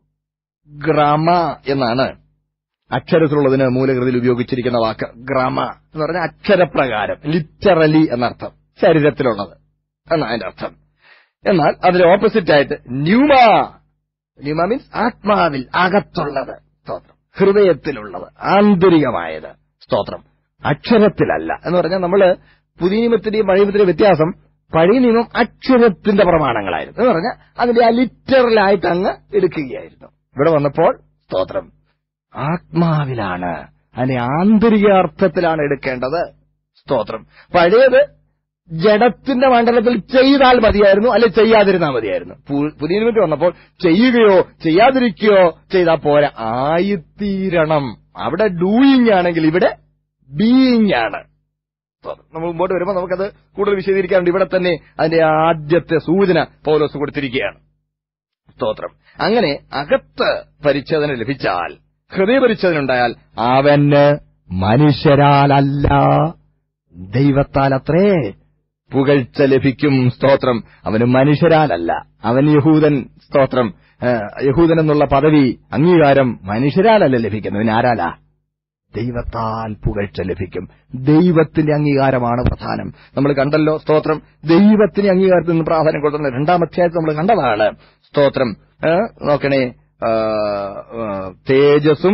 ഗ്രാമ എന്നാണ് അക്ഷരത്തിലുള്ളതിന് മൂലകൃതിയിൽ ഉപയോഗിച്ചിരിക്കുന്ന വാക്ക് ഗ്രാമ എന്ന് പറഞ്ഞാൽ അക്ഷരപ്രകാരം ലിറ്ററലി എന്നർത്ഥം ശരീരത്തിലുള്ളത് എന്നാണ് അതിന്റെ അർത്ഥം എന്നാൽ അതിന്റെ ഓപ്പോസിറ്റ് ആയിട്ട് ന്യൂമ ന്യൂമ മീൻസ് ആത്മാവിൽ അകത്തുള്ളത് സ്തോത്രം ഹൃദയത്തിലുള്ളത് ആന്തരികമായത് സ്തോത്രം അക്ഷരത്തിലല്ല എന്ന് പറഞ്ഞാൽ നമ്മള് പുതിയ നിയമത്തിന്റെയും പഴയ നിയമത്തിന്റെയും വ്യത്യാസം പഴയ നിയമം അക്ഷരത്തിന്റെ പ്രമാണങ്ങളായിരുന്നു എന്ന് പറഞ്ഞാൽ അതിന്റെ ആ ലിറ്ററലായിട്ട് അങ്ങ് എടുക്കുകയായിരുന്നു ഇവിടെ വന്നപ്പോൾ സ്തോത്രം ആത്മാവിലാണ് അതിന്റെ ആന്തരിക അർത്ഥത്തിലാണ് എടുക്കേണ്ടത് സ്തോത്രം പഴയത് ജഡത്തിന്റെ മണ്ഡലത്തിൽ ചെയ്താൽ മതിയായിരുന്നു അല്ലെ ചെയ്യാതിരുന്നാൽ മതിയായിരുന്നു പു- പുതിയ നിമിത്തം വന്നപ്പോൾ ചെയ്യുകയോ ചെയ്യാതിരിക്കുകയോ ചെയ്താൽ പോരാ ആയിത്തീരണം അവിടെ ഡൂയിങ് ആണെങ്കിൽ ഇവിടെ ബീയിങ് ആണ് സ്തോത്രം. നമ്മൾ മുമ്പോട്ട് വരുമ്പോൾ നമുക്കത് കൂടുതൽ വിശദീകരിക്കാറുണ്ട് ഇവിടെ തന്നെ അതിന്റെ ആദ്യത്തെ സൂചന പൗലോസ് കൊടുത്തിരിക്കുകയാണ് സ്തോത്രം അങ്ങനെ അകത്ത് പരിച്ഛേദന ലഭിച്ചാൽ ഹൃദയപരിച്ഛേദന ഉണ്ടായാൽ അവന് മനുഷ്യരാലല്ല ദൈവത്താൽ അത്രേ പുകഴ്ച ലഭിക്കും സ്തോത്രം അവന് മനുഷ്യരാലല്ല അവൻ യഹൂദൻ സ്തോത്രം ആ, യഹൂദൻ എന്നുള്ള പദവി അംഗീകാരം മനുഷ്യരാലല്ല ലഭിക്കുന്നവൻ ആരാലാ ദൈവത്താൽ പുകഴ്ച ലഭിക്കും ദൈവത്തിന്റെ അംഗീകാരമാണ് പ്രധാനം നമ്മൾ കണ്ടല്ലോ സ്തോത്രം ദൈവത്തിന്റെ അംഗീകാരത്തിൽ നിന്ന് പ്രാധാന്യം കൊടുക്കുന്ന രണ്ടാം അധ്യായത്തിൽ നമ്മൾ കണ്ടതാണ് സ്തോത്രം ഏ, നോക്കണേ ആ, ആ, തേജസ്സും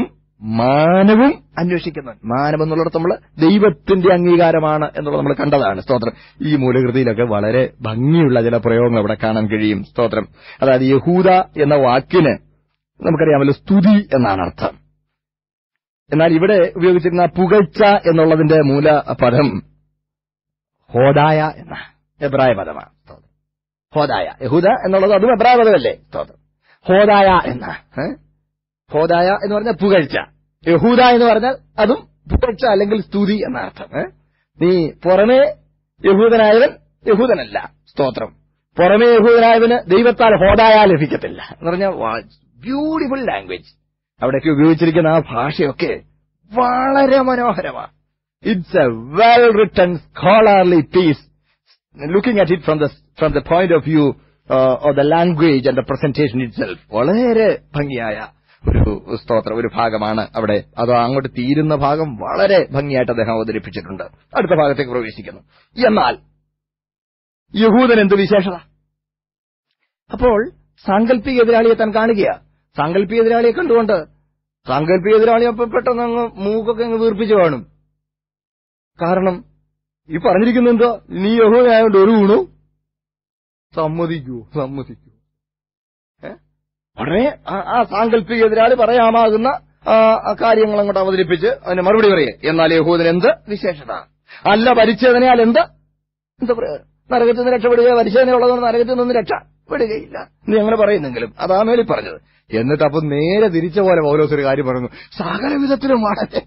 മാനവും അന്വേഷിക്കുന്നവൻ മാനം എന്നുള്ളിടത്ത് നമ്മൾ ദൈവത്തിന്റെ അംഗീകാരമാണ് എന്നുള്ളത് നമ്മൾ കണ്ടതാണ് സ്തോത്രം ഈ മൂലകൃതിയിലൊക്കെ വളരെ ഭംഗിയുള്ള ചില പ്രയോഗങ്ങൾ ഇവിടെ കാണാൻ കഴിയും സ്തോത്രം അതായത് യഹൂദ എന്ന വാക്കിന് നമുക്കറിയാമല്ലോ സ്തുതി എന്നാണ് അർത്ഥം എന്നാൽ ഇവിടെ ഉപയോഗിച്ചിരുന്ന പുകഴ്ച എന്നുള്ളതിന്റെ മൂല പദം ഹോദായ എന്ന എബ്രായ പദമാണ് സ്തോത്രം. ഹോദായ യഹൂദ എന്നുള്ളത് അതും എബ്രായ പദമല്ലേ സ്തോത്രം ഹോദായ എന്ന ഏ? ഹോദായ എന്ന് പറഞ്ഞാൽ പുകഴ്ച യഹൂദ എന്ന് പറഞ്ഞാൽ അതും പുകഴ്ച അല്ലെങ്കിൽ സ്തുതി എന്ന അർത്ഥം ഏ? നീ പുറമേ യഹൂദനായവൻ യഹൂദനല്ല സ്തോത്രം പുറമേ യഹൂദനായവന് ദൈവത്താൽ ഹോദായ ലഭിക്കത്തില്ല എന്ന് പറഞ്ഞാൽ ബ്യൂട്ടിഫുൾ ലാംഗ്വേജ് അവിടെയൊക്കെ ഉപയോഗിച്ചിരിക്കുന്ന ആ ഭാഷയൊക്കെ വളരെ മനോഹരമാണ് it's a well written scholarly piece looking at it from the from the point of view of the language and the presentation itself വളരെ ഭംഗിയായ ഒരു സ്തോത്രം ഒരു ഭാഗമാണ് അവിടെ അത് അങ്ങോട്ട് തീരുന്ന ഭാഗം വളരെ ഭംഗിയായിട്ട് അദ്ദേഹം അവതരിപ്പിച്ചിട്ടുണ്ട് അടുത്ത ഭാഗത്തേക്ക് പ്രവേശിക്കുന്നു എന്നാൽ യഹൂദൻ എന്ത് വിശേഷത അപ്പോൾ സാങ്കല്പിക എതിരാളിയെ താൻ കാണുകയാ സാങ്കല്പിക എതിരാളിയെ കണ്ടുകൊണ്ട് സാങ്കല്പിക എതിരാളിയെ അപ്പൊ പെട്ടെന്ന് അങ്ങ് മൂക്കൊക്കെ അങ്ങ് വീർപ്പിച്ചു കാണും കാരണം ഈ പറഞ്ഞിരിക്കുന്ന എന്തോ നീ യഹോദനായോണ്ട് ഒരു ഗുണു സമ്മതിക്കൂ സമ്മതിക്കൂ ഏ? വളരെ ആ- ആ സാങ്കല്പിക എതിരാളി പറയാമാകുന്ന ആ ആ കാര്യങ്ങൾ അങ്ങോട്ട് അവതരിപ്പിച്ച് അതിന് മറുപടി പറയേ എന്നാൽ യഹൂദൻ എന്ത് വിശേഷത അല്ല പരിച്ഛേദനയാൽ എന്ത് എന്താ പറയാ നരകത്തിൽ നിന്ന് രക്ഷപ്പെടുക പരിശോധനയുള്ളതുകൊണ്ട് നരകത്തിൽ നിന്ന് രക്ഷപ്പെടുകയില്ല നീ അങ്ങനെ പറയുന്നെങ്കിലും അതാ മേലി പറഞ്ഞത് എന്നിട്ട് അപ്പൊ നേരെ തിരിച്ച പോലെ പൗലോസ് ഒരു കാര്യം പറഞ്ഞു സകല വിധത്തിലും വളരെ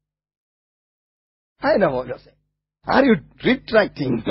അതിനാ പൗലോസെ ആർ യു റിട്രാക്ടിങ്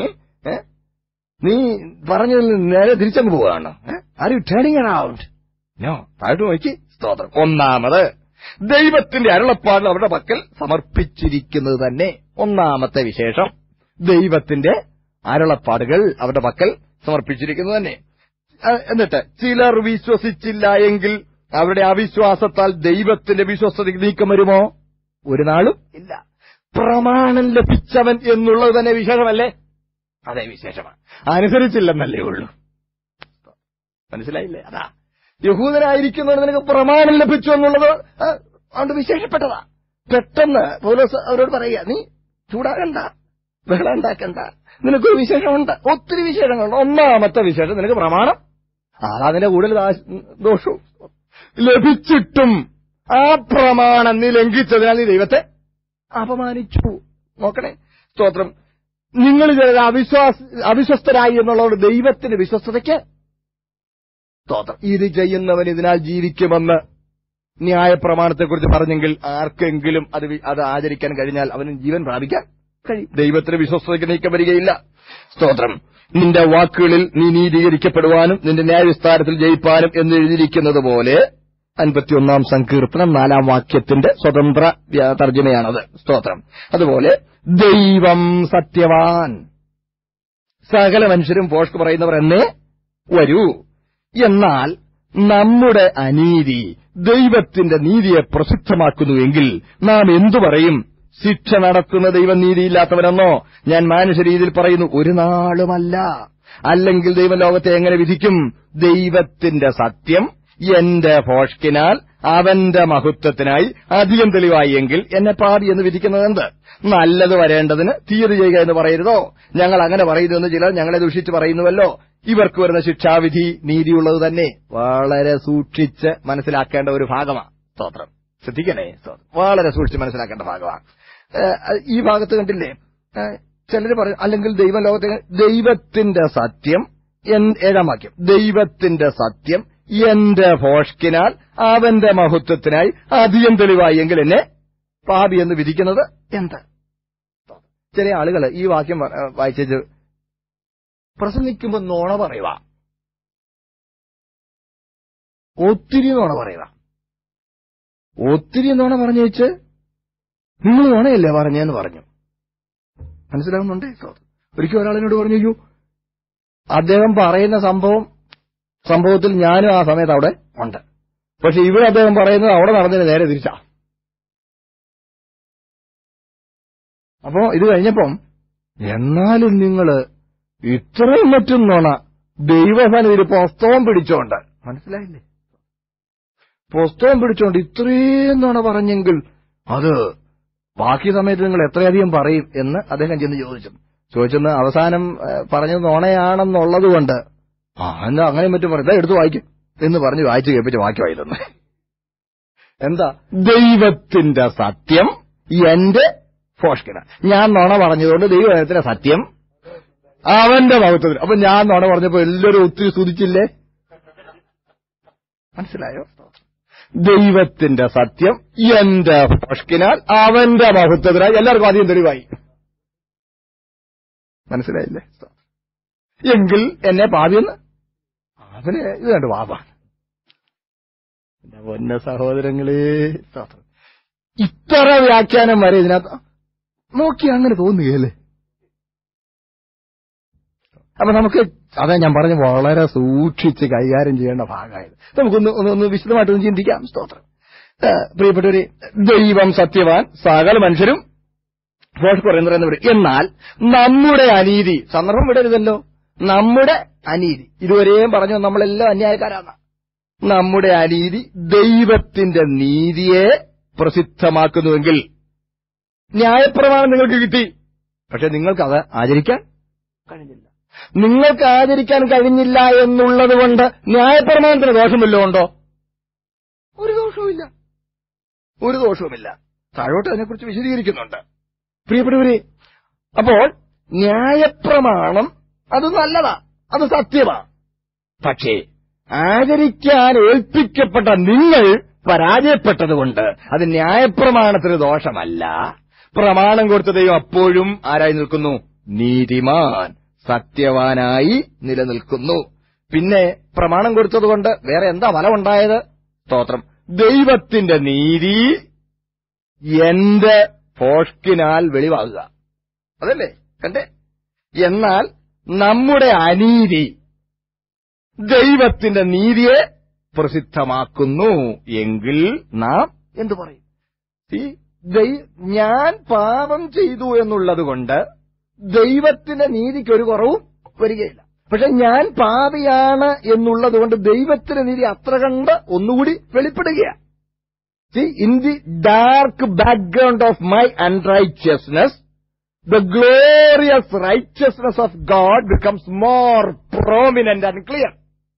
നീ പറഞ്ഞതിൽ നിന്ന് നേരെ തിരിച്ചങ്ങ് പോവുകയാണ് are you turning around no താഴോട്ട് നോക്കി സ്തോത്രം ഒന്നാമത് ദൈവത്തിന്റെ അരുളപ്പാടിൽ അവരുടെ പക്കൽ സമർപ്പിച്ചിരിക്കുന്നത് തന്നെ ഒന്നാമത്തെ വിശേഷം ദൈവത്തിന്റെ അരുളപ്പാടുകൾ അവരുടെ പക്കൽ സമർപ്പിച്ചിരിക്കുന്നത് തന്നെ അഹ് എന്നിട്ട് ചിലർ വിശ്വസിച്ചില്ല എങ്കിൽ അവരുടെ അവിശ്വാസത്താൽ ദൈവത്തിന്റെ വിശ്വസ്തതയ്ക്ക് നീക്കം വരുമോ ഒരു നാളും ഇല്ല പ്രമാണം ലഭിച്ചവൻ എന്നുള്ളത് തന്നെ വിശേഷമല്ലേ അതെ വിശേഷമാണ് അനുസരിച്ചില്ലെന്നല്ലേ ഉള്ളൂ മനസ്സിലായില്ലേ അതാ യഹൂദനായിരിക്കുന്നവന് നിനക്ക് പ്രമാണം ലഭിച്ചു എന്നുള്ളത് ആ, അതുകൊണ്ട് വിശേഷപ്പെട്ടതാ പെട്ടെന്ന് പൗലോസ് അവരോട് പറയുക നീ ചൂടാകണ്ട ബഹളം ഉണ്ടാക്കണ്ട നിനക്കൊരു വിശേഷമുണ്ട് ഒത്തിരി വിശേഷങ്ങളുണ്ട് ഒന്നാമത്തെ വിശേഷം നിനക്ക് പ്രമാണം ആരാതിന്റെ കൂടുതൽ ദാ- ദോഷവും ലഭിച്ചിട്ടും ആ പ്രമാണം നീ ലംഘിച്ചതിനാൽ നീ ദൈവത്തെ അപമാനിച്ചു നോക്കണേ സ്തോത്രം നിങ്ങൾ ചിലർ അവിശ്വാസ അവിശ്വസ്തരായി എന്നുള്ളവർ ദൈവത്തിന്റെ വിശ്വസ്തതയ്ക്ക് സ്തോത്രം ഇത് ചെയ്യുന്നവൻ ഇതിനാൽ ജീവിക്കുമെന്ന് ന്യായപ്രമാണത്തെക്കുറിച്ച് പറഞ്ഞെങ്കിൽ ആർക്കെങ്കിലും അത് വി- അത് ആചരിക്കാൻ കഴിഞ്ഞാൽ അവന് ജീവൻ പ്രാപിക്കാൻ കഴിയും ദൈവത്തിന് വിശ്വസ്തതയ്ക്ക് നീക്കം വരികയില്ല സ്തോത്രം നിന്റെ വാക്കുകളിൽ നീ നീതീകരിക്കപ്പെടുവാനും നിന്റെ ന്യായവിസ്താരത്തിൽ ജയിപ്പാനും എന്ന് എഴുതിയിരിക്കുന്നത് പോലെ അൻപത്തിയൊന്നാം സങ്കീർത്തനം നാലാം വാക്യത്തിന്റെ സ്വതന്ത്ര വ്യ- തർജ്ജമയാണത് സ്തോത്രം അതുപോലെ ദൈവം സത്യവാൻ സകല മനുഷ്യരും പോഷ്ക്ക് പറയുന്നവർ എന്നേ വരൂ എന്നാൽ നമ്മുടെ അനീതി ദൈവത്തിന്റെ നീതിയെ പ്രസിദ്ധമാക്കുന്നുവെങ്കിൽ നാം എന്തു പറയും ശിക്ഷ നടത്തുന്ന ദൈവം നീതിയില്ലാത്തവനെന്നോ ഞാൻ മാനുഷരീതിയിൽ പറയുന്നു ഒരു നാളുമല്ല അല്ലെങ്കിൽ ദൈവം ലോകത്തെ എങ്ങനെ വിധിക്കും ദൈവത്തിന്റെ സത്യം എന്റെ ഭോഷ്കിനാൽ അവന്റെ മഹത്വത്തിനായി അധികം തെളിവായി എങ്കിൽ എന്നെ പാതി എന്ന് വിധിക്കുന്നത് എന്ത് നല്ലത് വരേണ്ടതിന് തീയത് ചെയ്യുക എന്ന് പറയരുതോ ഞങ്ങൾ അങ്ങനെ പറയുന്നു എന്ന് ചിലർ ഞങ്ങളെ ദുഷിച്ച് പറയുന്നുവല്ലോ ഇവർക്ക് വരുന്ന ശിക്ഷാവിധി നീതിയുള്ളത് തന്നെ വളരെ സൂക്ഷിച്ച് മനസ്സിലാക്കേണ്ട ഒരു ഭാഗമാണ് സ്തോത്രം ശ്രദ്ധിക്കണേ സ്തോത്രം വളരെ സൂക്ഷിച്ച് മനസ്സിലാക്കേണ്ട ഭാഗമാണ് ഏഹ്, ഈ ഭാഗത്ത് കണ്ടില്ലേ ചിലർ പറയും അല്ലെങ്കിൽ ദൈവം ലോകത്തെ ദൈവത്തിന്റെ സത്യം എൻ- ഏഴാം വാക്യം ദൈവത്തിന്റെ സത്യം എന്റെ ഭോഷ്കിനാൽ അവന്റെ മഹത്വത്തിനായി അധികം തെളിവായി എങ്കിൽ എന്നെ പാപി എന്ന് വിധിക്കുന്നത് എന്ത് ചില ആളുകൾ ഈ വാക്യം വ- ഏഹ് വായിച്ചു പ്രസംഗിക്കുമ്പോൾ നോണ പറയുക ഒത്തിരി നോണ പറയുക ഒത്തിരി നോണ പറഞ്ഞു വെച്ച് നിങ്ങൾ നോണയല്ലേ പറഞ്ഞെന്ന് പറഞ്ഞു മനസ്സിലാവുന്നുണ്ടേ ഒരിക്കൽ ഒരാളിനോട് പറഞ്ഞു അയ്യോ അദ്ദേഹം പറയുന്ന സംഭവം സംഭവത്തിൽ ഞാനും ആ സമയത്ത് അവിടെ ഉണ്ട് പക്ഷെ ഇവിടെ അദ്ദേഹം പറയുന്നത് അവിടെ നടന്നതിന് നേരെ തിരിച്ചാ അപ്പോ ഇത് കഴിഞ്ഞപ്പം എന്നാലും നിങ്ങള് ഇത്രയും മറ്റും നോണ ദൈവസന്നിധിയിൽ പുസ്തകം പിടിച്ചോണ്ട് മനസ്സിലായില്ലേ പുസ്തകം പിടിച്ചോണ്ട് ഇത്രയും നുണ പറഞ്ഞെങ്കിൽ അത് ബാക്കി സമയത്ത് നിങ്ങൾ എത്രയധികം പറയും എന്ന് അദ്ദേഹം ചെന്ന് ചോദിച്ചു ചോദിച്ചെന്ന് അവസാനം ഏഹ്, പറഞ്ഞത് നുണയാണെന്നുള്ളത് കൊണ്ട് ആ എന്താ അങ്ങനെ മറ്റും പറയും "ദാ എടുത്ത് വായിക്കും എന്ന് പറഞ്ഞ് വായിച്ച് കേൾപ്പിച്ച് വാക്യമായി തന്നെ എന്താ ദൈവത്തിന്റെ സത്യം എന്റെ ഫോഷ്കിന ഞാൻ നുണ പറഞ്ഞതുകൊണ്ട് ദൈവത്തിന്റെ സത്യം അവന്റെ മഹത്വത്തിൽ അപ്പൊ ഞാൻ നുണ പറഞ്ഞപ്പോ എല്ലാവരും ഒത്തിരി സ്തുതിച്ചില്ലേ മനസ്സിലായോ ദൈവത്തിന്റെ സത്യം എന്റെ ഫോഷ്കിനാൽ അവന്റെ മഹത്വത്തിനായി എല്ലാവർക്കും അധികം തെളിവായി മനസ്സിലായില്ലേ എങ്കിൽ എന്നെ പാപിയെന്ന് അവന് ഇത് കണ്ട് പാപാണ് എന്റെ പൊന്ന സഹോദരങ്ങളെ സ്തോത്രം. ഇത്ര വ്യാഖ്യാനം വരെ ഇതിനകത്ത് നോക്കി അങ്ങനെ തോന്നുകയല്ലേ അപ്പൊ നമുക്ക് അതാ ഞാൻ പറഞ്ഞു വളരെ സൂക്ഷിച്ച് കൈകാര്യം ചെയ്യേണ്ട ഭാഗമായത് നമുക്കൊന്ന് ഒന്ന് ഒന്ന് വിശദമായിട്ടൊന്ന് ചിന്തിക്കാം സ്തോത്രം ഏ, പ്രിയപ്പെട്ടവര് ദൈവം സത്യവാൻ സകല മനുഷ്യരും ദോഷ പറയുന്നവർ എന്നാൽ നമ്മുടെ അനീതി സന്ദർഭം വിടരുതല്ലോ നമ്മുടെ അനീതി ഇതുവരെയും പറഞ്ഞു നമ്മളെല്ലാം അന്യായക്കാരാണ് നമ്മുടെ അനീതി ദൈവത്തിന്റെ നീതിയെ പ്രസിദ്ധമാക്കുന്നുവെങ്കിൽ ന്യായപ്രമാണം നിങ്ങൾക്ക് കിട്ടി പക്ഷെ നിങ്ങൾക്കത് ആചരിക്കാൻ കഴിഞ്ഞില്ല നിങ്ങൾക്ക് ആചരിക്കാൻ കഴിഞ്ഞില്ല എന്നുള്ളത് കൊണ്ട് ന്യായപ്രമാണത്തിന് ദോഷമില്ലോ ഉണ്ടോ ഒരു ദോഷവുമില്ല ഒരു ദോഷവുമില്ല താഴോട്ട് അതിനെക്കുറിച്ച് വിശദീകരിക്കുന്നുണ്ട് പ്രിയപ്പെട്ടവരെ അപ്പോൾ ന്യായപ്രമാണം അത് നല്ലതാ അത് സത്യമാ പക്ഷേ ആചരിക്കാൻ ഏൽപ്പിക്കപ്പെട്ട നിങ്ങൾ പരാജയപ്പെട്ടതുകൊണ്ട് അത് ന്യായപ്രമാണത്തിന് ദോഷമല്ല പ്രമാണം കൊടുത്ത ദൈവം അപ്പോഴും ആരായി നിൽക്കുന്നു നീതിമാൻ സത്യവാനായി നിലനിൽക്കുന്നു പിന്നെ പ്രമാണം കൊടുത്തതുകൊണ്ട് വേറെ എന്താ ഫലമുണ്ടായത് സ്തോത്രം ദൈവത്തിന്റെ നീതി എന്റെ ഫോഷ്കിനാൽ വെളിവാകുക അതല്ലേ കണ്ടേ എന്നാൽ നമ്മുടെ അനീതി ദൈവത്തിന്റെ നീതിയെ പ്രസിദ്ധമാക്കുന്നു എങ്കിൽ നാം എന്തു പറയും ഈ ദൈ- ഞാൻ പാപം ചെയ്തു എന്നുള്ളത് കൊണ്ട് ദൈവത്തിന്റെ നീതിക്ക് ഒരു കുറവും വരികയില്ല പക്ഷെ ഞാൻ പാപിയാണ് എന്നുള്ളത് കൊണ്ട് ദൈവത്തിന്റെ നീതി അത്ര കണ്ട് ഒന്നുകൂടി വെളിപ്പെടുകയാണ് See, in the dark background of my unrighteousness, the glorious righteousness of God becomes more prominent and clear.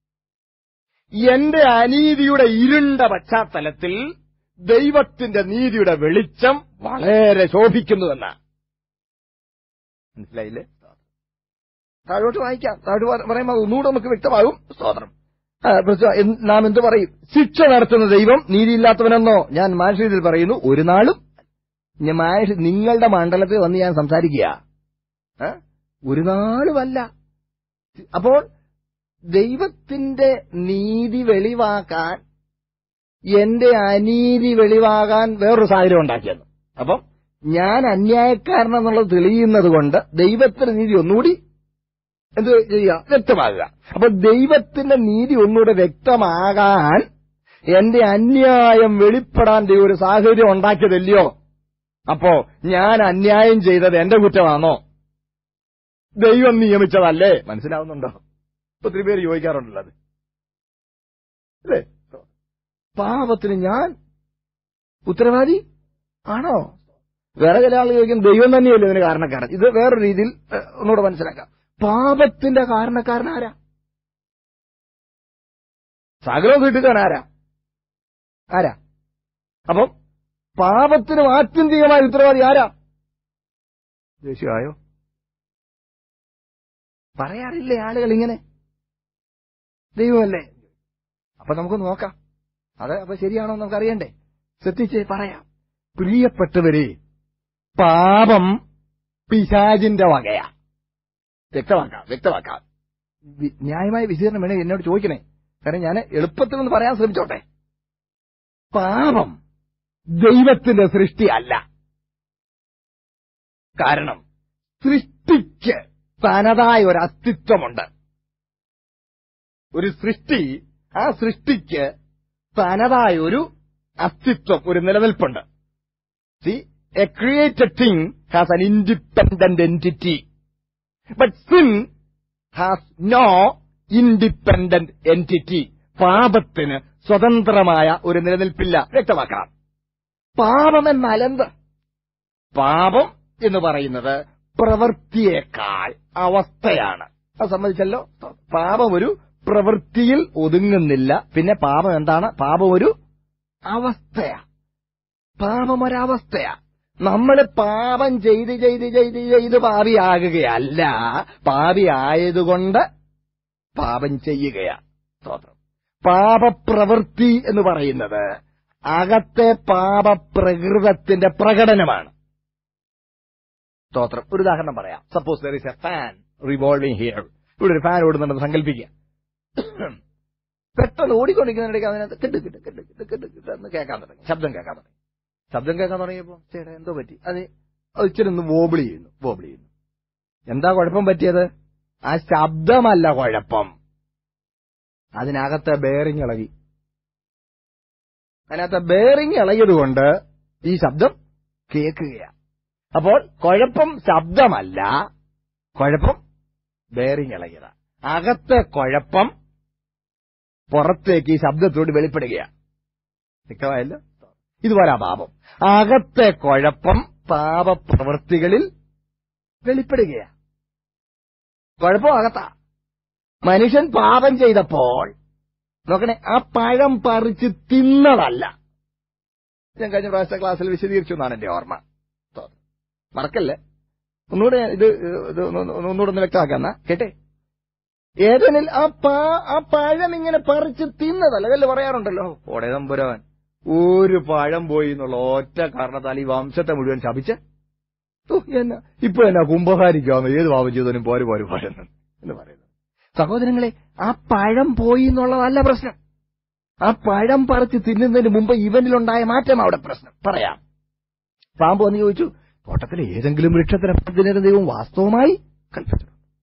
എന്റെ അനീതിയുടെ ഇരുണ്ട പശ്ചാത്തലത്തിൽ ദൈവത്തിന്റെ നീതിയുടെ വെളിച്ചം വളരെ ശോഭിക്കുന്നുവെന്നാണ് മനസ്സിലായില്ലേ താഴോട്ട് വായിക്കാം താഴോട്ട് പറയുമ്പോൾ ഒന്നുകൂടെ നമുക്ക് വ്യക്തമാകും സ്തോത്രം ആ, പ്രസ്തുത- എന്ത് നാം എന്ത് പറയും ശിക്ഷ നടത്തുന്ന ദൈവം നീതിയില്ലാത്തവനെന്നോ ഞാൻ മാനുഷ്യത്തിൽ പറയുന്നു ഒരു നാളും ഞാൻ മാനുഷ്യ നിങ്ങളുടെ മണ്ഡലത്തിൽ വന്ന് ഞാൻ സംസാരിക്കുക ഏ? ഒരു നാളുമല്ല അപ്പോൾ ദൈവത്തിന്റെ നീതി വെളിവാക്കാൻ എന്റെ അനീതി വെളിവാകാൻ വേറൊരു സാഹചര്യം ഉണ്ടാക്കിയെന്ന് അപ്പം ഞാൻ അന്യായക്കാരനെന്നുള്ളത് തെളിയുന്നത് കൊണ്ട് ദൈവത്തിന്റെ നീതി ഒന്നുകൂടി എന്ത് ചെയ്യുക വ്യക്തമാകുക അപ്പൊ ദൈവത്തിന്റെ നീതി ഒന്നുകൂടെ വ്യക്തമാകാൻ എന്റെ അന്യായം വെളിപ്പെടാൻ ദൈവം ഒരു സാഹചര്യം ഉണ്ടാക്കിയതല്ലയോ അപ്പോ ഞാൻ അന്യായം ചെയ്തത് എന്റെ കുറ്റമാണോ ദൈവം നിയമിച്ചതല്ലേ മനസ്സിലാവുന്നുണ്ടോ ഒത്തിരി പേര് ചോദിക്കാറുണ്ടല്ലോ അത് അല്ലേ പാപത്തിന് ഞാൻ ഉത്തരവാദി ആണോ വേറെ ചില ആളുകൾ ചോദിക്കും ദൈവം തന്നെയല്ലേ ഇതിന് കാരണക്കാരൻ ഇത് വേറൊരു രീതിയിൽ ഏഹ്, ഒന്നുകൂടെ മനസ്സിലാക്കാം പാപത്തിന്റെ കാരണക്കാരൻ ആരാ സകലവും കിട്ടുകാരൻ ആരാ ആരാ അപ്പം പാപത്തിന് ആത്യന്തികമായ ഉത്തരവാദി ആരാ ദേഷ്യമായോ പറയാറില്ലേ ആളുകൾ ഇങ്ങനെ ദൈവമല്ലേ അപ്പൊ നമുക്ക് നോക്കാം അത് അപ്പൊ ശരിയാണോ എന്ന് നമുക്ക് അറിയണ്ടേ ശ്രദ്ധിച്ച് പറയാം പ്രിയപ്പെട്ടവരെ പാപം പിശാജിന്റെ വകയാ വ്യക്തമാക്കാം വ്യക്തമാക്കാം വി- ന്യായമായ വിശദീകരണം വേണേ എന്നോട് ചോദിക്കണേ കാരണം ഞാൻ എളുപ്പത്തിൽ ഒന്ന് പറയാൻ ശ്രമിച്ചോട്ടെ പാപം ദൈവത്തിന്റെ സൃഷ്ടി അല്ല കാരണം സൃഷ്ടിക്ക് തനതായ ഒരു അസ്തിത്വമുണ്ട് ഒരു സൃഷ്ടി ആ സൃഷ്ടിക്ക് തനതായ ഒരു അസ്തിത്വം ഒരു നിലനിൽപ്പുണ്ട് see a created thing has an independent entity but sin has no independent entity പാപത്തിന് സ്വതന്ത്രമായ ഒരു നിലനിൽപ്പില്ല വ്യക്തമാക്കാം പാപം എന്നാൽ എന്ത് പാപം എന്ന് പറയുന്നത് പ്രവൃത്തിയേക്കാൾ അവസ്ഥയാണ് അത് സമ്മതിച്ചല്ലോ പാപം ഒരു പ്രവൃത്തിയിൽ ഒതുങ്ങുന്നില്ല പിന്നെ പാപം എന്താണ് പാപം ഒരു അവസ്ഥയാ പാപം ഒരവസ്ഥയാ നമ്മൾ പാപം ചെയ്ത് ചെയ്ത് ചെയ്ത് ചെയ്ത് പാപിയാകുകയല്ല പാപിയായതുകൊണ്ട് പാപം ചെയ്യുകയാ സ്തോത്രം പാപപ്രവൃത്തി എന്ന് പറയുന്നത് അകത്തെ പാപപ്രകൃതത്തിന്റെ പ്രകടനമാണ് സ്തോത്രം ഒരു ഉദാഹരണം പറയാം suppose there is a fan revolving here ഇവിടെ ഒരു ഫാൻ ഓടുന്നുണ്ടെന്ന് സങ്കല്പിക്കുക പെട്ടെന്ന് ഓടിക്കൊണ്ടിരിക്കുന്നിടയ്ക്ക് അതിനകത്ത് കിട്ട് കിട്ട് കിട്ട് കിട്ട് കിട്ട് കിട്ട് എന്ന് കേൾക്കാൻ തുടങ്ങി ശബ്ദം കേൾക്കാൻ തുടങ്ങി ശബ്ദം കേൾക്കാൻ തുടങ്ങിയപ്പോ ചേട്ടാ എന്തോ പറ്റി അത് അത് ഇച്ചിരി ഒന്ന് വോബിൾ ചെയ്യുന്നു വോബിൾ ചെയ്യുന്നു എന്താ കുഴപ്പം പറ്റിയത് ആ ശബ്ദമല്ല കുഴപ്പം അതിനകത്തെ ബെയറിംഗ് ഇളകി അതിനകത്തെ ബെയറിംഗ് ഇളകിയതുകൊണ്ട് ഈ ശബ്ദം കേൾക്കുകയാണ് അപ്പോൾ കുഴപ്പം ശബ്ദമല്ല കുഴപ്പം ബെയറിംഗ് ഇളകിയതാ അകത്തെ കുഴപ്പം പുറത്തേക്ക് ഈ ശബ്ദത്തോട് വെളിപ്പെടുകയാണ് വ്യക്തമായല്ലോ ഇതുപോലെ പാപം അകത്തെ കുഴപ്പം പാപപ്രവൃത്തികളിൽ വെളിപ്പെടുകയാണ് കുഴപ്പം അകത്താ മനുഷ്യൻ പാപം ചെയ്തപ്പോൾ നോക്കണേ ആ പഴം പറിച്ച് തിന്നതല്ല ഞാൻ കഴിഞ്ഞ പ്രാവശ്യത്തെ ക്ലാസ്സിൽ വിശദീകരിച്ചു എന്നാണ് എന്റെ ഓർമ്മ മറക്കല്ലേ ഒന്നുകൂടെ ഞാൻ ഇത് ഇത് ഒന്ന് ഒന്ന് ഒന്നുകൂടെ ഒന്ന് വ്യക്തമാക്കാന്ന കേട്ടെ ഏതനിൽ ആ പാ ആ പഴം ഇങ്ങനെ പറിച്ച് തിന്നതല്ല അതല്ലേ പറയാറുണ്ടല്ലോ ഓടെ തമ്പുരവൻ ഒരു പഴം പോയി എന്നുള്ള ഒറ്റ കാരണത്താൽ ഈ വംശത്തെ മുഴുവൻ ശപിച്ച് ഓ, എന്നാ ഇപ്പൊ എന്നാ കുംഭകാരിക്കാവുന്ന ഏത് പാപം ചെയ്തവനും പോര് പോര് പഴം എന്ന് പറയുന്നത് സഹോദരങ്ങളെ ആ പഴം പോയി എന്നുള്ളതല്ല പ്രശ്നം ആ പഴം പറിച്ച് തിന്നുന്നതിന് മുമ്പ് ഇവനിലുണ്ടായ മാറ്റം അവിടെ പ്രശ്നം പറയാം പാമ്പ് വന്ന് ചോദിച്ചു തോട്ടത്തിലെ ഏതെങ്കിലും വൃക്ഷത്തിനെ തിന്നരുത് ദൈവം വാസ്തവമായി കൽപ്പിച്ചു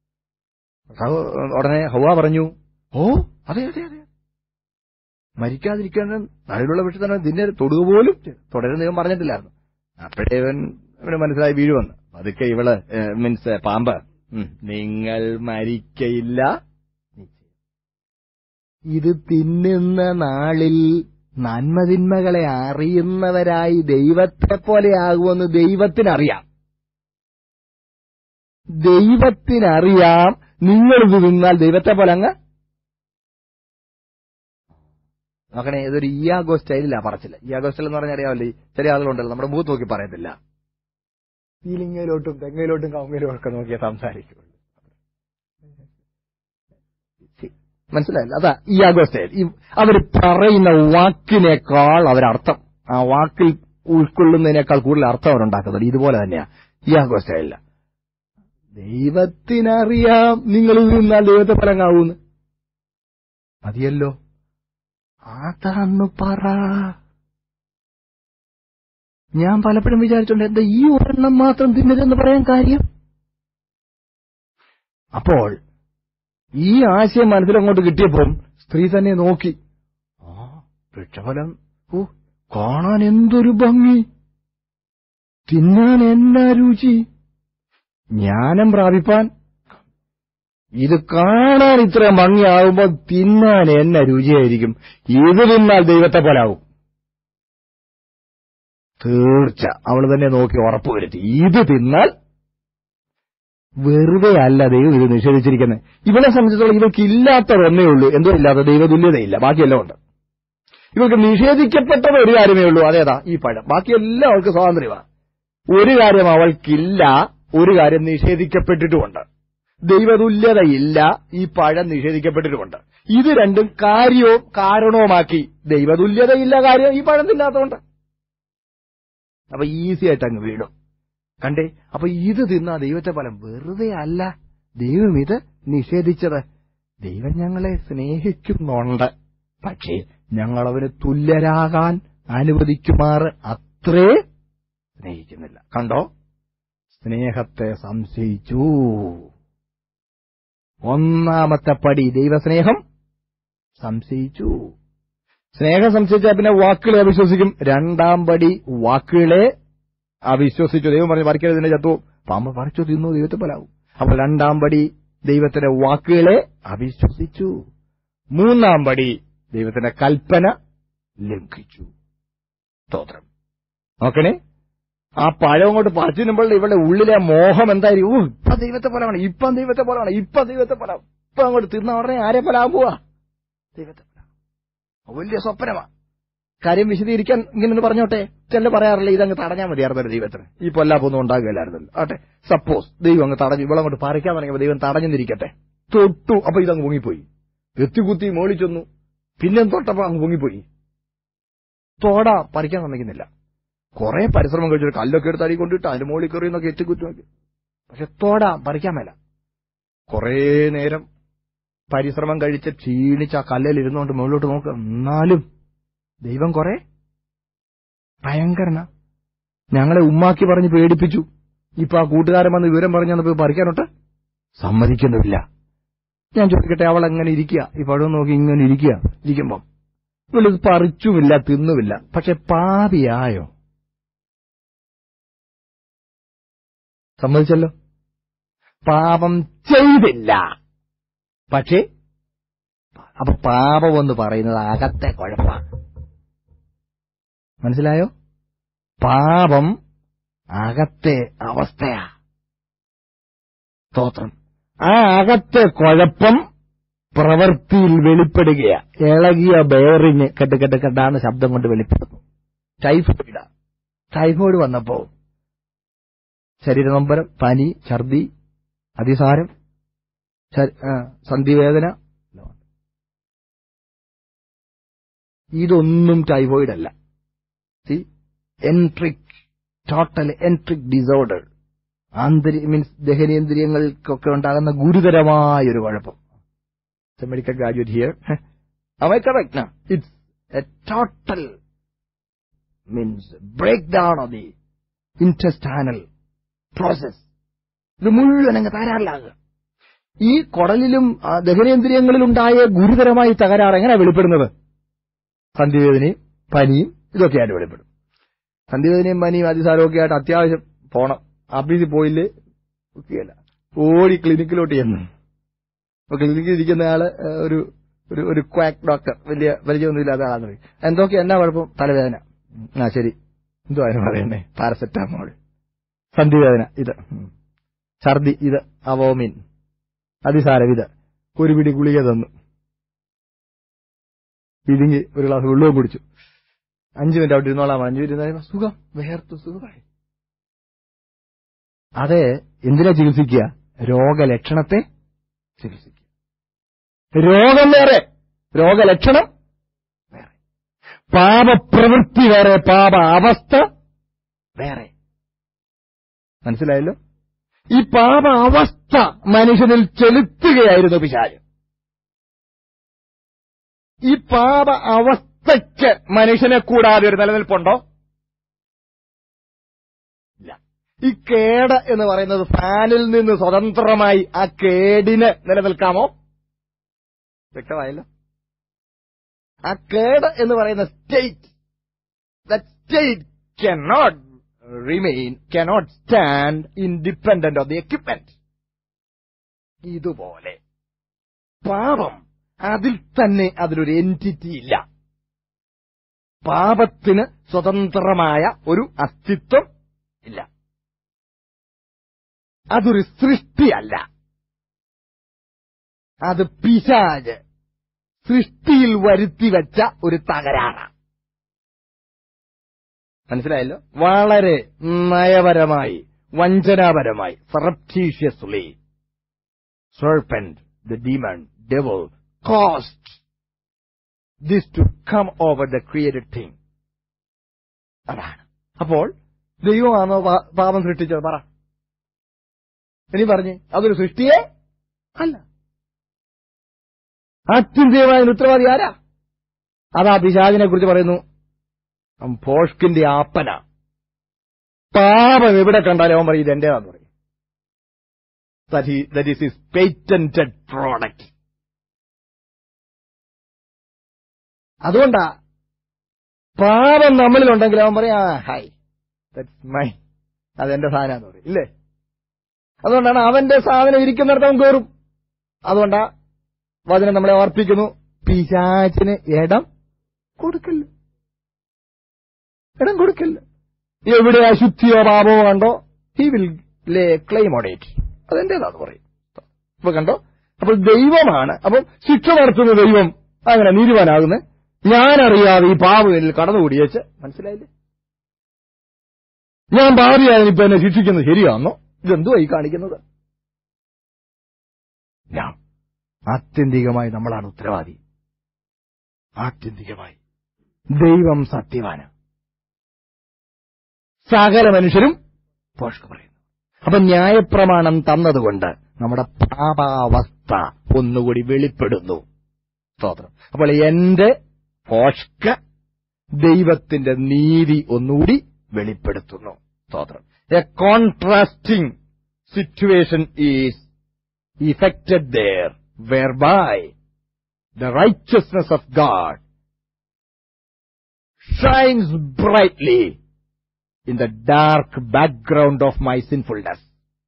സഹോ- ഉടനെ ഹൗവ പറഞ്ഞു ഓ അതെ അതെ അതെ മരിക്കാതിരിക്കാൻ നടുവിലുള്ള വൃക്ഷത്തിനെ തിന്നെ തൊടുക പോലും തുടരുന്ന ദൈവം പറഞ്ഞിട്ടില്ലായിരുന്നു അപ്പോഴേ ഇവൻ ഇവന് മനസ്സിലായി വീഴുവന്ന് അതൊക്കെ ഇവള് മീൻസ് പാമ്പ് ഉം, നിങ്ങൾ മരിക്കയില്ല ഇത് തിന്നുന്ന നാളിൽ നന്മതിന്മകളെ അറിയുന്നവരായി ദൈവത്തെ പോലെയാകുമെന്ന് ദൈവത്തിനറിയാം ദൈവത്തിനറിയാം നിങ്ങളിത് നിന്നാൽ ദൈവത്തെ പോലെ അങ്ങ് നോക്കണേ ഇതൊരു ഇയാഗോ സ്റ്റൈലിലാ പറച്ചില്ല ഇയാഗോ സ്റ്റൈൽ എന്ന് പറഞ്ഞാൽ അറിയാമല്ലോ ഈ ചില ആളുകളുണ്ടല്ലോ നമ്മുടെ മുഖത്ത് നോക്കി പറയത്തില്ല പീലിങ്ങയിലോട്ടും തെങ്ങയിലോട്ടും കവുങ്ങയിലോട്ടും ഒക്കെ നോക്കിയാൽ സംസാരിക്കുള്ളൂ മനസ്സിലായില്ല അതാ ഇയാഗോ സ്റ്റൈൽ ഈ അവർ പറയുന്ന വാക്കിനേക്കാൾ അവരർത്ഥം ആ വാക്കിൽ ഉൾക്കൊള്ളുന്നതിനേക്കാൾ കൂടുതൽ അർത്ഥം അവരുണ്ടാക്കുന്നുണ്ട് ഇതുപോലെ തന്നെയാ ഇയാഗോ സ്റ്റൈലില്ല ദൈവത്തിനറിയാം നിങ്ങൾ നിന്നാൽ ദൈവത്തെ ഫലങ്ങാവൂന്ന് മതിയല്ലോ അതാന്ന് പറ ഞാൻ പലപ്പോഴും വിചാരിച്ചിട്ടുണ്ട് എന്താ ഈ ഒരെണ്ണം മാത്രം തിന്നരുതെന്ന് പറയാൻ കാര്യം അപ്പോൾ ഈ ആശയം മനസ്സിലങ്ങോട്ട് കിട്ടിയപ്പം സ്ത്രീ തന്നെ നോക്കി ആ വൃക്ഷഫലം ഓ കാണാൻ എന്തൊരു ഭംഗി തിന്നാൻ എന്നാ രുചി ജ്ഞാനം പ്രാപിപ്പാൻ ഇത് കാണാൻ ഇത്രയും ഭംഗിയാകുമ്പോൾ തിന്നാൻ എന്നെ രുചിയായിരിക്കും ഇത് തിന്നാൽ ദൈവത്തെ പോലാവും തീർച്ച അവൾ തന്നെ നോക്കി ഉറപ്പുവരുത്തി ഇത് തിന്നാൽ വെറുതെ അല്ല ദൈവം ഇത് നിഷേധിച്ചിരിക്കുന്നത് ഇവളെ സംബന്ധിച്ചിടത്തോളം ഇവർക്ക് ഇല്ലാത്തതൊന്നേ ഉള്ളൂ എന്തോ ഇല്ലാത്ത ദൈവതുല്യതയില്ല ബാക്കിയെല്ലാം ഉണ്ട് ഇവർക്ക് നിഷേധിക്കപ്പെട്ടത് ഒരു കാര്യമേ ഉള്ളൂ അതേതാ ഈ പഴം ബാക്കിയെല്ലാം അവൾക്ക് സ്വാതന്ത്ര്യമാണ് ഒരു കാര്യം അവൾക്കില്ല ഒരു കാര്യം നിഷേധിക്കപ്പെട്ടിട്ടുമുണ്ട് ദൈവതുല്യതയില്ല ഈ പഴം നിഷേധിക്കപ്പെട്ടിട്ടുമുണ്ട് ഇത് രണ്ടും കാര്യവും കാരണവുമാക്കി ദൈവതുല്യതയില്ല കാര്യം ഈ പഴം തിന്നാത്തതുകൊണ്ട് അപ്പൊ ഈസി ആയിട്ട് അങ്ങ് വീണു കണ്ടേ അപ്പൊ ഇത് തിന്നാ ദൈവത്തെ ഫലം വെറുതെ അല്ല ദൈവം ഇത് നിഷേധിച്ചത് ദൈവം ഞങ്ങളെ സ്നേഹിക്കുന്നുണ്ട് പക്ഷേ ഞങ്ങൾ അവന് തുല്യരാകാൻ അനുവദിക്കുമാറ് അത്രേ സ്നേഹിക്കുന്നില്ല കണ്ടോ സ്നേഹത്തെ സംശയിച്ചു ഒന്നാമത്തെ പടി ദൈവസ്നേഹം സംശയിച്ചു സ്നേഹം സംശയിച്ചാൽ പിന്നെ വാക്കുകളെ അവിശ്വസിക്കും രണ്ടാം പടി വാക്കുകളെ അവിശ്വസിച്ചു ദൈവം പറഞ്ഞു പറിക്കരുത് ഇതിന്റെ ചത്തു പാമ്പ് പറിച്ചു തിന്നു ദൈവത്തെ പോലാവും അപ്പോൾ രണ്ടാം പടി ദൈവത്തിന്റെ വാക്കുകളെ അവിശ്വസിച്ചു മൂന്നാം പടി ദൈവത്തിന്റെ കൽപ്പന ലംഘിച്ചു സ്തോത്രം നോക്കണേ ആ പഴം കൊണ്ട് പറിച്ചു തിന്നുമ്പോൾ ഇവളുടെ ഉള്ളിലെ മോഹം എന്തായിരിക്കും ഓ ഇപ്പൊ ദൈവത്തെ പോലെ വേണം ഇപ്പം ദൈവത്തെ പോലെ വേണം ഇപ്പൊ ദൈവത്തെ പോലെ ആവും. ഇപ്പൊ അങ്ങോട്ട് തിന്ന ഉടനെ ആരെ പോലെ ആകാൻ പോവാ ദൈവത്തെ പോലെ ആവും. വലിയ സ്വപ്നമാ കാര്യം വിശദീകരിക്കാൻ ഇങ്ങനെ ഒന്ന് പറഞ്ഞോട്ടെ ചില പറയാറില്ല ഇതങ്ങ് തടഞ്ഞാൽ മതിയായിരുന്നല്ലോ ദൈവത്തിന് ഈ പൊല്ലാപ്പൊന്നും ഉണ്ടാകുകയില്ലായിരുന്നല്ലോ ആട്ടെ സപ്പോസ് ദൈവം അങ്ങ് തടഞ്ഞു ഇവിടെ അങ്ങോട്ട് പറിക്കാൻ തുടങ്ങിയപ്പോൾ ദൈവം തടഞ്ഞെന്നിരിക്കട്ടെ തൊട്ടു അപ്പൊ ഇതങ്ങ് പൊങ്ങിപ്പോയി എത്തിക്കുത്തി മോളി ചെന്നു പിന്നെ തൊട്ടപ്പോ അങ്ങ് പൊങ്ങിപ്പോയി തോട പറിക്കാൻ സമ്മതിക്കുന്നില്ല കുറെ പരിശ്രമം കഴിച്ചു കല്ലൊക്കെ എടുത്ത് അടി കൊണ്ടിട്ട് അതിന്റെ മുകളിൽ കയറി എന്നൊക്കെ എത്തിക്കുത്തി നോക്കി പക്ഷെ തോട പറിക്കാൻ മേല കുറെ നേരം പരിശ്രമം കഴിച്ച് ക്ഷീണിച്ച് ആ കല്ലിൽ ഇരുന്നുകൊണ്ട് മുകളിലോട്ട് നോക്കുക എന്നാലും ദൈവം കുറെ ഭയങ്കരന ഞങ്ങളെ ഉമ്മാക്കി പറഞ്ഞ് പേടിപ്പിച്ചു ഇപ്പൊ ആ കൂട്ടുകാരൻ വന്ന് വിവരം പറഞ്ഞു പോയി പറിക്കാനോട്ട് സമ്മതിക്കുന്നില്ല ഞാൻ ചോദിക്കട്ടെ അവൾ എങ്ങനെ ഇരിക്കുക ഈ പഴം നോക്കി ഇങ്ങനെ ഇരിക്കുക ഇരിക്കുമ്പം ഇവളിത് പറിച്ചുമില്ല തിന്നുമില്ല പക്ഷെ പാപിയായോ സമ്മതിച്ചല്ലോ പാപം ചെയ്തില്ല പക്ഷേ അപ്പൊ പാപം എന്ന് പറയുന്നത് അകത്തെ കുഴപ്പമാണ് മനസ്സിലായോ പാപം അകത്തെ അവസ്ഥയാ സ്തോത്രം ആ അകത്തെ കുഴപ്പം പ്രവൃത്തിയിൽ വെളിപ്പെടുകയാ ഇളകിയ ബെയറിങ് കെട്ട് കെട്ട് കെട്ടാണ് ശബ്ദം കൊണ്ട് വെളിപ്പെടുന്നു ടൈഫോയിഡ് ടൈഫോയിഡ് വന്നപ്പോ ശരീരനൊമ്പരം പനി ഛർദി അതിസാരം ശ- ആ, സന്ധിവേദന ഇതൊന്നും ടൈഫോയിഡ് അല്ല സി എൻട്രിക് ടോട്ടൽ എൻട്രിക് ഡിസോർഡർ ആന്തരി മീൻസ് ദഹനേന്ദ്രിയങ്ങൾക്കൊക്കെ ഉണ്ടാകുന്ന ഗുരുതരമായ ഒരു കുഴപ്പം medical graduate here Am I correct now? It's a total means breakdown of the intestinal process. ഇത് മുഴുവൻ അങ്ങ് തകരാറിലാകുക ഈ കുടലിലും ആ, ദഹനേന്ദ്രിയങ്ങളിലുണ്ടായ ഗുരുതരമായ തകരാറ് എങ്ങനെ വെളിപ്പെടുന്നത് സന്ധിവേദനയും പനിയും ഇതൊക്കെയായിട്ട് വെളിപ്പെടും സന്ധിവേദനയും പനിയും അതിസാരവും ഒക്കെ ആയിട്ട് അത്യാവശ്യം പോണം ആഫീസിൽ പോയില്ലേ ഒക്കെയല്ല ഓടി ക്ലിനിക്കിലോട്ട് ചെന്നു അപ്പൊ ക്ലിനിക്കിൽ ഇരിക്കുന്ന ആള് ആ, ഒരു ഒരു ഒരു ക്വാക്ക് ഡോക്ടർ വലിയ പരിചയമൊന്നും ഇല്ലാത്ത ആളാന്ന് പറയും എന്തൊക്കെ എന്നാ കുഴപ്പം തലവേദന ഉം, ആ ശരി എന്തോ അതിന് പറയണ്ടേ പാരസെറ്റാമോൾ സന്ധിവേദന ഇത് ഉം. ഛർദി ഇത് അവോമിൻ അതിസാരം ഇത് ഒരു പിടി ഗുളിക തന്നു ഇരിങ്ങി ഒരു ഗ്ലാസ് വെള്ളവും കുടിച്ചു അഞ്ചു മിനിറ്റ് അവിടെ ഇരുന്നോളാം അഞ്ചു മിനിറ്റ് ഇരുന്നാ സുഖം വേർത്തു സുഖമായി അത് എന്തിനാ ചികിത്സിക്കുക രോഗലക്ഷണത്തെ ചികിത്സിക്കുക രോഗം വേറെ രോഗലക്ഷണം വേറെ പാപപ്രവൃത്തി വേറെ പാപ അവസ്ഥ വേറെ മനസ്സിലായല്ലോ ഈ പാപ അവസ്ഥ മനുഷ്യനിൽ ചെലുത്തുകയായിരുന്നു പിശാച് ഈ പാപ അവസ്ഥയ്ക്ക് മനുഷ്യനെ കൂടാതെ ഒരു നിലനിൽപ്പുണ്ടോ ഇല്ല ഈ കേട് എന്ന് പറയുന്നത് ഫാനിൽ നിന്ന് സ്വതന്ത്രമായി ആ കേടിന് നിലനിൽക്കാമോ വ്യക്തമായല്ലോ ആ കേട് എന്ന് പറയുന്ന state that state cannot remain cannot stand independent of the equipment ഇതുപോലെ പാപം അതിൽ തന്നെ അതിലൊരു എൻറ്റിറ്റി ഇല്ല പാപത്തിന് സ്വതന്ത്രമായ ഒരു അസ്തിത്വം ഇല്ല അതൊരു സൃഷ്ടിയല്ല അത് പിശാജ് സൃഷ്ടിയിൽ വരുത്തി വെച്ച ഒരു തകരാറാണ് മനസ്സിലായല്ലോ വളരെ നയപരമായി വഞ്ചനാപരമായി surreptitiously serpent the demon devil caused this to come over the created thing അതാണ് അപ്പോൾ ദൈവമാണോ പാ- പാപം സൃഷ്ടിച്ചത് പറ ഇനി പറഞ്ഞ് അതൊരു സൃഷ്ടിയേ അല്ല അത്യന്തികമായ ഉത്തരവാദി ആരാ അതാ പിശാചിനെ കുറിച്ച് പറയുന്നു അവൻ പോഷ്കിന്റെ ആപ്പന പാപം എവിടെ കണ്ടാലും അവൻ പറയും ഇത് എന്റേതാന്ന് പറയും that is his patented product അതുകൊണ്ടാ പാപം നമ്മളിലുണ്ടെങ്കിൽ അവൻ പറയും ആ ഹായ് ദറ്റ്സ് മൈ അതെന്റെ സാധനമാന്ന് പറയും ഇല്ലേ അതുകൊണ്ടാണ് അവന്റെ സാധനം ഇരിക്കുന്നിടത്ത് അവൻ കയറും അതുകൊണ്ടാ വചനം നമ്മളെ ഓർപ്പിക്കുന്നു പിശാചിന് ഇടം കൊടുക്കില്ല ഇടം കൊടുക്കില്ല എവിടെ അശുദ്ധിയോ പാപമോ കണ്ടോ he will lay claim on it അതെന്റേതാന്ന് പറയും അപ്പൊ കണ്ടോ അപ്പൊ ദൈവമാണ് അപ്പം ശിക്ഷ നടത്തുന്ന ദൈവം അങ്ങനെ നീതിവാനാകുന്നത് ഞാനറിയാതെ ഈ പാപത്തിൽ കടന്നുകൂടിയേച്ച് മനസ്സിലായില്ലേ ഞാൻ പാപിയായി ഇപ്പൊ എന്നെ ശിക്ഷിക്കുന്നത് ശരിയാണോ ഇതെന്തുവാ ഈ കാണിക്കുന്നത് ഞാൻ ആത്യന്തികമായി നമ്മളാണ് ഉത്തരവാദി ആത്യന്തികമായി ദൈവം സത്യവാന് സകല മനുഷ്യരും പോഷക പറയുന്നു അപ്പൊ ന്യായപ്രമാണം തന്നതുകൊണ്ട് നമ്മുടെ പാപാവസ്ഥ ഒന്നുകൂടി വെളിപ്പെടുന്നു സ്തോത്രം അപ്പോൾ എന്റെ പോഷ്ക ദൈവത്തിന്റെ നീതി ഒന്നുകൂടി വെളിപ്പെടുത്തുന്നു സ്തോത്രം a contrasting situation is effected there where by the righteousness of God shines brightly in the dark background of my sinfulness.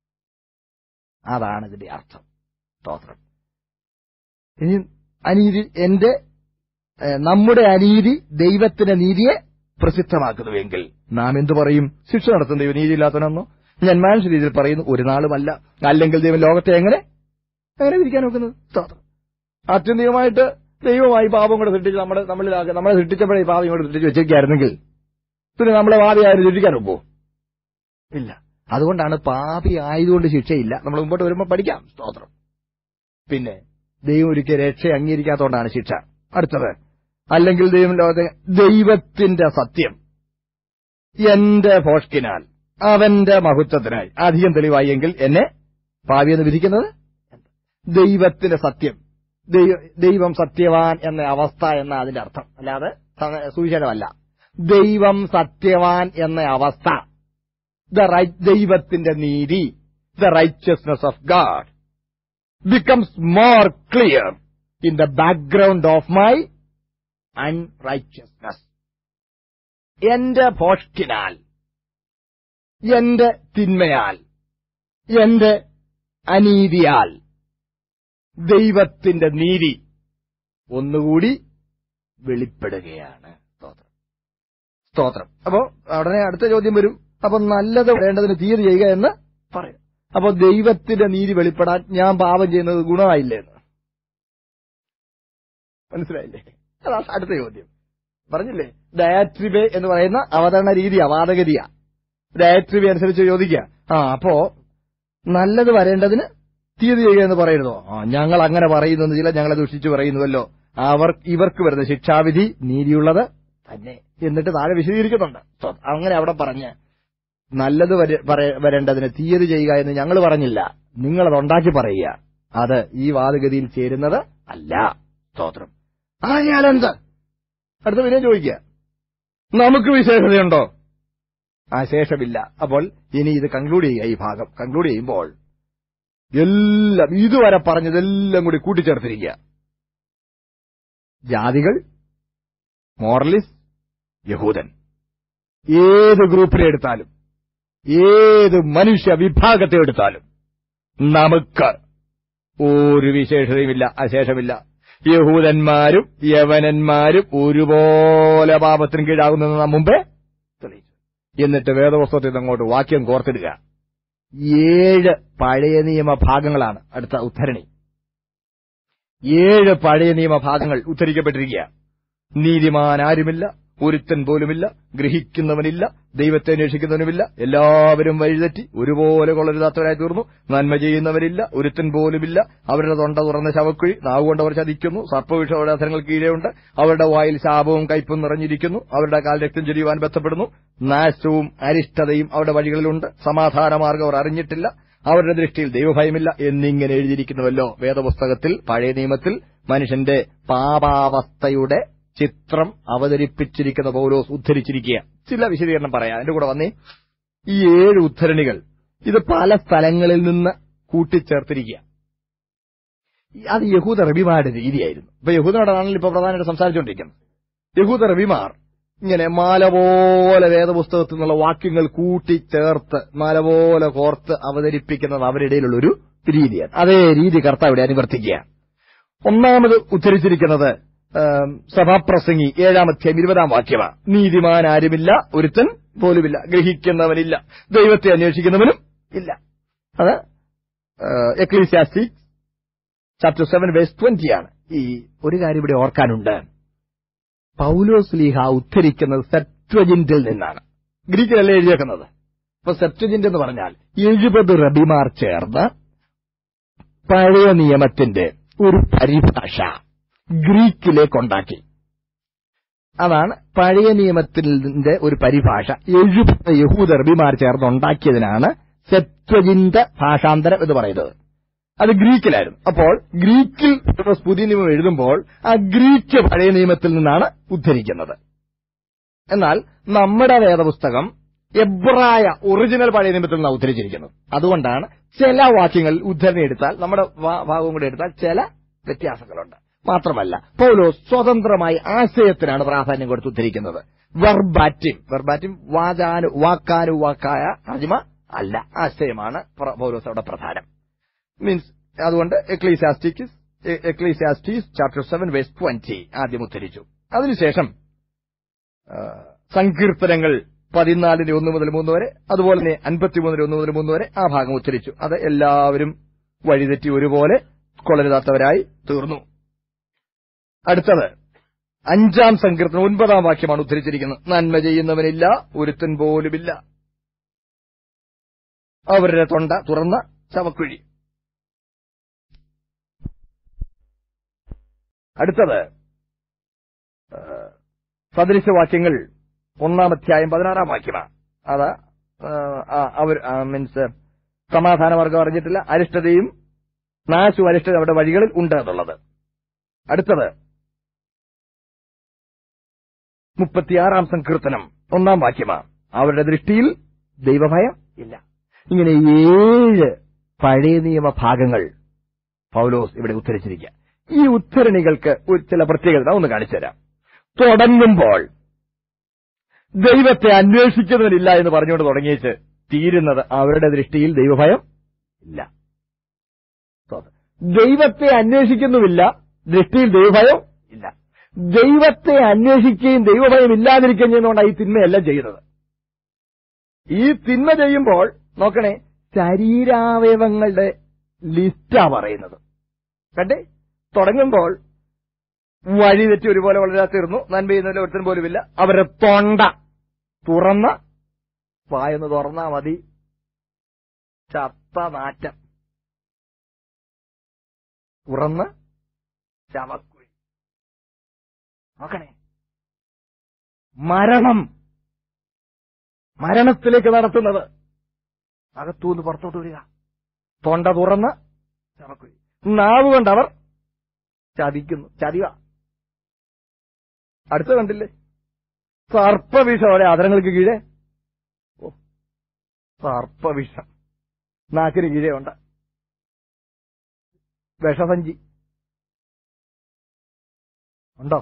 അതാണ് ഇതിന്റെ അർത്ഥം സ്തോത്രം ഇനി അനീതി എന്റെ ഏഹ്, നമ്മുടെ അനീതി ദൈവത്തിന്റെ നീതിയെ പ്രസിദ്ധമാക്കുന്നുവെങ്കിൽ നാം എന്തു പറയും ശിക്ഷ നടത്തുന്ന ദൈവം നീതിയില്ലാത്തവനെന്നോ ഞാൻ മാനുഷ്യ രീതിയിൽ പറയുന്നു ഒരു നാളുമല്ല അല്ലെങ്കിൽ ദൈവം ലോകത്തെ എങ്ങനെ എങ്ങനെ വിരിക്കാൻ നോക്കുന്നത് സ്തോത്രം ആത്യന്തികമായിട്ട് ദൈവമായി പാപം കൂടെ സൃഷ്ടിച്ച് നമ്മുടെ നമ്മളിലാക്കി നമ്മളെ സൃഷ്ടിച്ചപ്പോഴേ ഈ പാപം ഇങ്ങോട്ട് സൃഷ്ടിച്ച് വെച്ചിരിക്കുകയായിരുന്നെങ്കിൽ പിന്നെ നമ്മളെ പാപിയായാലും സൃഷ്ടിക്കാൻ ഒപ്പോ ഇല്ല അതുകൊണ്ടാണ് പാപി ആയതുകൊണ്ട് ശിക്ഷയില്ല നമ്മൾ മുമ്പോട്ട് വരുമ്പോൾ പഠിക്കാം സ്തോത്രം പിന്നെ ദൈവം ഒരിക്കൽ രക്ഷ അംഗീകരിക്കാത്തതുകൊണ്ടാണ് ശിക്ഷ അടുത്തത് അല്ലെങ്കിൽ ദൈവം ലോകത്തെ ദൈവത്തിന്റെ സത്യം എന്റെ ഭോഷ്കിനാൽ അവന്റെ മഹത്വത്തിനായി അധികം തെളിവായെങ്കിൽ എന്നെ പാവിയെന്ന് വിധിക്കുന്നത് ദൈവത്തിന്റെ സത്യം ദൈവ- ദൈവം സത്യവാൻ എന്ന അവസ്ഥ എന്ന അതിന്റെ അർത്ഥം അല്ലാതെ സ- സുവിശേഷമല്ല ദൈവം സത്യവാൻ എന്ന അവസ്ഥ ദ റൈറ്റ് ദൈവത്തിന്റെ നീതി the righteousness of God becomes more clear in the background of my unrighteousness എന്റെ ഭോഷ്കിനാൽ എന്റെ തിന്മയാൽ എന്റെ അനീതിയാൽ ദൈവത്തിന്റെ നീതി ഒന്നുകൂടി വെളിപ്പെടുകയാണ് സ്തോത്രം സ്തോത്രം അപ്പോ ഉടനെ അടുത്ത ചോദ്യം വരും അപ്പൊ നല്ലത് വേണ്ടതിന് തീയതി ചെയ്യുക എന്ന് പറയും അപ്പൊ ദൈവത്തിന്റെ നീതി വെളിപ്പെടാൻ ഞാൻ പാപം ചെയ്യുന്നത് ഗുണമായില്ലേ എന്ന് മനസ്സിലായില്ലേ അതാ അടുത്ത ചോദ്യം പറഞ്ഞില്ലേ ഡയട്രിബെ എന്ന് പറയുന്ന അവതരണ രീതിയാ വാദഗതിയാ ഡയട്രിബെ അനുസരിച്ച് ചോദിക്കുക ആ അപ്പോ നല്ലത് വരേണ്ടതിന് തീയതി ചെയ്യുക എന്ന് പറയുന്നതോ ആ ഞങ്ങൾ അങ്ങനെ പറയുന്നു ചില ഞങ്ങളെ ദുഷിച്ചു പറയുന്നുവല്ലോ അവർ ഇവർക്ക് വരുന്ന ശിക്ഷാവിധി നീതിയുള്ളത് തന്നെ എന്നിട്ട് താഴെ വിശദീകരിക്കുന്നുണ്ട് സ്വ- അങ്ങനെ അവിടെ പറഞ്ഞ് നല്ലത് വര- പറ- വരേണ്ടതിന് തീയതി ചെയ്യുക എന്ന് ഞങ്ങൾ പറഞ്ഞില്ല നിങ്ങളത് ഉണ്ടാക്കി പറയുക അത് ഈ വാദഗതിയിൽ ചേരുന്നത് അല്ല സ്തോത്രം ആയാലെന്ത് അടുത്ത പിന്നെ ചോദിക്കുക നമുക്ക് വിശേഷതയുണ്ടോ ആ ശേഷമില്ല അപ്പോൾ ഇനി ഇത് കൺക്ലൂഡ് ചെയ്യുക ഈ ഭാഗം കൺക്ലൂഡ് ചെയ്യുമ്പോൾ എല്ലാം ഇതുവരെ പറഞ്ഞതെല്ലാം കൂടി കൂട്ടിച്ചേർത്തിരിക്കുക ജാതികൾ മോറലിസ്റ്റ് യഹൂദൻ ഏത് ഗ്രൂപ്പിനെ എടുത്താലും ഏത് മനുഷ്യ വിഭാഗത്തെ എടുത്താലും നമുക്ക് ഒരു വിശേഷതയുമില്ല അശേഷമില്ല യഹൂദന്മാരും യവനന്മാരും ഒരുപോലെ പാപത്തിന് കീഴാകുന്നെന്ന് നാം മുമ്പേ തെളിയിച്ചു എന്നിട്ട് വേദപുസ്തകത്തിൽ നിന്ന് അങ്ങോട്ട് വാക്യം കോർത്തിടുക ഏഴ് പഴയ നിയമ ഭാഗങ്ങളാണ് അടുത്ത ഉദ്ധരണി ഏഴ് പഴയ നിയമ ഭാഗങ്ങൾ ഉദ്ധരിക്കപ്പെട്ടിരിക്കുക നീതിമാൻ ആരുമില്ല ഒരുത്തൻ പോലുമില്ല ഗ്രഹിക്കുന്നവനില്ല ദൈവത്തെ അന്വേഷിക്കുന്നവനുമില്ല എല്ലാവരും വഴിതെറ്റി ഒരുപോലെ കൊള്ളരുതാത്തവരായി തീർന്നു നന്മ ചെയ്യുന്നവരില്ല ഒരുത്തൻ പോലുമില്ല അവരുടെ തൊണ്ട തുറന്ന ശവക്കുഴി നാവുകൊണ്ട് അവർ ചതിക്കുന്നു സർപ്പവിഷയുടെ അധരങ്ങൾ കീഴെയുണ്ട് അവരുടെ വായിൽ ശാപവും കയ്പും നിറഞ്ഞിരിക്കുന്നു അവരുടെ കാൽ രക്തം ചൊരിയുവാൻ ബന്ധപ്പെടുന്നു നാശവും അരിഷ്ടതയും അവരുടെ വഴികളിലുണ്ട് സമാധാനമാർഗം അവർ അറിഞ്ഞിട്ടില്ല അവരുടെ ദൃഷ്ടിയിൽ ദൈവഭയമില്ല എന്നിങ്ങനെ എഴുതിയിരിക്കുന്നുവല്ലോ വേദപുസ്തകത്തിൽ പഴയ നിയമത്തിൽ മനുഷ്യന്റെ പാപാവസ്ഥയുടെ ചിത്രം അവതരിപ്പിച്ചിരിക്കുന്ന പൗലോസ് ഉദ്ധരിച്ചിരിക്കുക ചില വിശദീകരണം പറയാം അതിന്റെ കൂടെ വന്നേ ഈ ഏഴ് ഉദ്ധരണികൾ ഇത് പല സ്ഥലങ്ങളിൽ നിന്ന് കൂട്ടിച്ചേർത്തിരിക്കുക അത് യഹൂദ റബിമാരുടെ രീതിയായിരുന്നു ഇപ്പൊ യഹൂദനോടാണല്ലോ ഇപ്പൊ പ്രധാനമായിട്ട് സംസാരിച്ചുകൊണ്ടിരിക്കുന്നത് യഹൂദ റബിമാർ ഇങ്ങനെ മാല പോലെ വേദപുസ്തകത്തിൽ നിന്നുള്ള വാക്യങ്ങൾ കൂട്ടിച്ചേർത്ത് മാല പോലെ കോർത്ത് അവതരിപ്പിക്കുന്നത് അവരുടെ ഇടയിലുള്ള ഒരു രീതിയാണ് അതേ രീതി കർത്താവ് ഇവിടെ അനുവർത്തിക്കുക ഒന്നാമത് ഉദ്ധരിച്ചിരിക്കുന്നത് ഏം, സഭാപ്രസംഗി ഏഴാം അധ്യായം ഇരുപതാം വാക്യമാണ് നീതിമാൻ ആരുമില്ല ഒരുത്തൻ പോലുമില്ല ഗ്രഹിക്കുന്നവനില്ല ദൈവത്തെ അന്വേഷിക്കുന്നവനും ഇല്ല അത് Ecclesiastic chapter seven verse twenty ആണ് ഈ ഒരു കാര്യം ഇവിടെ ഓർക്കാനുണ്ട് പൗലോസ് ലീഹ ഉദ്ധരിക്കുന്നത് സെപ്റ്റജിന്റിൽ നിന്നാണ് ഗ്രീക്കിലല്ലേ എഴുതിയേക്കുന്നത് അപ്പൊ സെപ്റ്റജിന്റ് എന്ന് പറഞ്ഞാൽ എഴുപത് റബിമാർ ചേർന്ന് പഴയ നിയമത്തിന്റെ ഒരു പരിഭാഷ ഗ്രീക്കിലേക്കുണ്ടാക്കി അതാണ് പഴയ നിയമത്തിന്റെ ഒരു പരിഭാഷ എഴുപത് യഹൂദ റബിമാർ ചേർന്ന് ഉണ്ടാക്കിയതിനാണ് സെപ്റ്റജിന്റ് ഭാഷാന്തരം എന്ന് പറയുന്നത് അത് ഗ്രീക്കിലായിരുന്നു അപ്പോൾ ഗ്രീക്കിൽ പൗലോസ് പുതിയ നിയമം എഴുതുമ്പോൾ ആ ഗ്രീക്ക് പഴയ നിയമത്തിൽ നിന്നാണ് ഉദ്ധരിക്കുന്നത് എന്നാൽ നമ്മുടെ വേദപുസ്തകം എബ്രായ ഒറിജിനൽ പഴയ നിയമത്തിൽ നിന്നാണ് ഉദ്ധരിച്ചിരിക്കുന്നത് അതുകൊണ്ടാണ് ചില വാക്യങ്ങളിൽ ഉദ്ധരണി എടുത്താൽ നമ്മുടെ വാ- ഭാഗവും കൂടെ എടുത്താൽ ചില വ്യത്യാസങ്ങളുണ്ട് മാത്രമല്ല പൗലോസ് സ്വതന്ത്രമായി ആശയത്തിനാണ് പ്രാധാന്യം കൊടുത്ത് ഉദ്ധരിക്കുന്നത് വെർബാറ്റിം വെർബാറ്റിം വാചാനു വാക്കാനു വാക്കായ അജിമ അല്ല ആശയമാണ് പ്ര- പൗലോസ് അവിടെ പ്രധാനം മീൻസ് അതുകൊണ്ട് Ecclesiastics Ecclesiastes chapter seven verse twenty ആദ്യം ഉദ്ധരിച്ചു അതിനുശേഷം ആ, സങ്കീർത്തനങ്ങൾ പതിനാലിന് ഒന്ന് മുതൽ മൂന്ന് വരെ അതുപോലെ തന്നെ അൻപത്തിമൂന്നിന് ഒന്ന് മുതൽ മൂന്ന് വരെ ആ ഭാഗം ഉച്ചരിച്ചു അത് എല്ലാവരും വഴിതെറ്റി ഒരുപോലെ കൊളരുതാത്തവരായി തീർന്നു അടുത്തത് അഞ്ചാം സങ്കീർത്തനം ഒൻപതാം വാക്യമാണ് ഉദ്ധരിച്ചിരിക്കുന്നത് നന്മ ചെയ്യുന്നവനില്ല ഒരുത്തൻ പോലുമില്ല അവരുടെ തൊണ്ട തുറന്ന ചവക്കുഴി അടുത്തത് ആ, സദൃശവാക്യങ്ങൾ ഒന്നാം അധ്യായം പതിനാറാം വാക്യമാണ് അത് ആ, ആ, അവർ മീൻസ് സമാധാനമാർഗം അറിഞ്ഞിട്ടില്ല അരിഷ്ടതയും നാശവും അരിഷ്ടത അവരുടെ വഴികളിൽ ഉണ്ട് എന്നുള്ളത് അടുത്തത് മുപ്പത്തിയാറാം സങ്കീർത്തനം ഒന്നാം വാക്യമാണ് അവരുടെ ദൃഷ്ടിയിൽ ദൈവഭയം ഇല്ല ഇങ്ങനെ ഏഴ് പഴയ നിയമ ഭാഗങ്ങൾ പൗലോസ് ഇവിടെ ഉദ്ധരിച്ചിരിക്കുക ഈ ഉദ്ധരണികൾക്ക് ഒരു ചില പ്രത്യേകത ഒന്ന് കാണിച്ചു തരാം തുടങ്ങുമ്പോൾ ദൈവത്തെ അന്വേഷിക്കുന്നവരില്ല എന്ന് പറഞ്ഞുകൊണ്ട് തുടങ്ങിയേച്ച് തീരുന്നത് അവരുടെ ദൃഷ്ടിയിൽ ദൈവഭയം ഇല്ല ദൈവത്തെ അന്വേഷിക്കുന്നുമില്ല ദൃഷ്ടിയിൽ ദൈവഭയം ഇല്ല ദൈവത്തെ അന്വേഷിക്കുകയും ദൈവഭയം ഇല്ലാതിരിക്കുകയും ചെയ്യുന്നതുകൊണ്ടാണ് ഈ തിന്മയെല്ലാം ചെയ്യുന്നത് ഈ തിന്മ ചെയ്യുമ്പോൾ നോക്കണേ ശരീരാവയവങ്ങളുടെ ലിസ്റ്റാ പറയുന്നത് കണ്ടേ തുടങ്ങുമ്പോൾ വഴി തെറ്റി ഒരുപോലെ വളരാത്തിരുന്നു നന്മ ചെയ്യുന്നതിൽ ഒരുത്തൻ പോലുമില്ല അവരുടെ തൊണ്ട തുറന്ന വായൊന്ന് തുറന്നാ മതി ചത്ത നാറ്റം തുറന്ന് ചവക്കുഴി നോക്കണേ മരണം മരണത്തിലേക്ക് നടത്തുന്നത് അകത്തൂന്ന് പുറത്തോട്ട് വരിക തൊണ്ട തുറന്ന് ചവക്കുഴി നാവ് കൊണ്ടവർ ചതിക്കുന്നു ചതിക അടുത്ത കണ്ടില്ലേ സർപ്പവിഷം അവരെ ആദരങ്ങൾക്ക് കീഴെ ഓ സർപ്പവിഷം നാക്കിന് കീഴെ ഉണ്ട് വിഷസഞ്ചി ഉണ്ടോ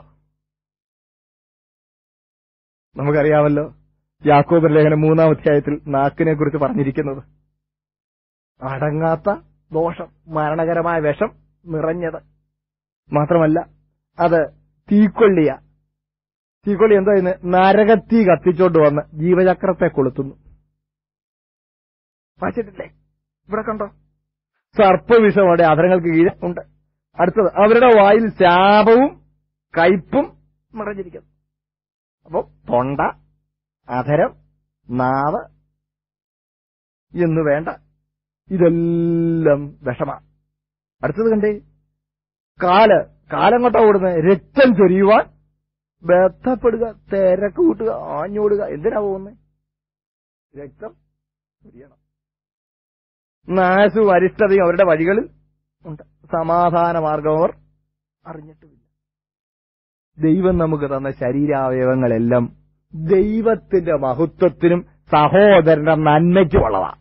നമുക്കറിയാമല്ലോ യാക്കോബർ ലേഖനം മൂന്നാം അധ്യായത്തിൽ നാക്കിനെ കുറിച്ച് പറഞ്ഞിരിക്കുന്നത് അടങ്ങാത്ത ദോഷം മരണകരമായ വിഷം നിറഞ്ഞത് മാത്രമല്ല അത് തീക്കൊള്ളിയ തീക്കൊള്ളി എന്താ ഇന്ന് നരകത്തീ കത്തിച്ചോണ്ട് വന്ന് ജീവചക്രത്തെ കൊളുത്തുന്നു വായിച്ചിട്ടില്ലേ ഇവിടെ കണ്ടോ സർപ്പവിഷം അവിടെ അധരങ്ങൾക്ക് കീഴെ ഉണ്ട് അടുത്തത് അവരുടെ വായിൽ ശാപവും കയ്പും നിറഞ്ഞിരിക്കുന്നു അപ്പൊ തൊണ്ട അധരം നാവ് എന്ന് വേണ്ട ഇതെല്ലാം വിഷമാണ് അടുത്തത് കണ്ടേ കാല് കാലങ്ങോട്ടാ ഓടുന്നത് രക്തം ചൊരിയുവാൻ ബന്ധപ്പെടുക തിരക്ക് കൂട്ടുക ആഞ്ഞോടുക എന്തിനാ പോകുന്നത് രക്തം ചൊരിയണം നാശവും അരിഷ്ടതയും അവരുടെ വഴികളിൽ ഉണ്ട് സമാധാന മാർഗം അവർ അറിഞ്ഞിട്ടുമില്ല ദൈവം നമുക്ക് തന്ന ശരീരാവയവങ്ങളെല്ലാം ദൈവത്തിന്റെ മഹത്വത്തിനും സഹോദരന്റെ നന്മയ്ക്കുമുള്ളതാണ്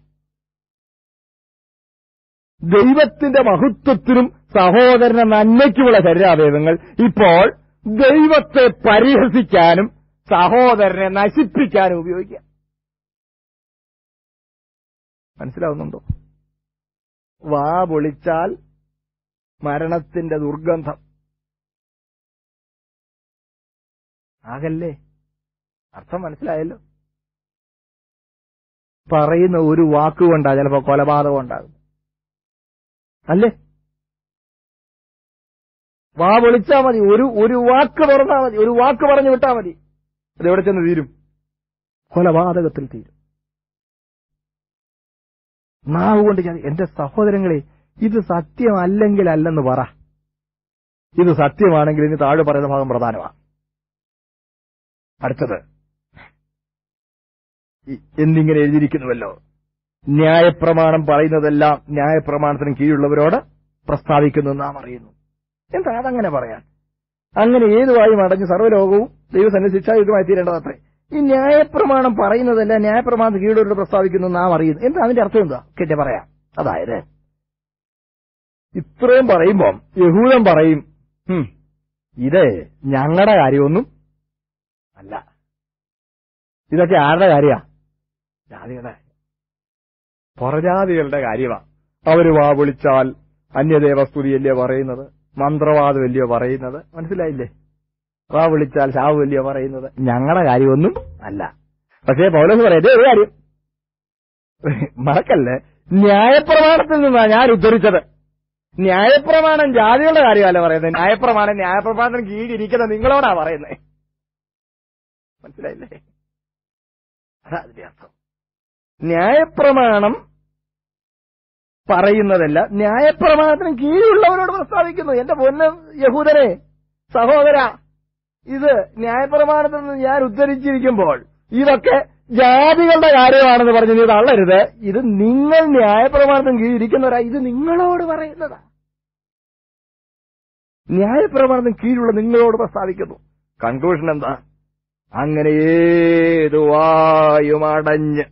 ദൈവത്തിന്റെ മഹത്വത്തിനും സഹോദരന്റെ നന്മയ്ക്കുമുള്ള ശരീരാവയവങ്ങൾ ഇപ്പോൾ ദൈവത്തെ പരിഹസിക്കാനും സഹോദരനെ നശിപ്പിക്കാനും ഉപയോഗിക്കാം മനസ്സിലാവുന്നുണ്ടോ വാ പൊളിച്ചാൽ മരണത്തിന്റെ ദുർഗന്ധം ആകല്ലേ അർത്ഥം മനസ്സിലായല്ലോ പറയുന്ന ഒരു വാക്കുകൊണ്ടാ ചിലപ്പോ കൊലപാതകം ഉണ്ടാകും അല്ലേ വാ വിളിച്ചാ മതി ഒരു ഒരു വാക്ക് തുറന്നാ മതി ഒരു വാക്ക് പറഞ്ഞു വിട്ടാ മതി അത് എവിടെ ചെന്ന് തീരും കൊലപാതകത്തിൽ തീരും നാവ് കൊണ്ട് ചതി എന്റെ സഹോദരങ്ങളെ ഇത് സത്യമല്ലെങ്കിൽ അല്ലെന്ന് പറ ഇത് സത്യമാണെങ്കിൽ ഇനി താഴെ പറയുന്ന ഭാഗം പ്രധാനമാണ് അടുത്തത് ഇ- എന്നിങ്ങനെ എഴുതിയിരിക്കുന്നുവല്ലോ ന്യായപ്രമാണം പറയുന്നതെല്ലാം ന്യായപ്രമാണത്തിന് കീഴുള്ളവരോട് പ്രസ്താവിക്കുന്നു നാം അറിയുന്നു എന്താ അതങ്ങനെ പറയാൻ അങ്ങനെ ഏതുവായും അടഞ്ഞ് സർവ്വലോകവും ദൈവസന്നെ ശിക്ഷായുധമായി തീരേണ്ടതത്രേ ഈ ന്യായപ്രമാണം പറയുന്നതല്ല ന്യായപ്രമാണത്തിന് കീഴുള്ളവരോട് പ്രസ്താവിക്കുന്നു നാം അറിയുന്നു എന്താ അതിന്റെ അർത്ഥം എന്താ കേട്ടെ പറയാം അതായത് ഇത്രയും പറയുമ്പം യഹൂദൻ പറയും "ഹും, ഇത് ഞങ്ങളുടെ കാര്യമൊന്നും അല്ല ഇതൊക്കെ ആരുടെ കാര്യ ജാതികളുടെ പുറജാതികളുടെ കാര്യമാ അവര് വാ വിളിച്ചാൽ അന്യദേവസ്തുതിയല്ലയോ പറയുന്നത് മന്ത്രവാദമല്ലയോ പറയുന്നത് മനസ്സിലായില്ലേ വാ വിളിച്ചാൽ ശാവ് വല്യോ പറയുന്നത് ഞങ്ങളുടെ കാര്യമൊന്നും അല്ല പക്ഷേ പൗലോസ് പറയട്ടെ ഒരു കാര്യം മറക്കല്ലേ ന്യായപ്രമാണത്തിൽ നിന്നാണ് ഞാൻ ഉദ്ധരിച്ചത് ന്യായപ്രമാണം ജാതികളുടെ കാര്യമല്ല പറയുന്നത് ന്യായപ്രമാണം ന്യായപ്രമാണത്തിന് കീഴിരിക്കുന്ന നിങ്ങളോടാ പറയുന്നത് മനസ്സിലായില്ലേ അതാ അതിന്റെ അർത്ഥം ന്യായപ്രമാണം പറയുന്നതല്ല ന്യായപ്രമാണത്തിന് കീഴിലുള്ളവരോട് പ്രസ്താവിക്കുന്നു എന്റെ പൊന്ന് യഹൂദനെ സഹോദര ഇത് ന്യായപ്രമാണത്തിൽ നിന്ന് ഞാൻ ഉദ്ധരിച്ചിരിക്കുമ്പോൾ ഇതൊക്കെ ജാതികളുടെ കാര്യമാണെന്ന് പറഞ്ഞ് നീ തള്ളരുത് ഇത് നിങ്ങൾ ന്യായപ്രമാണത്തിന് കീഴിരിക്കുന്നവരാ ഇത് നിങ്ങളോട് പറയുന്നതാ ന്യായപ്രമാണത്തിന് കീഴിലുള്ള നിങ്ങളോട് പ്രസ്താവിക്കുന്നു കൺക്ലൂഷൻ എന്താ അങ്ങനെ ഏതുവായും അടഞ്ഞ്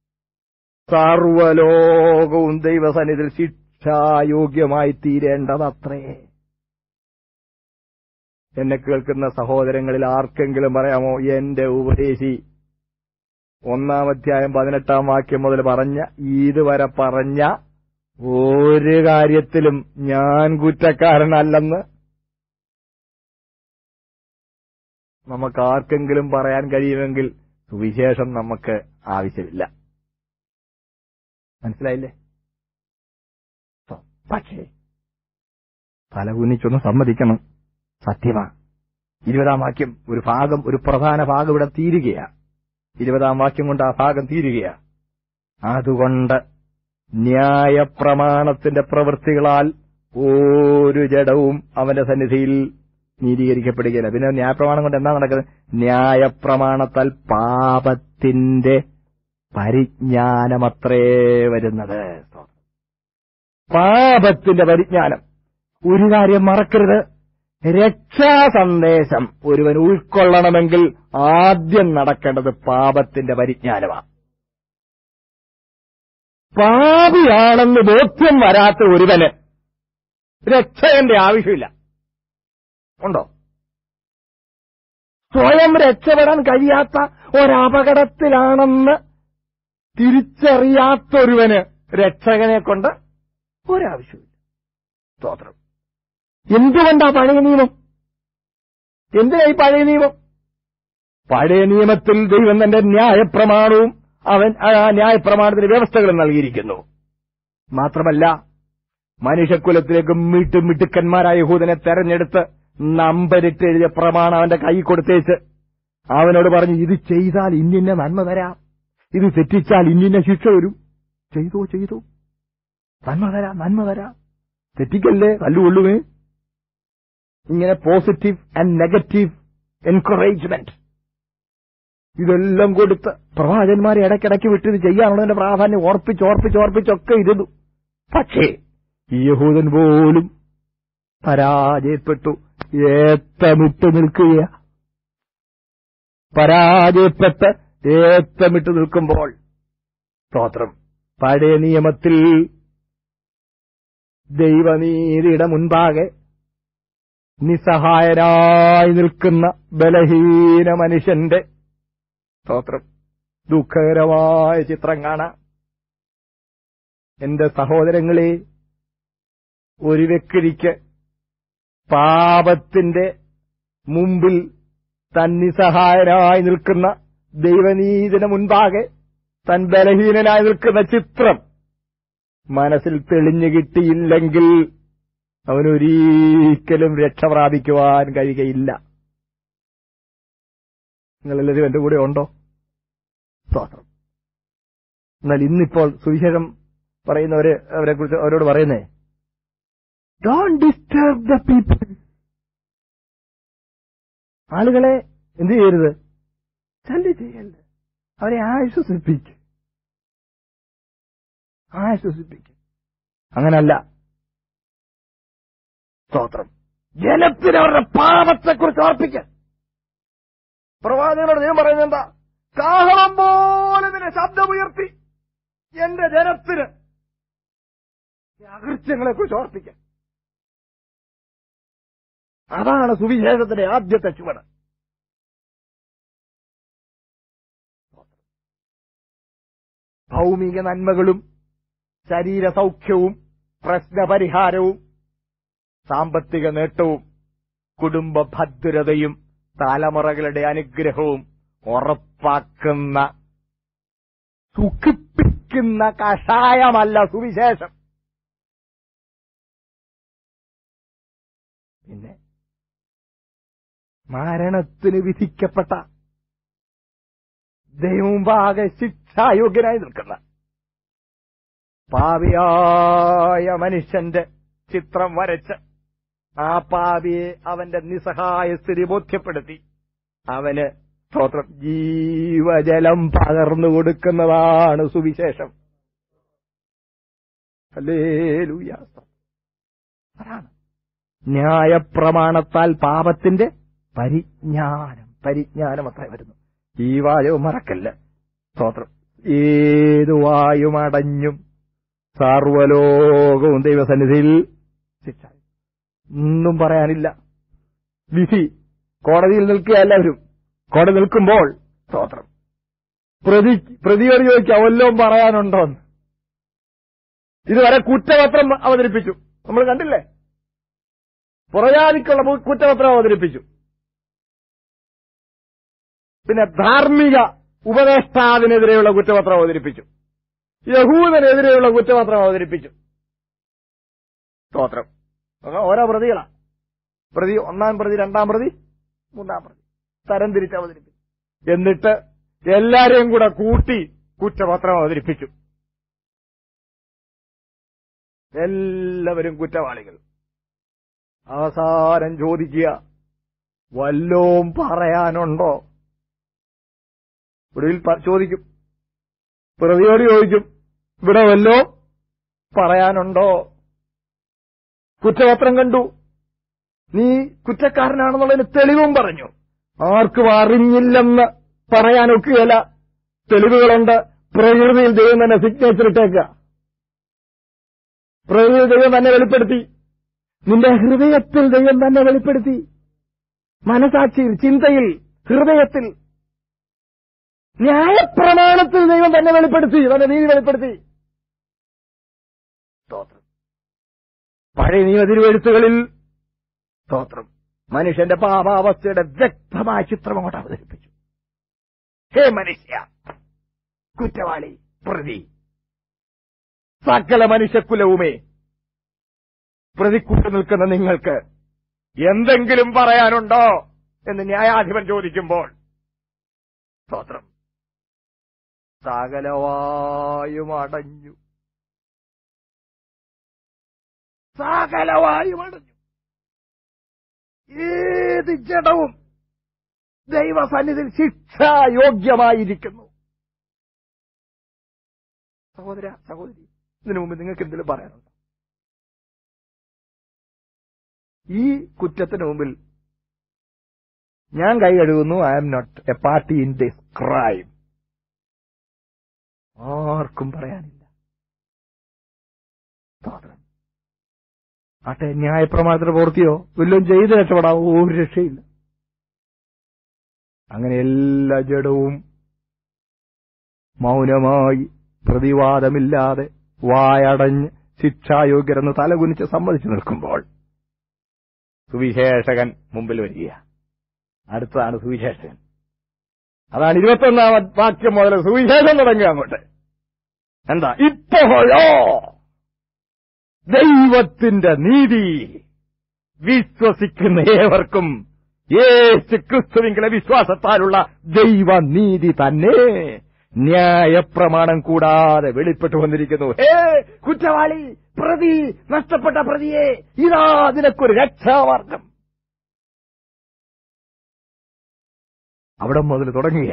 സർവലോകവും ദൈവസന്നിധിയിൽ ശിക്ഷായോഗ്യമായി തീരേണ്ടതത്രേ എന്നെ കേൾക്കുന്ന സഹോദരങ്ങളിൽ ആർക്കെങ്കിലും പറയാമോ എന്റെ ഉപദേശി ഒന്നാം അധ്യായം പതിനെട്ടാം വാക്യം മുതൽ പറഞ്ഞ ഇതുവരെ പറഞ്ഞ ഒരു കാര്യത്തിലും ഞാൻ കുറ്റക്കാരനല്ലെന്ന് നമുക്ക് ആർക്കെങ്കിലും പറയാൻ കഴിയുമെങ്കിൽ സുവിശേഷം നമുക്ക് ആവശ്യമില്ല മനസ്സിലായില്ലേ പക്ഷേ തലകുനിച്ചൊന്ന് സമ്മതിക്കണം സത്യമാ ഇരുപതാം വാക്യം ഒരു ഭാഗം ഒരു പ്രധാന ഭാഗം ഇവിടെ തീരുകയാ ഇരുപതാം വാക്യം കൊണ്ട് ആ ഭാഗം തീരുകയാ അതുകൊണ്ട് ന്യായപ്രമാണത്തിന്റെ പ്രവൃത്തികളാൽ ഒരു ജഡവും അവന്റെ സന്നിധിയിൽ നീതീകരിക്കപ്പെടുകയില്ല പിന്നെ ന്യായപ്രമാണം കൊണ്ട് എന്താ നടക്കുന്നത് ന്യായപ്രമാണത്താൽ പാപത്തിന്റെ പരിജ്ഞാനമത്രേ വരുന്നത് പാപത്തിന്റെ പരിജ്ഞാനം ഒരു കാര്യം മറക്കരുത് രക്ഷാസന്ദേശം ഒരുവൻ ഉൾക്കൊള്ളണമെങ്കിൽ ആദ്യം നടക്കേണ്ടത് പാപത്തിന്റെ പരിജ്ഞാനമാണ് പാപിയാണെന്ന് ബോധ്യം വരാത്ത ഒരുവന് രക്ഷകന്റെ ആവശ്യമില്ല ഉണ്ടോ സ്വയം രക്ഷപ്പെടാൻ കഴിയാത്ത ഒരപകടത്തിലാണെന്ന് തിരിച്ചറിയാത്തൊരുവന് രക്ഷകനെ കൊണ്ട് ഒരാവശ്യമില്ല സ്തോത്രം എന്തുകൊണ്ടാ പഴയ നിയമം എന്തിനാ ഈ പഴയ നിയമം പഴയ നിയമത്തിൽ ദൈവം തന്റെ ന്യായപ്രമാണവും അവൻ ആ ന്യായപ്രമാണത്തിന് വ്യവസ്ഥകളും നൽകിയിരിക്കുന്നു മാത്രമല്ല മനുഷ്യക്കുലത്തിലേക്ക് മിട്ടു മിടുക്കന്മാരായ യഹൂദനെ തെരഞ്ഞെടുത്ത് നമ്പരിട്ട് എഴുതിയ പ്രമാണം അവന്റെ കൈ കൊടുത്തേച്ച് അവനോട് പറഞ്ഞു ഇത് ചെയ്താൽ ഇന്നിന്ന നന്മ തരാം ഇത് തെറ്റിച്ചാൽ ഇന്നിന്ന ശിക്ഷ വരും ചെയ്തോ ചെയ്തോ നന്മ തരാം നന്മ തരാം തെറ്റിക്കല്ലേ തല്ലുകൊള്ളുമേ ഇങ്ങനെ പോസിറ്റീവ് ആൻഡ് നെഗറ്റീവ് എൻകറേജ്മെന്റ് ഇതെല്ലാം കൊടുത്ത് പ്രവാചകന്മാരെ ഇടയ്ക്കിടയ്ക്ക് വിട്ട് ഇത് ചെയ്യാനുള്ളതിന്റെ പ്രാധാന്യം ഓർപ്പിച്ച് ഓർപ്പിച്ച് ഓർപ്പിച്ചൊക്കെ ഇരുന്നു പക്ഷേ ഈ യഹൂദൻ പോലും പരാജയപ്പെട്ടു ഏത്തമിട്ട് നിൽക്കുക പരാജയപ്പെട്ട് ഏത്തമിട്ട് നിൽക്കുമ്പോൾ സ്തോത്രം പഴയ നിയമത്തിൽ ദൈവനീതിയുടെ മുൻപാകെ നിസ്സഹായരായി നിൽക്കുന്ന ബലഹീന മനുഷ്യന്റെ സ്തോത്രം ദുഃഖകരമായ ചിത്രം കാണാം എന്റെ സഹോദരങ്ങളെ ഒരു വ്യക്തിക്ക് പാപത്തിന്റെ മുമ്പിൽ തൻ നിസ്സഹായനായി നിൽക്കുന്ന ദൈവനീതിന് മുൻപാകെ തൻ ബലഹീനനായി നിൽക്കുന്ന ചിത്രം മനസ്സിൽ തെളിഞ്ഞു കിട്ടിയില്ലെങ്കിൽ അവനൊരിക്കലും രക്ഷ പ്രാപിക്കുവാൻ കഴിയുകയില്ല നിങ്ങളെല്ലാവരും എന്റെ കൂടെ ഉണ്ടോ സ്തോത്രം എന്നാൽ ഇന്നിപ്പോൾ സുവിശേഷം പറയുന്നവര് അവരെ കുറിച്ച് അവരോട് പറയുന്നേ ഡോണ്ട് ഡിസ്റ്റർബ് ദ പീപ്പിൾ ആളുകളെ എന്ത് ചെയ്യരുത് ശല്യം ചെയ്യരുത് അവരെ ആശ്വസിപ്പിക്ക് ആശ്വസിപ്പിക്ക് അങ്ങനല്ല സ്തോത്രം ജനത്തിന് അവരുടെ പാപത്തെക്കുറിച്ച് ഓർപ്പിക്ക പ്രവാചകനോട് ദൈവം പറയുന്നത് എന്താ കാഹളം പോലെ നിന്നെ ശബ്ദമുയർത്തി എന്റെ ജനത്തിന് അകൃത്യങ്ങളെ കുറിച്ച് ഓർപ്പിക്കാൻ അതാണ് സുവിശേഷത്തിന്റെ ആദ്യത്തെ ചുവട് ഭൗമിക നന്മകളും ശരീര സൗഖ്യവും പ്രശ്നപരിഹാരവും സാമ്പത്തിക നേട്ടവും കുടുംബ ഭദ്രതയും തലമുറകളുടെ അനുഗ്രഹവും ഉറപ്പാക്കുന്ന സുഖിപ്പിക്കുന്ന കഷായമല്ല സുവിശേഷം പിന്നെ മരണത്തിന് വിധിക്കപ്പെട്ട ദൈവമുമ്പാകെ ശിക്ഷായോഗ്യനായി നിൽക്കുന്ന പാപിയായ മനുഷ്യന്റെ ചിത്രം വരച്ച് ആ പാപിയെ അവന്റെ നിസ്സഹായ സ്ഥിതി ബോധ്യപ്പെടുത്തി അവന് സ്തോത്രം ജീവജലം പകർന്നു കൊടുക്കുന്നതാണ് സുവിശേഷം അല്ലേ അതാണ് ന്യായപ്രമാണത്താൽ പാപത്തിന്റെ പരിജ്ഞാനം പരിജ്ഞാനം അത്ര വരുന്നു ഈ വായവും മറക്കല്ല സ്തോത്രം ഏതു വായുമടഞ്ഞും സാർവലോകവും ദൈവസന്നിധിയിൽ ശിക്ഷ ഒന്നും പറയാനില്ല വിധി കോടതിയിൽ നിൽക്കുക എല്ലാവരും കോടതി നിൽക്കുമ്പോൾ സ്തോത്രം പ്രതി പ്രതിയോട് ചോദിക്കാം വല്ലതും പറയാനുണ്ടോന്ന് ഇതുവരെ കുറ്റപത്രം അവതരിപ്പിച്ചു നമ്മൾ കണ്ടില്ലേ പുറജാതിക്കുള്ള കുറ്റപത്രം അവതരിപ്പിച്ചു പിന്നെ ധാർമ്മിക ഉപദേഷ്ടാവിനെതിരെയുള്ള കുറ്റപത്രം അവതരിപ്പിച്ചു യഹൂദനെതിരെയുള്ള കുറ്റപത്രം അവതരിപ്പിച്ചു സ്തോത്രം ഓരോ പ്രതികളാ പ്രതി ഒന്നാം പ്രതി രണ്ടാം പ്രതി മൂന്നാം പ്രതി തരം തിരിച്ച് അവതരിപ്പിച്ചു എന്നിട്ട് എല്ലാരെയും കൂടെ കൂട്ടി കുറ്റപത്രം അവതരിപ്പിച്ചു എല്ലാവരും കുറ്റവാളികൾ അവസാനം ചോദിക്കുക വല്ലോം പറയാനുണ്ടോ ഒടുവിൽ ചോദിക്കും പ്രതിയോട് ചോദിക്കും ഇവിടെ വല്ലോ പറയാനുണ്ടോ കുറ്റപത്രം കണ്ടു നീ കുറ്റക്കാരനാണെന്നുള്ളതിന് തെളിവും പറഞ്ഞു ആർക്കും അറിഞ്ഞില്ലെന്ന് പറയാനൊക്കുകയല്ല തെളിവുകളുണ്ട് പ്രകൃതിയിൽ ദൈവം തന്നെ സിഗ്നേച്ചർ ഇട്ടേക്കുക പ്രകൃതി ദൈവം തന്നെ വെളിപ്പെടുത്തി നിന്റെ ഹൃദയത്തിൽ ദൈവം തന്നെ വെളിപ്പെടുത്തി മനസാക്ഷിയിൽ ചിന്തയിൽ ഹൃദയത്തിൽ ന്യായപ്രമാണത്തിൽ ദൈവം തന്നെ വെളിപ്പെടുത്തി തന്റെ നീതി വെളിപ്പെടുത്തി സ്തോത്രം പഴയ നിയമതിരുവെഴുത്തുകളിൽ സ്തോത്രം മനുഷ്യന്റെ പാപാവസ്ഥയുടെ വ്യക്തമായ ചിത്രം അങ്ങോട്ട് അവതരിപ്പിച്ചു ഹേ മനുഷ്യ കുറ്റവാളി പ്രതി സകല മനുഷ്യക്കുലവുമേ പ്രതിക്കൂട്ട് നിൽക്കുന്ന നിങ്ങൾക്ക് എന്തെങ്കിലും പറയാനുണ്ടോ എന്ന് ന്യായാധിപൻ ചോദിക്കുമ്പോൾ സ്തോത്രം സകലവായും അടഞ്ഞു സകലവായും അടഞ്ഞു ഏത് ജഡവും ദൈവസന്നിധിയിൽ ശിക്ഷായോഗ്യമായിരിക്കുന്നു സഹോദര സഹോദരി ഇതിനു മുമ്പ് നിങ്ങൾക്ക് എന്തെങ്കിലും പറയാനുണ്ടോ ഈ കുറ്റത്തിന് മുമ്പിൽ ഞാൻ കൈ കഴുകുന്നു I am not a party in this crime ആർക്കും പറയാനില്ല സ്തോത്രം ആട്ടെ ന്യായപ്രമാണത്തിന് പൂർത്തിയോ വല്ലതും ചെയ്ത് രക്ഷപ്പെടാം ഒരു രക്ഷയില്ല അങ്ങനെ എല്ലാ ജഡവും മൗനമായി പ്രതിവാദമില്ലാതെ വായടഞ്ഞ് ശിക്ഷായോഗ്യരെന്ന് തലകുനിച്ച് സമ്മതിച്ചു നിൽക്കുമ്പോൾ സുവിശേഷകൻ മുമ്പിൽ വരിക അടുത്തതാണ് സുവിശേഷൻ അതാണ് ഇരുപത്തൊന്നാം വാക്യം മുതൽ സുവിശേഷം തുടങ്ങുക അങ്ങോട്ട് എന്താ ഇപ്പോഴോ ദൈവത്തിന്റെ നീതി വിശ്വസിക്കുന്ന ഏവർക്കും യേശു ക്രിസ്തുവിങ്കിലെ വിശ്വാസത്താലുള്ള ദൈവനീതി തന്നെ ന്യായപ്രമാണം കൂടാതെ വെളിപ്പെട്ടു വന്നിരിക്കുന്നു ഹേ കുറ്റവാളി പ്രതി നഷ്ടപ്പെട്ട പ്രതിയെ ഇതാ നിനക്കൊരു രക്ഷാമാർഗം അവിടെ മുതൽ തുടങ്ങുക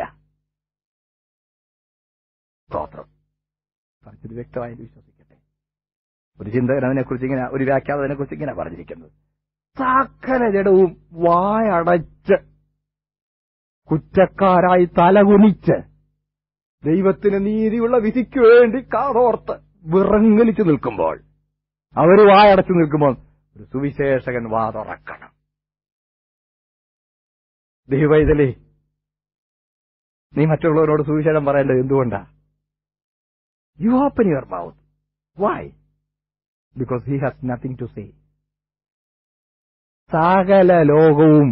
സ്തോത്രം ഇത് വ്യക്തമായി വിശ്വസിക്കട്ടെ ഒരു ചിന്തകൻ അതിനെക്കുറിച്ച് ഇങ്ങനെ ഒരു വ്യാഖ്യാനം അതിനെക്കുറിച്ച് ഇങ്ങനെ പറഞ്ഞിരിക്കുന്നത് സകല ജഡവും വായടച്ച് കുറ്റക്കാരായി തലകുനിച്ച് ദൈവത്തിന് നീതിയുള്ള വിധിക്ക് വേണ്ടി കാതോർത്ത് വിറങ്ങലിച്ചു നിൽക്കുമ്പോൾ അവര് വായടച്ചു നിൽക്കുമ്പോൾ ഒരു സുവിശേഷകൻ വാ തുറക്കണം ദൈവൈതലേ നീ മറ്റുള്ളവരോട് സുവിശേഷം പറയേണ്ടത് എന്തുകൊണ്ടാ you open your mouth why because he has nothing to say സകല ലോകവും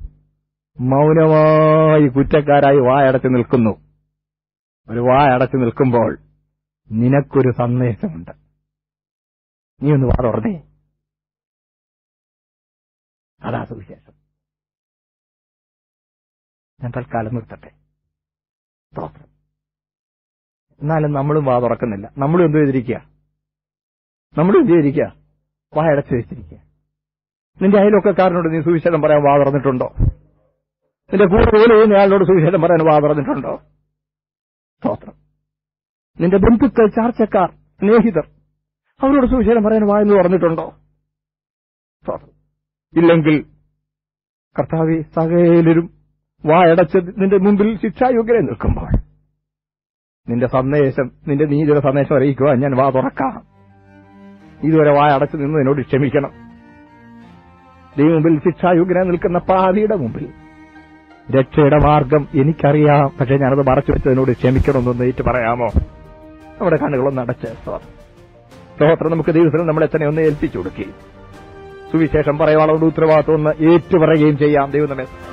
മൗനമായി കുറ്റക്കാരായി വായടച്ചു നിൽക്കുന്നു ഒരു വായടച്ചു നിൽക്കുമ്പോൾ നിനക്കൊരു സന്ദേശമുണ്ട് നീ ഒന്ന് വാ തുറന്നേ അതാ സുവിശേഷം ഞാൻ തൽക്കാലം നിർത്തട്ടെ സ്തോത്രം എന്നാലും നമ്മളും വാ തുറക്കുന്നില്ല നമ്മളും എന്ത് ചെയ്തിരിക്കുക നമ്മളും എന്ത് ചെയ്തിരിക്കുക വായടച്ചു വെച്ചിരിക്കുക നിന്റെ അയലൊക്കെക്കാരനോട് നീ സുവിശേഷം പറയാൻ വാ തുറന്നിട്ടുണ്ടോ നിന്റെ കൂടെ ജോലി ചെയ്യുന്ന ആളിനോട് സുവിശേഷം പറയാൻ വാ തുറന്നിട്ടുണ്ടോ സ്തോത്രം നിന്റെ ബന്ധുക്കൾ ചാർച്ചക്കാർ സ്നേഹിതർ അവരോട് സുവിശേഷം പറയാൻ വായെന്ന് തുറന്നിട്ടുണ്ടോ സ്തോത്രം ഇല്ലെങ്കിൽ കർത്താവി സകലരും വായടച്ച് നിന്റെ മുമ്പിൽ ശിക്ഷായോഗ്യരെ നിൽക്കുമ്പോൾ നിന്റെ സന്ദേശം നിന്റെ നീതിയുടെ സന്ദേശം അറിയിക്കുവാൻ ഞാൻ വാ തുറക്കാം ഇതുവരെ വായ അടച്ചു നിന്ന് എന്നോട് ക്ഷമിക്കണം ദൈവം മുമ്പിൽ ശിക്ഷായോഗ്യനായി നിൽക്കുന്ന പാതിയുടെ മുമ്പിൽ രക്ഷയുടെ മാർഗം എനിക്കറിയാം പക്ഷെ ഞാനത് മറച്ചു വെച്ചതിനോട് ക്ഷമിക്കണമെന്നൊന്ന് ഏറ്റു പറയാമോ നമ്മുടെ കണ്ണുകളൊന്ന് അടച്ച് സ്തോത്രം നമുക്ക് ദൈവത്തിന് നമ്മളെ തന്നെ ഒന്ന് ഏൽപ്പിച്ചു കൊടുക്കുകയും സുവിശേഷം പറയാനുള്ള ഉത്തരവാദിത്വം ഒന്ന് ഏറ്റുപറയുകയും ചെയ്യാം ദൈവം നമ്മെ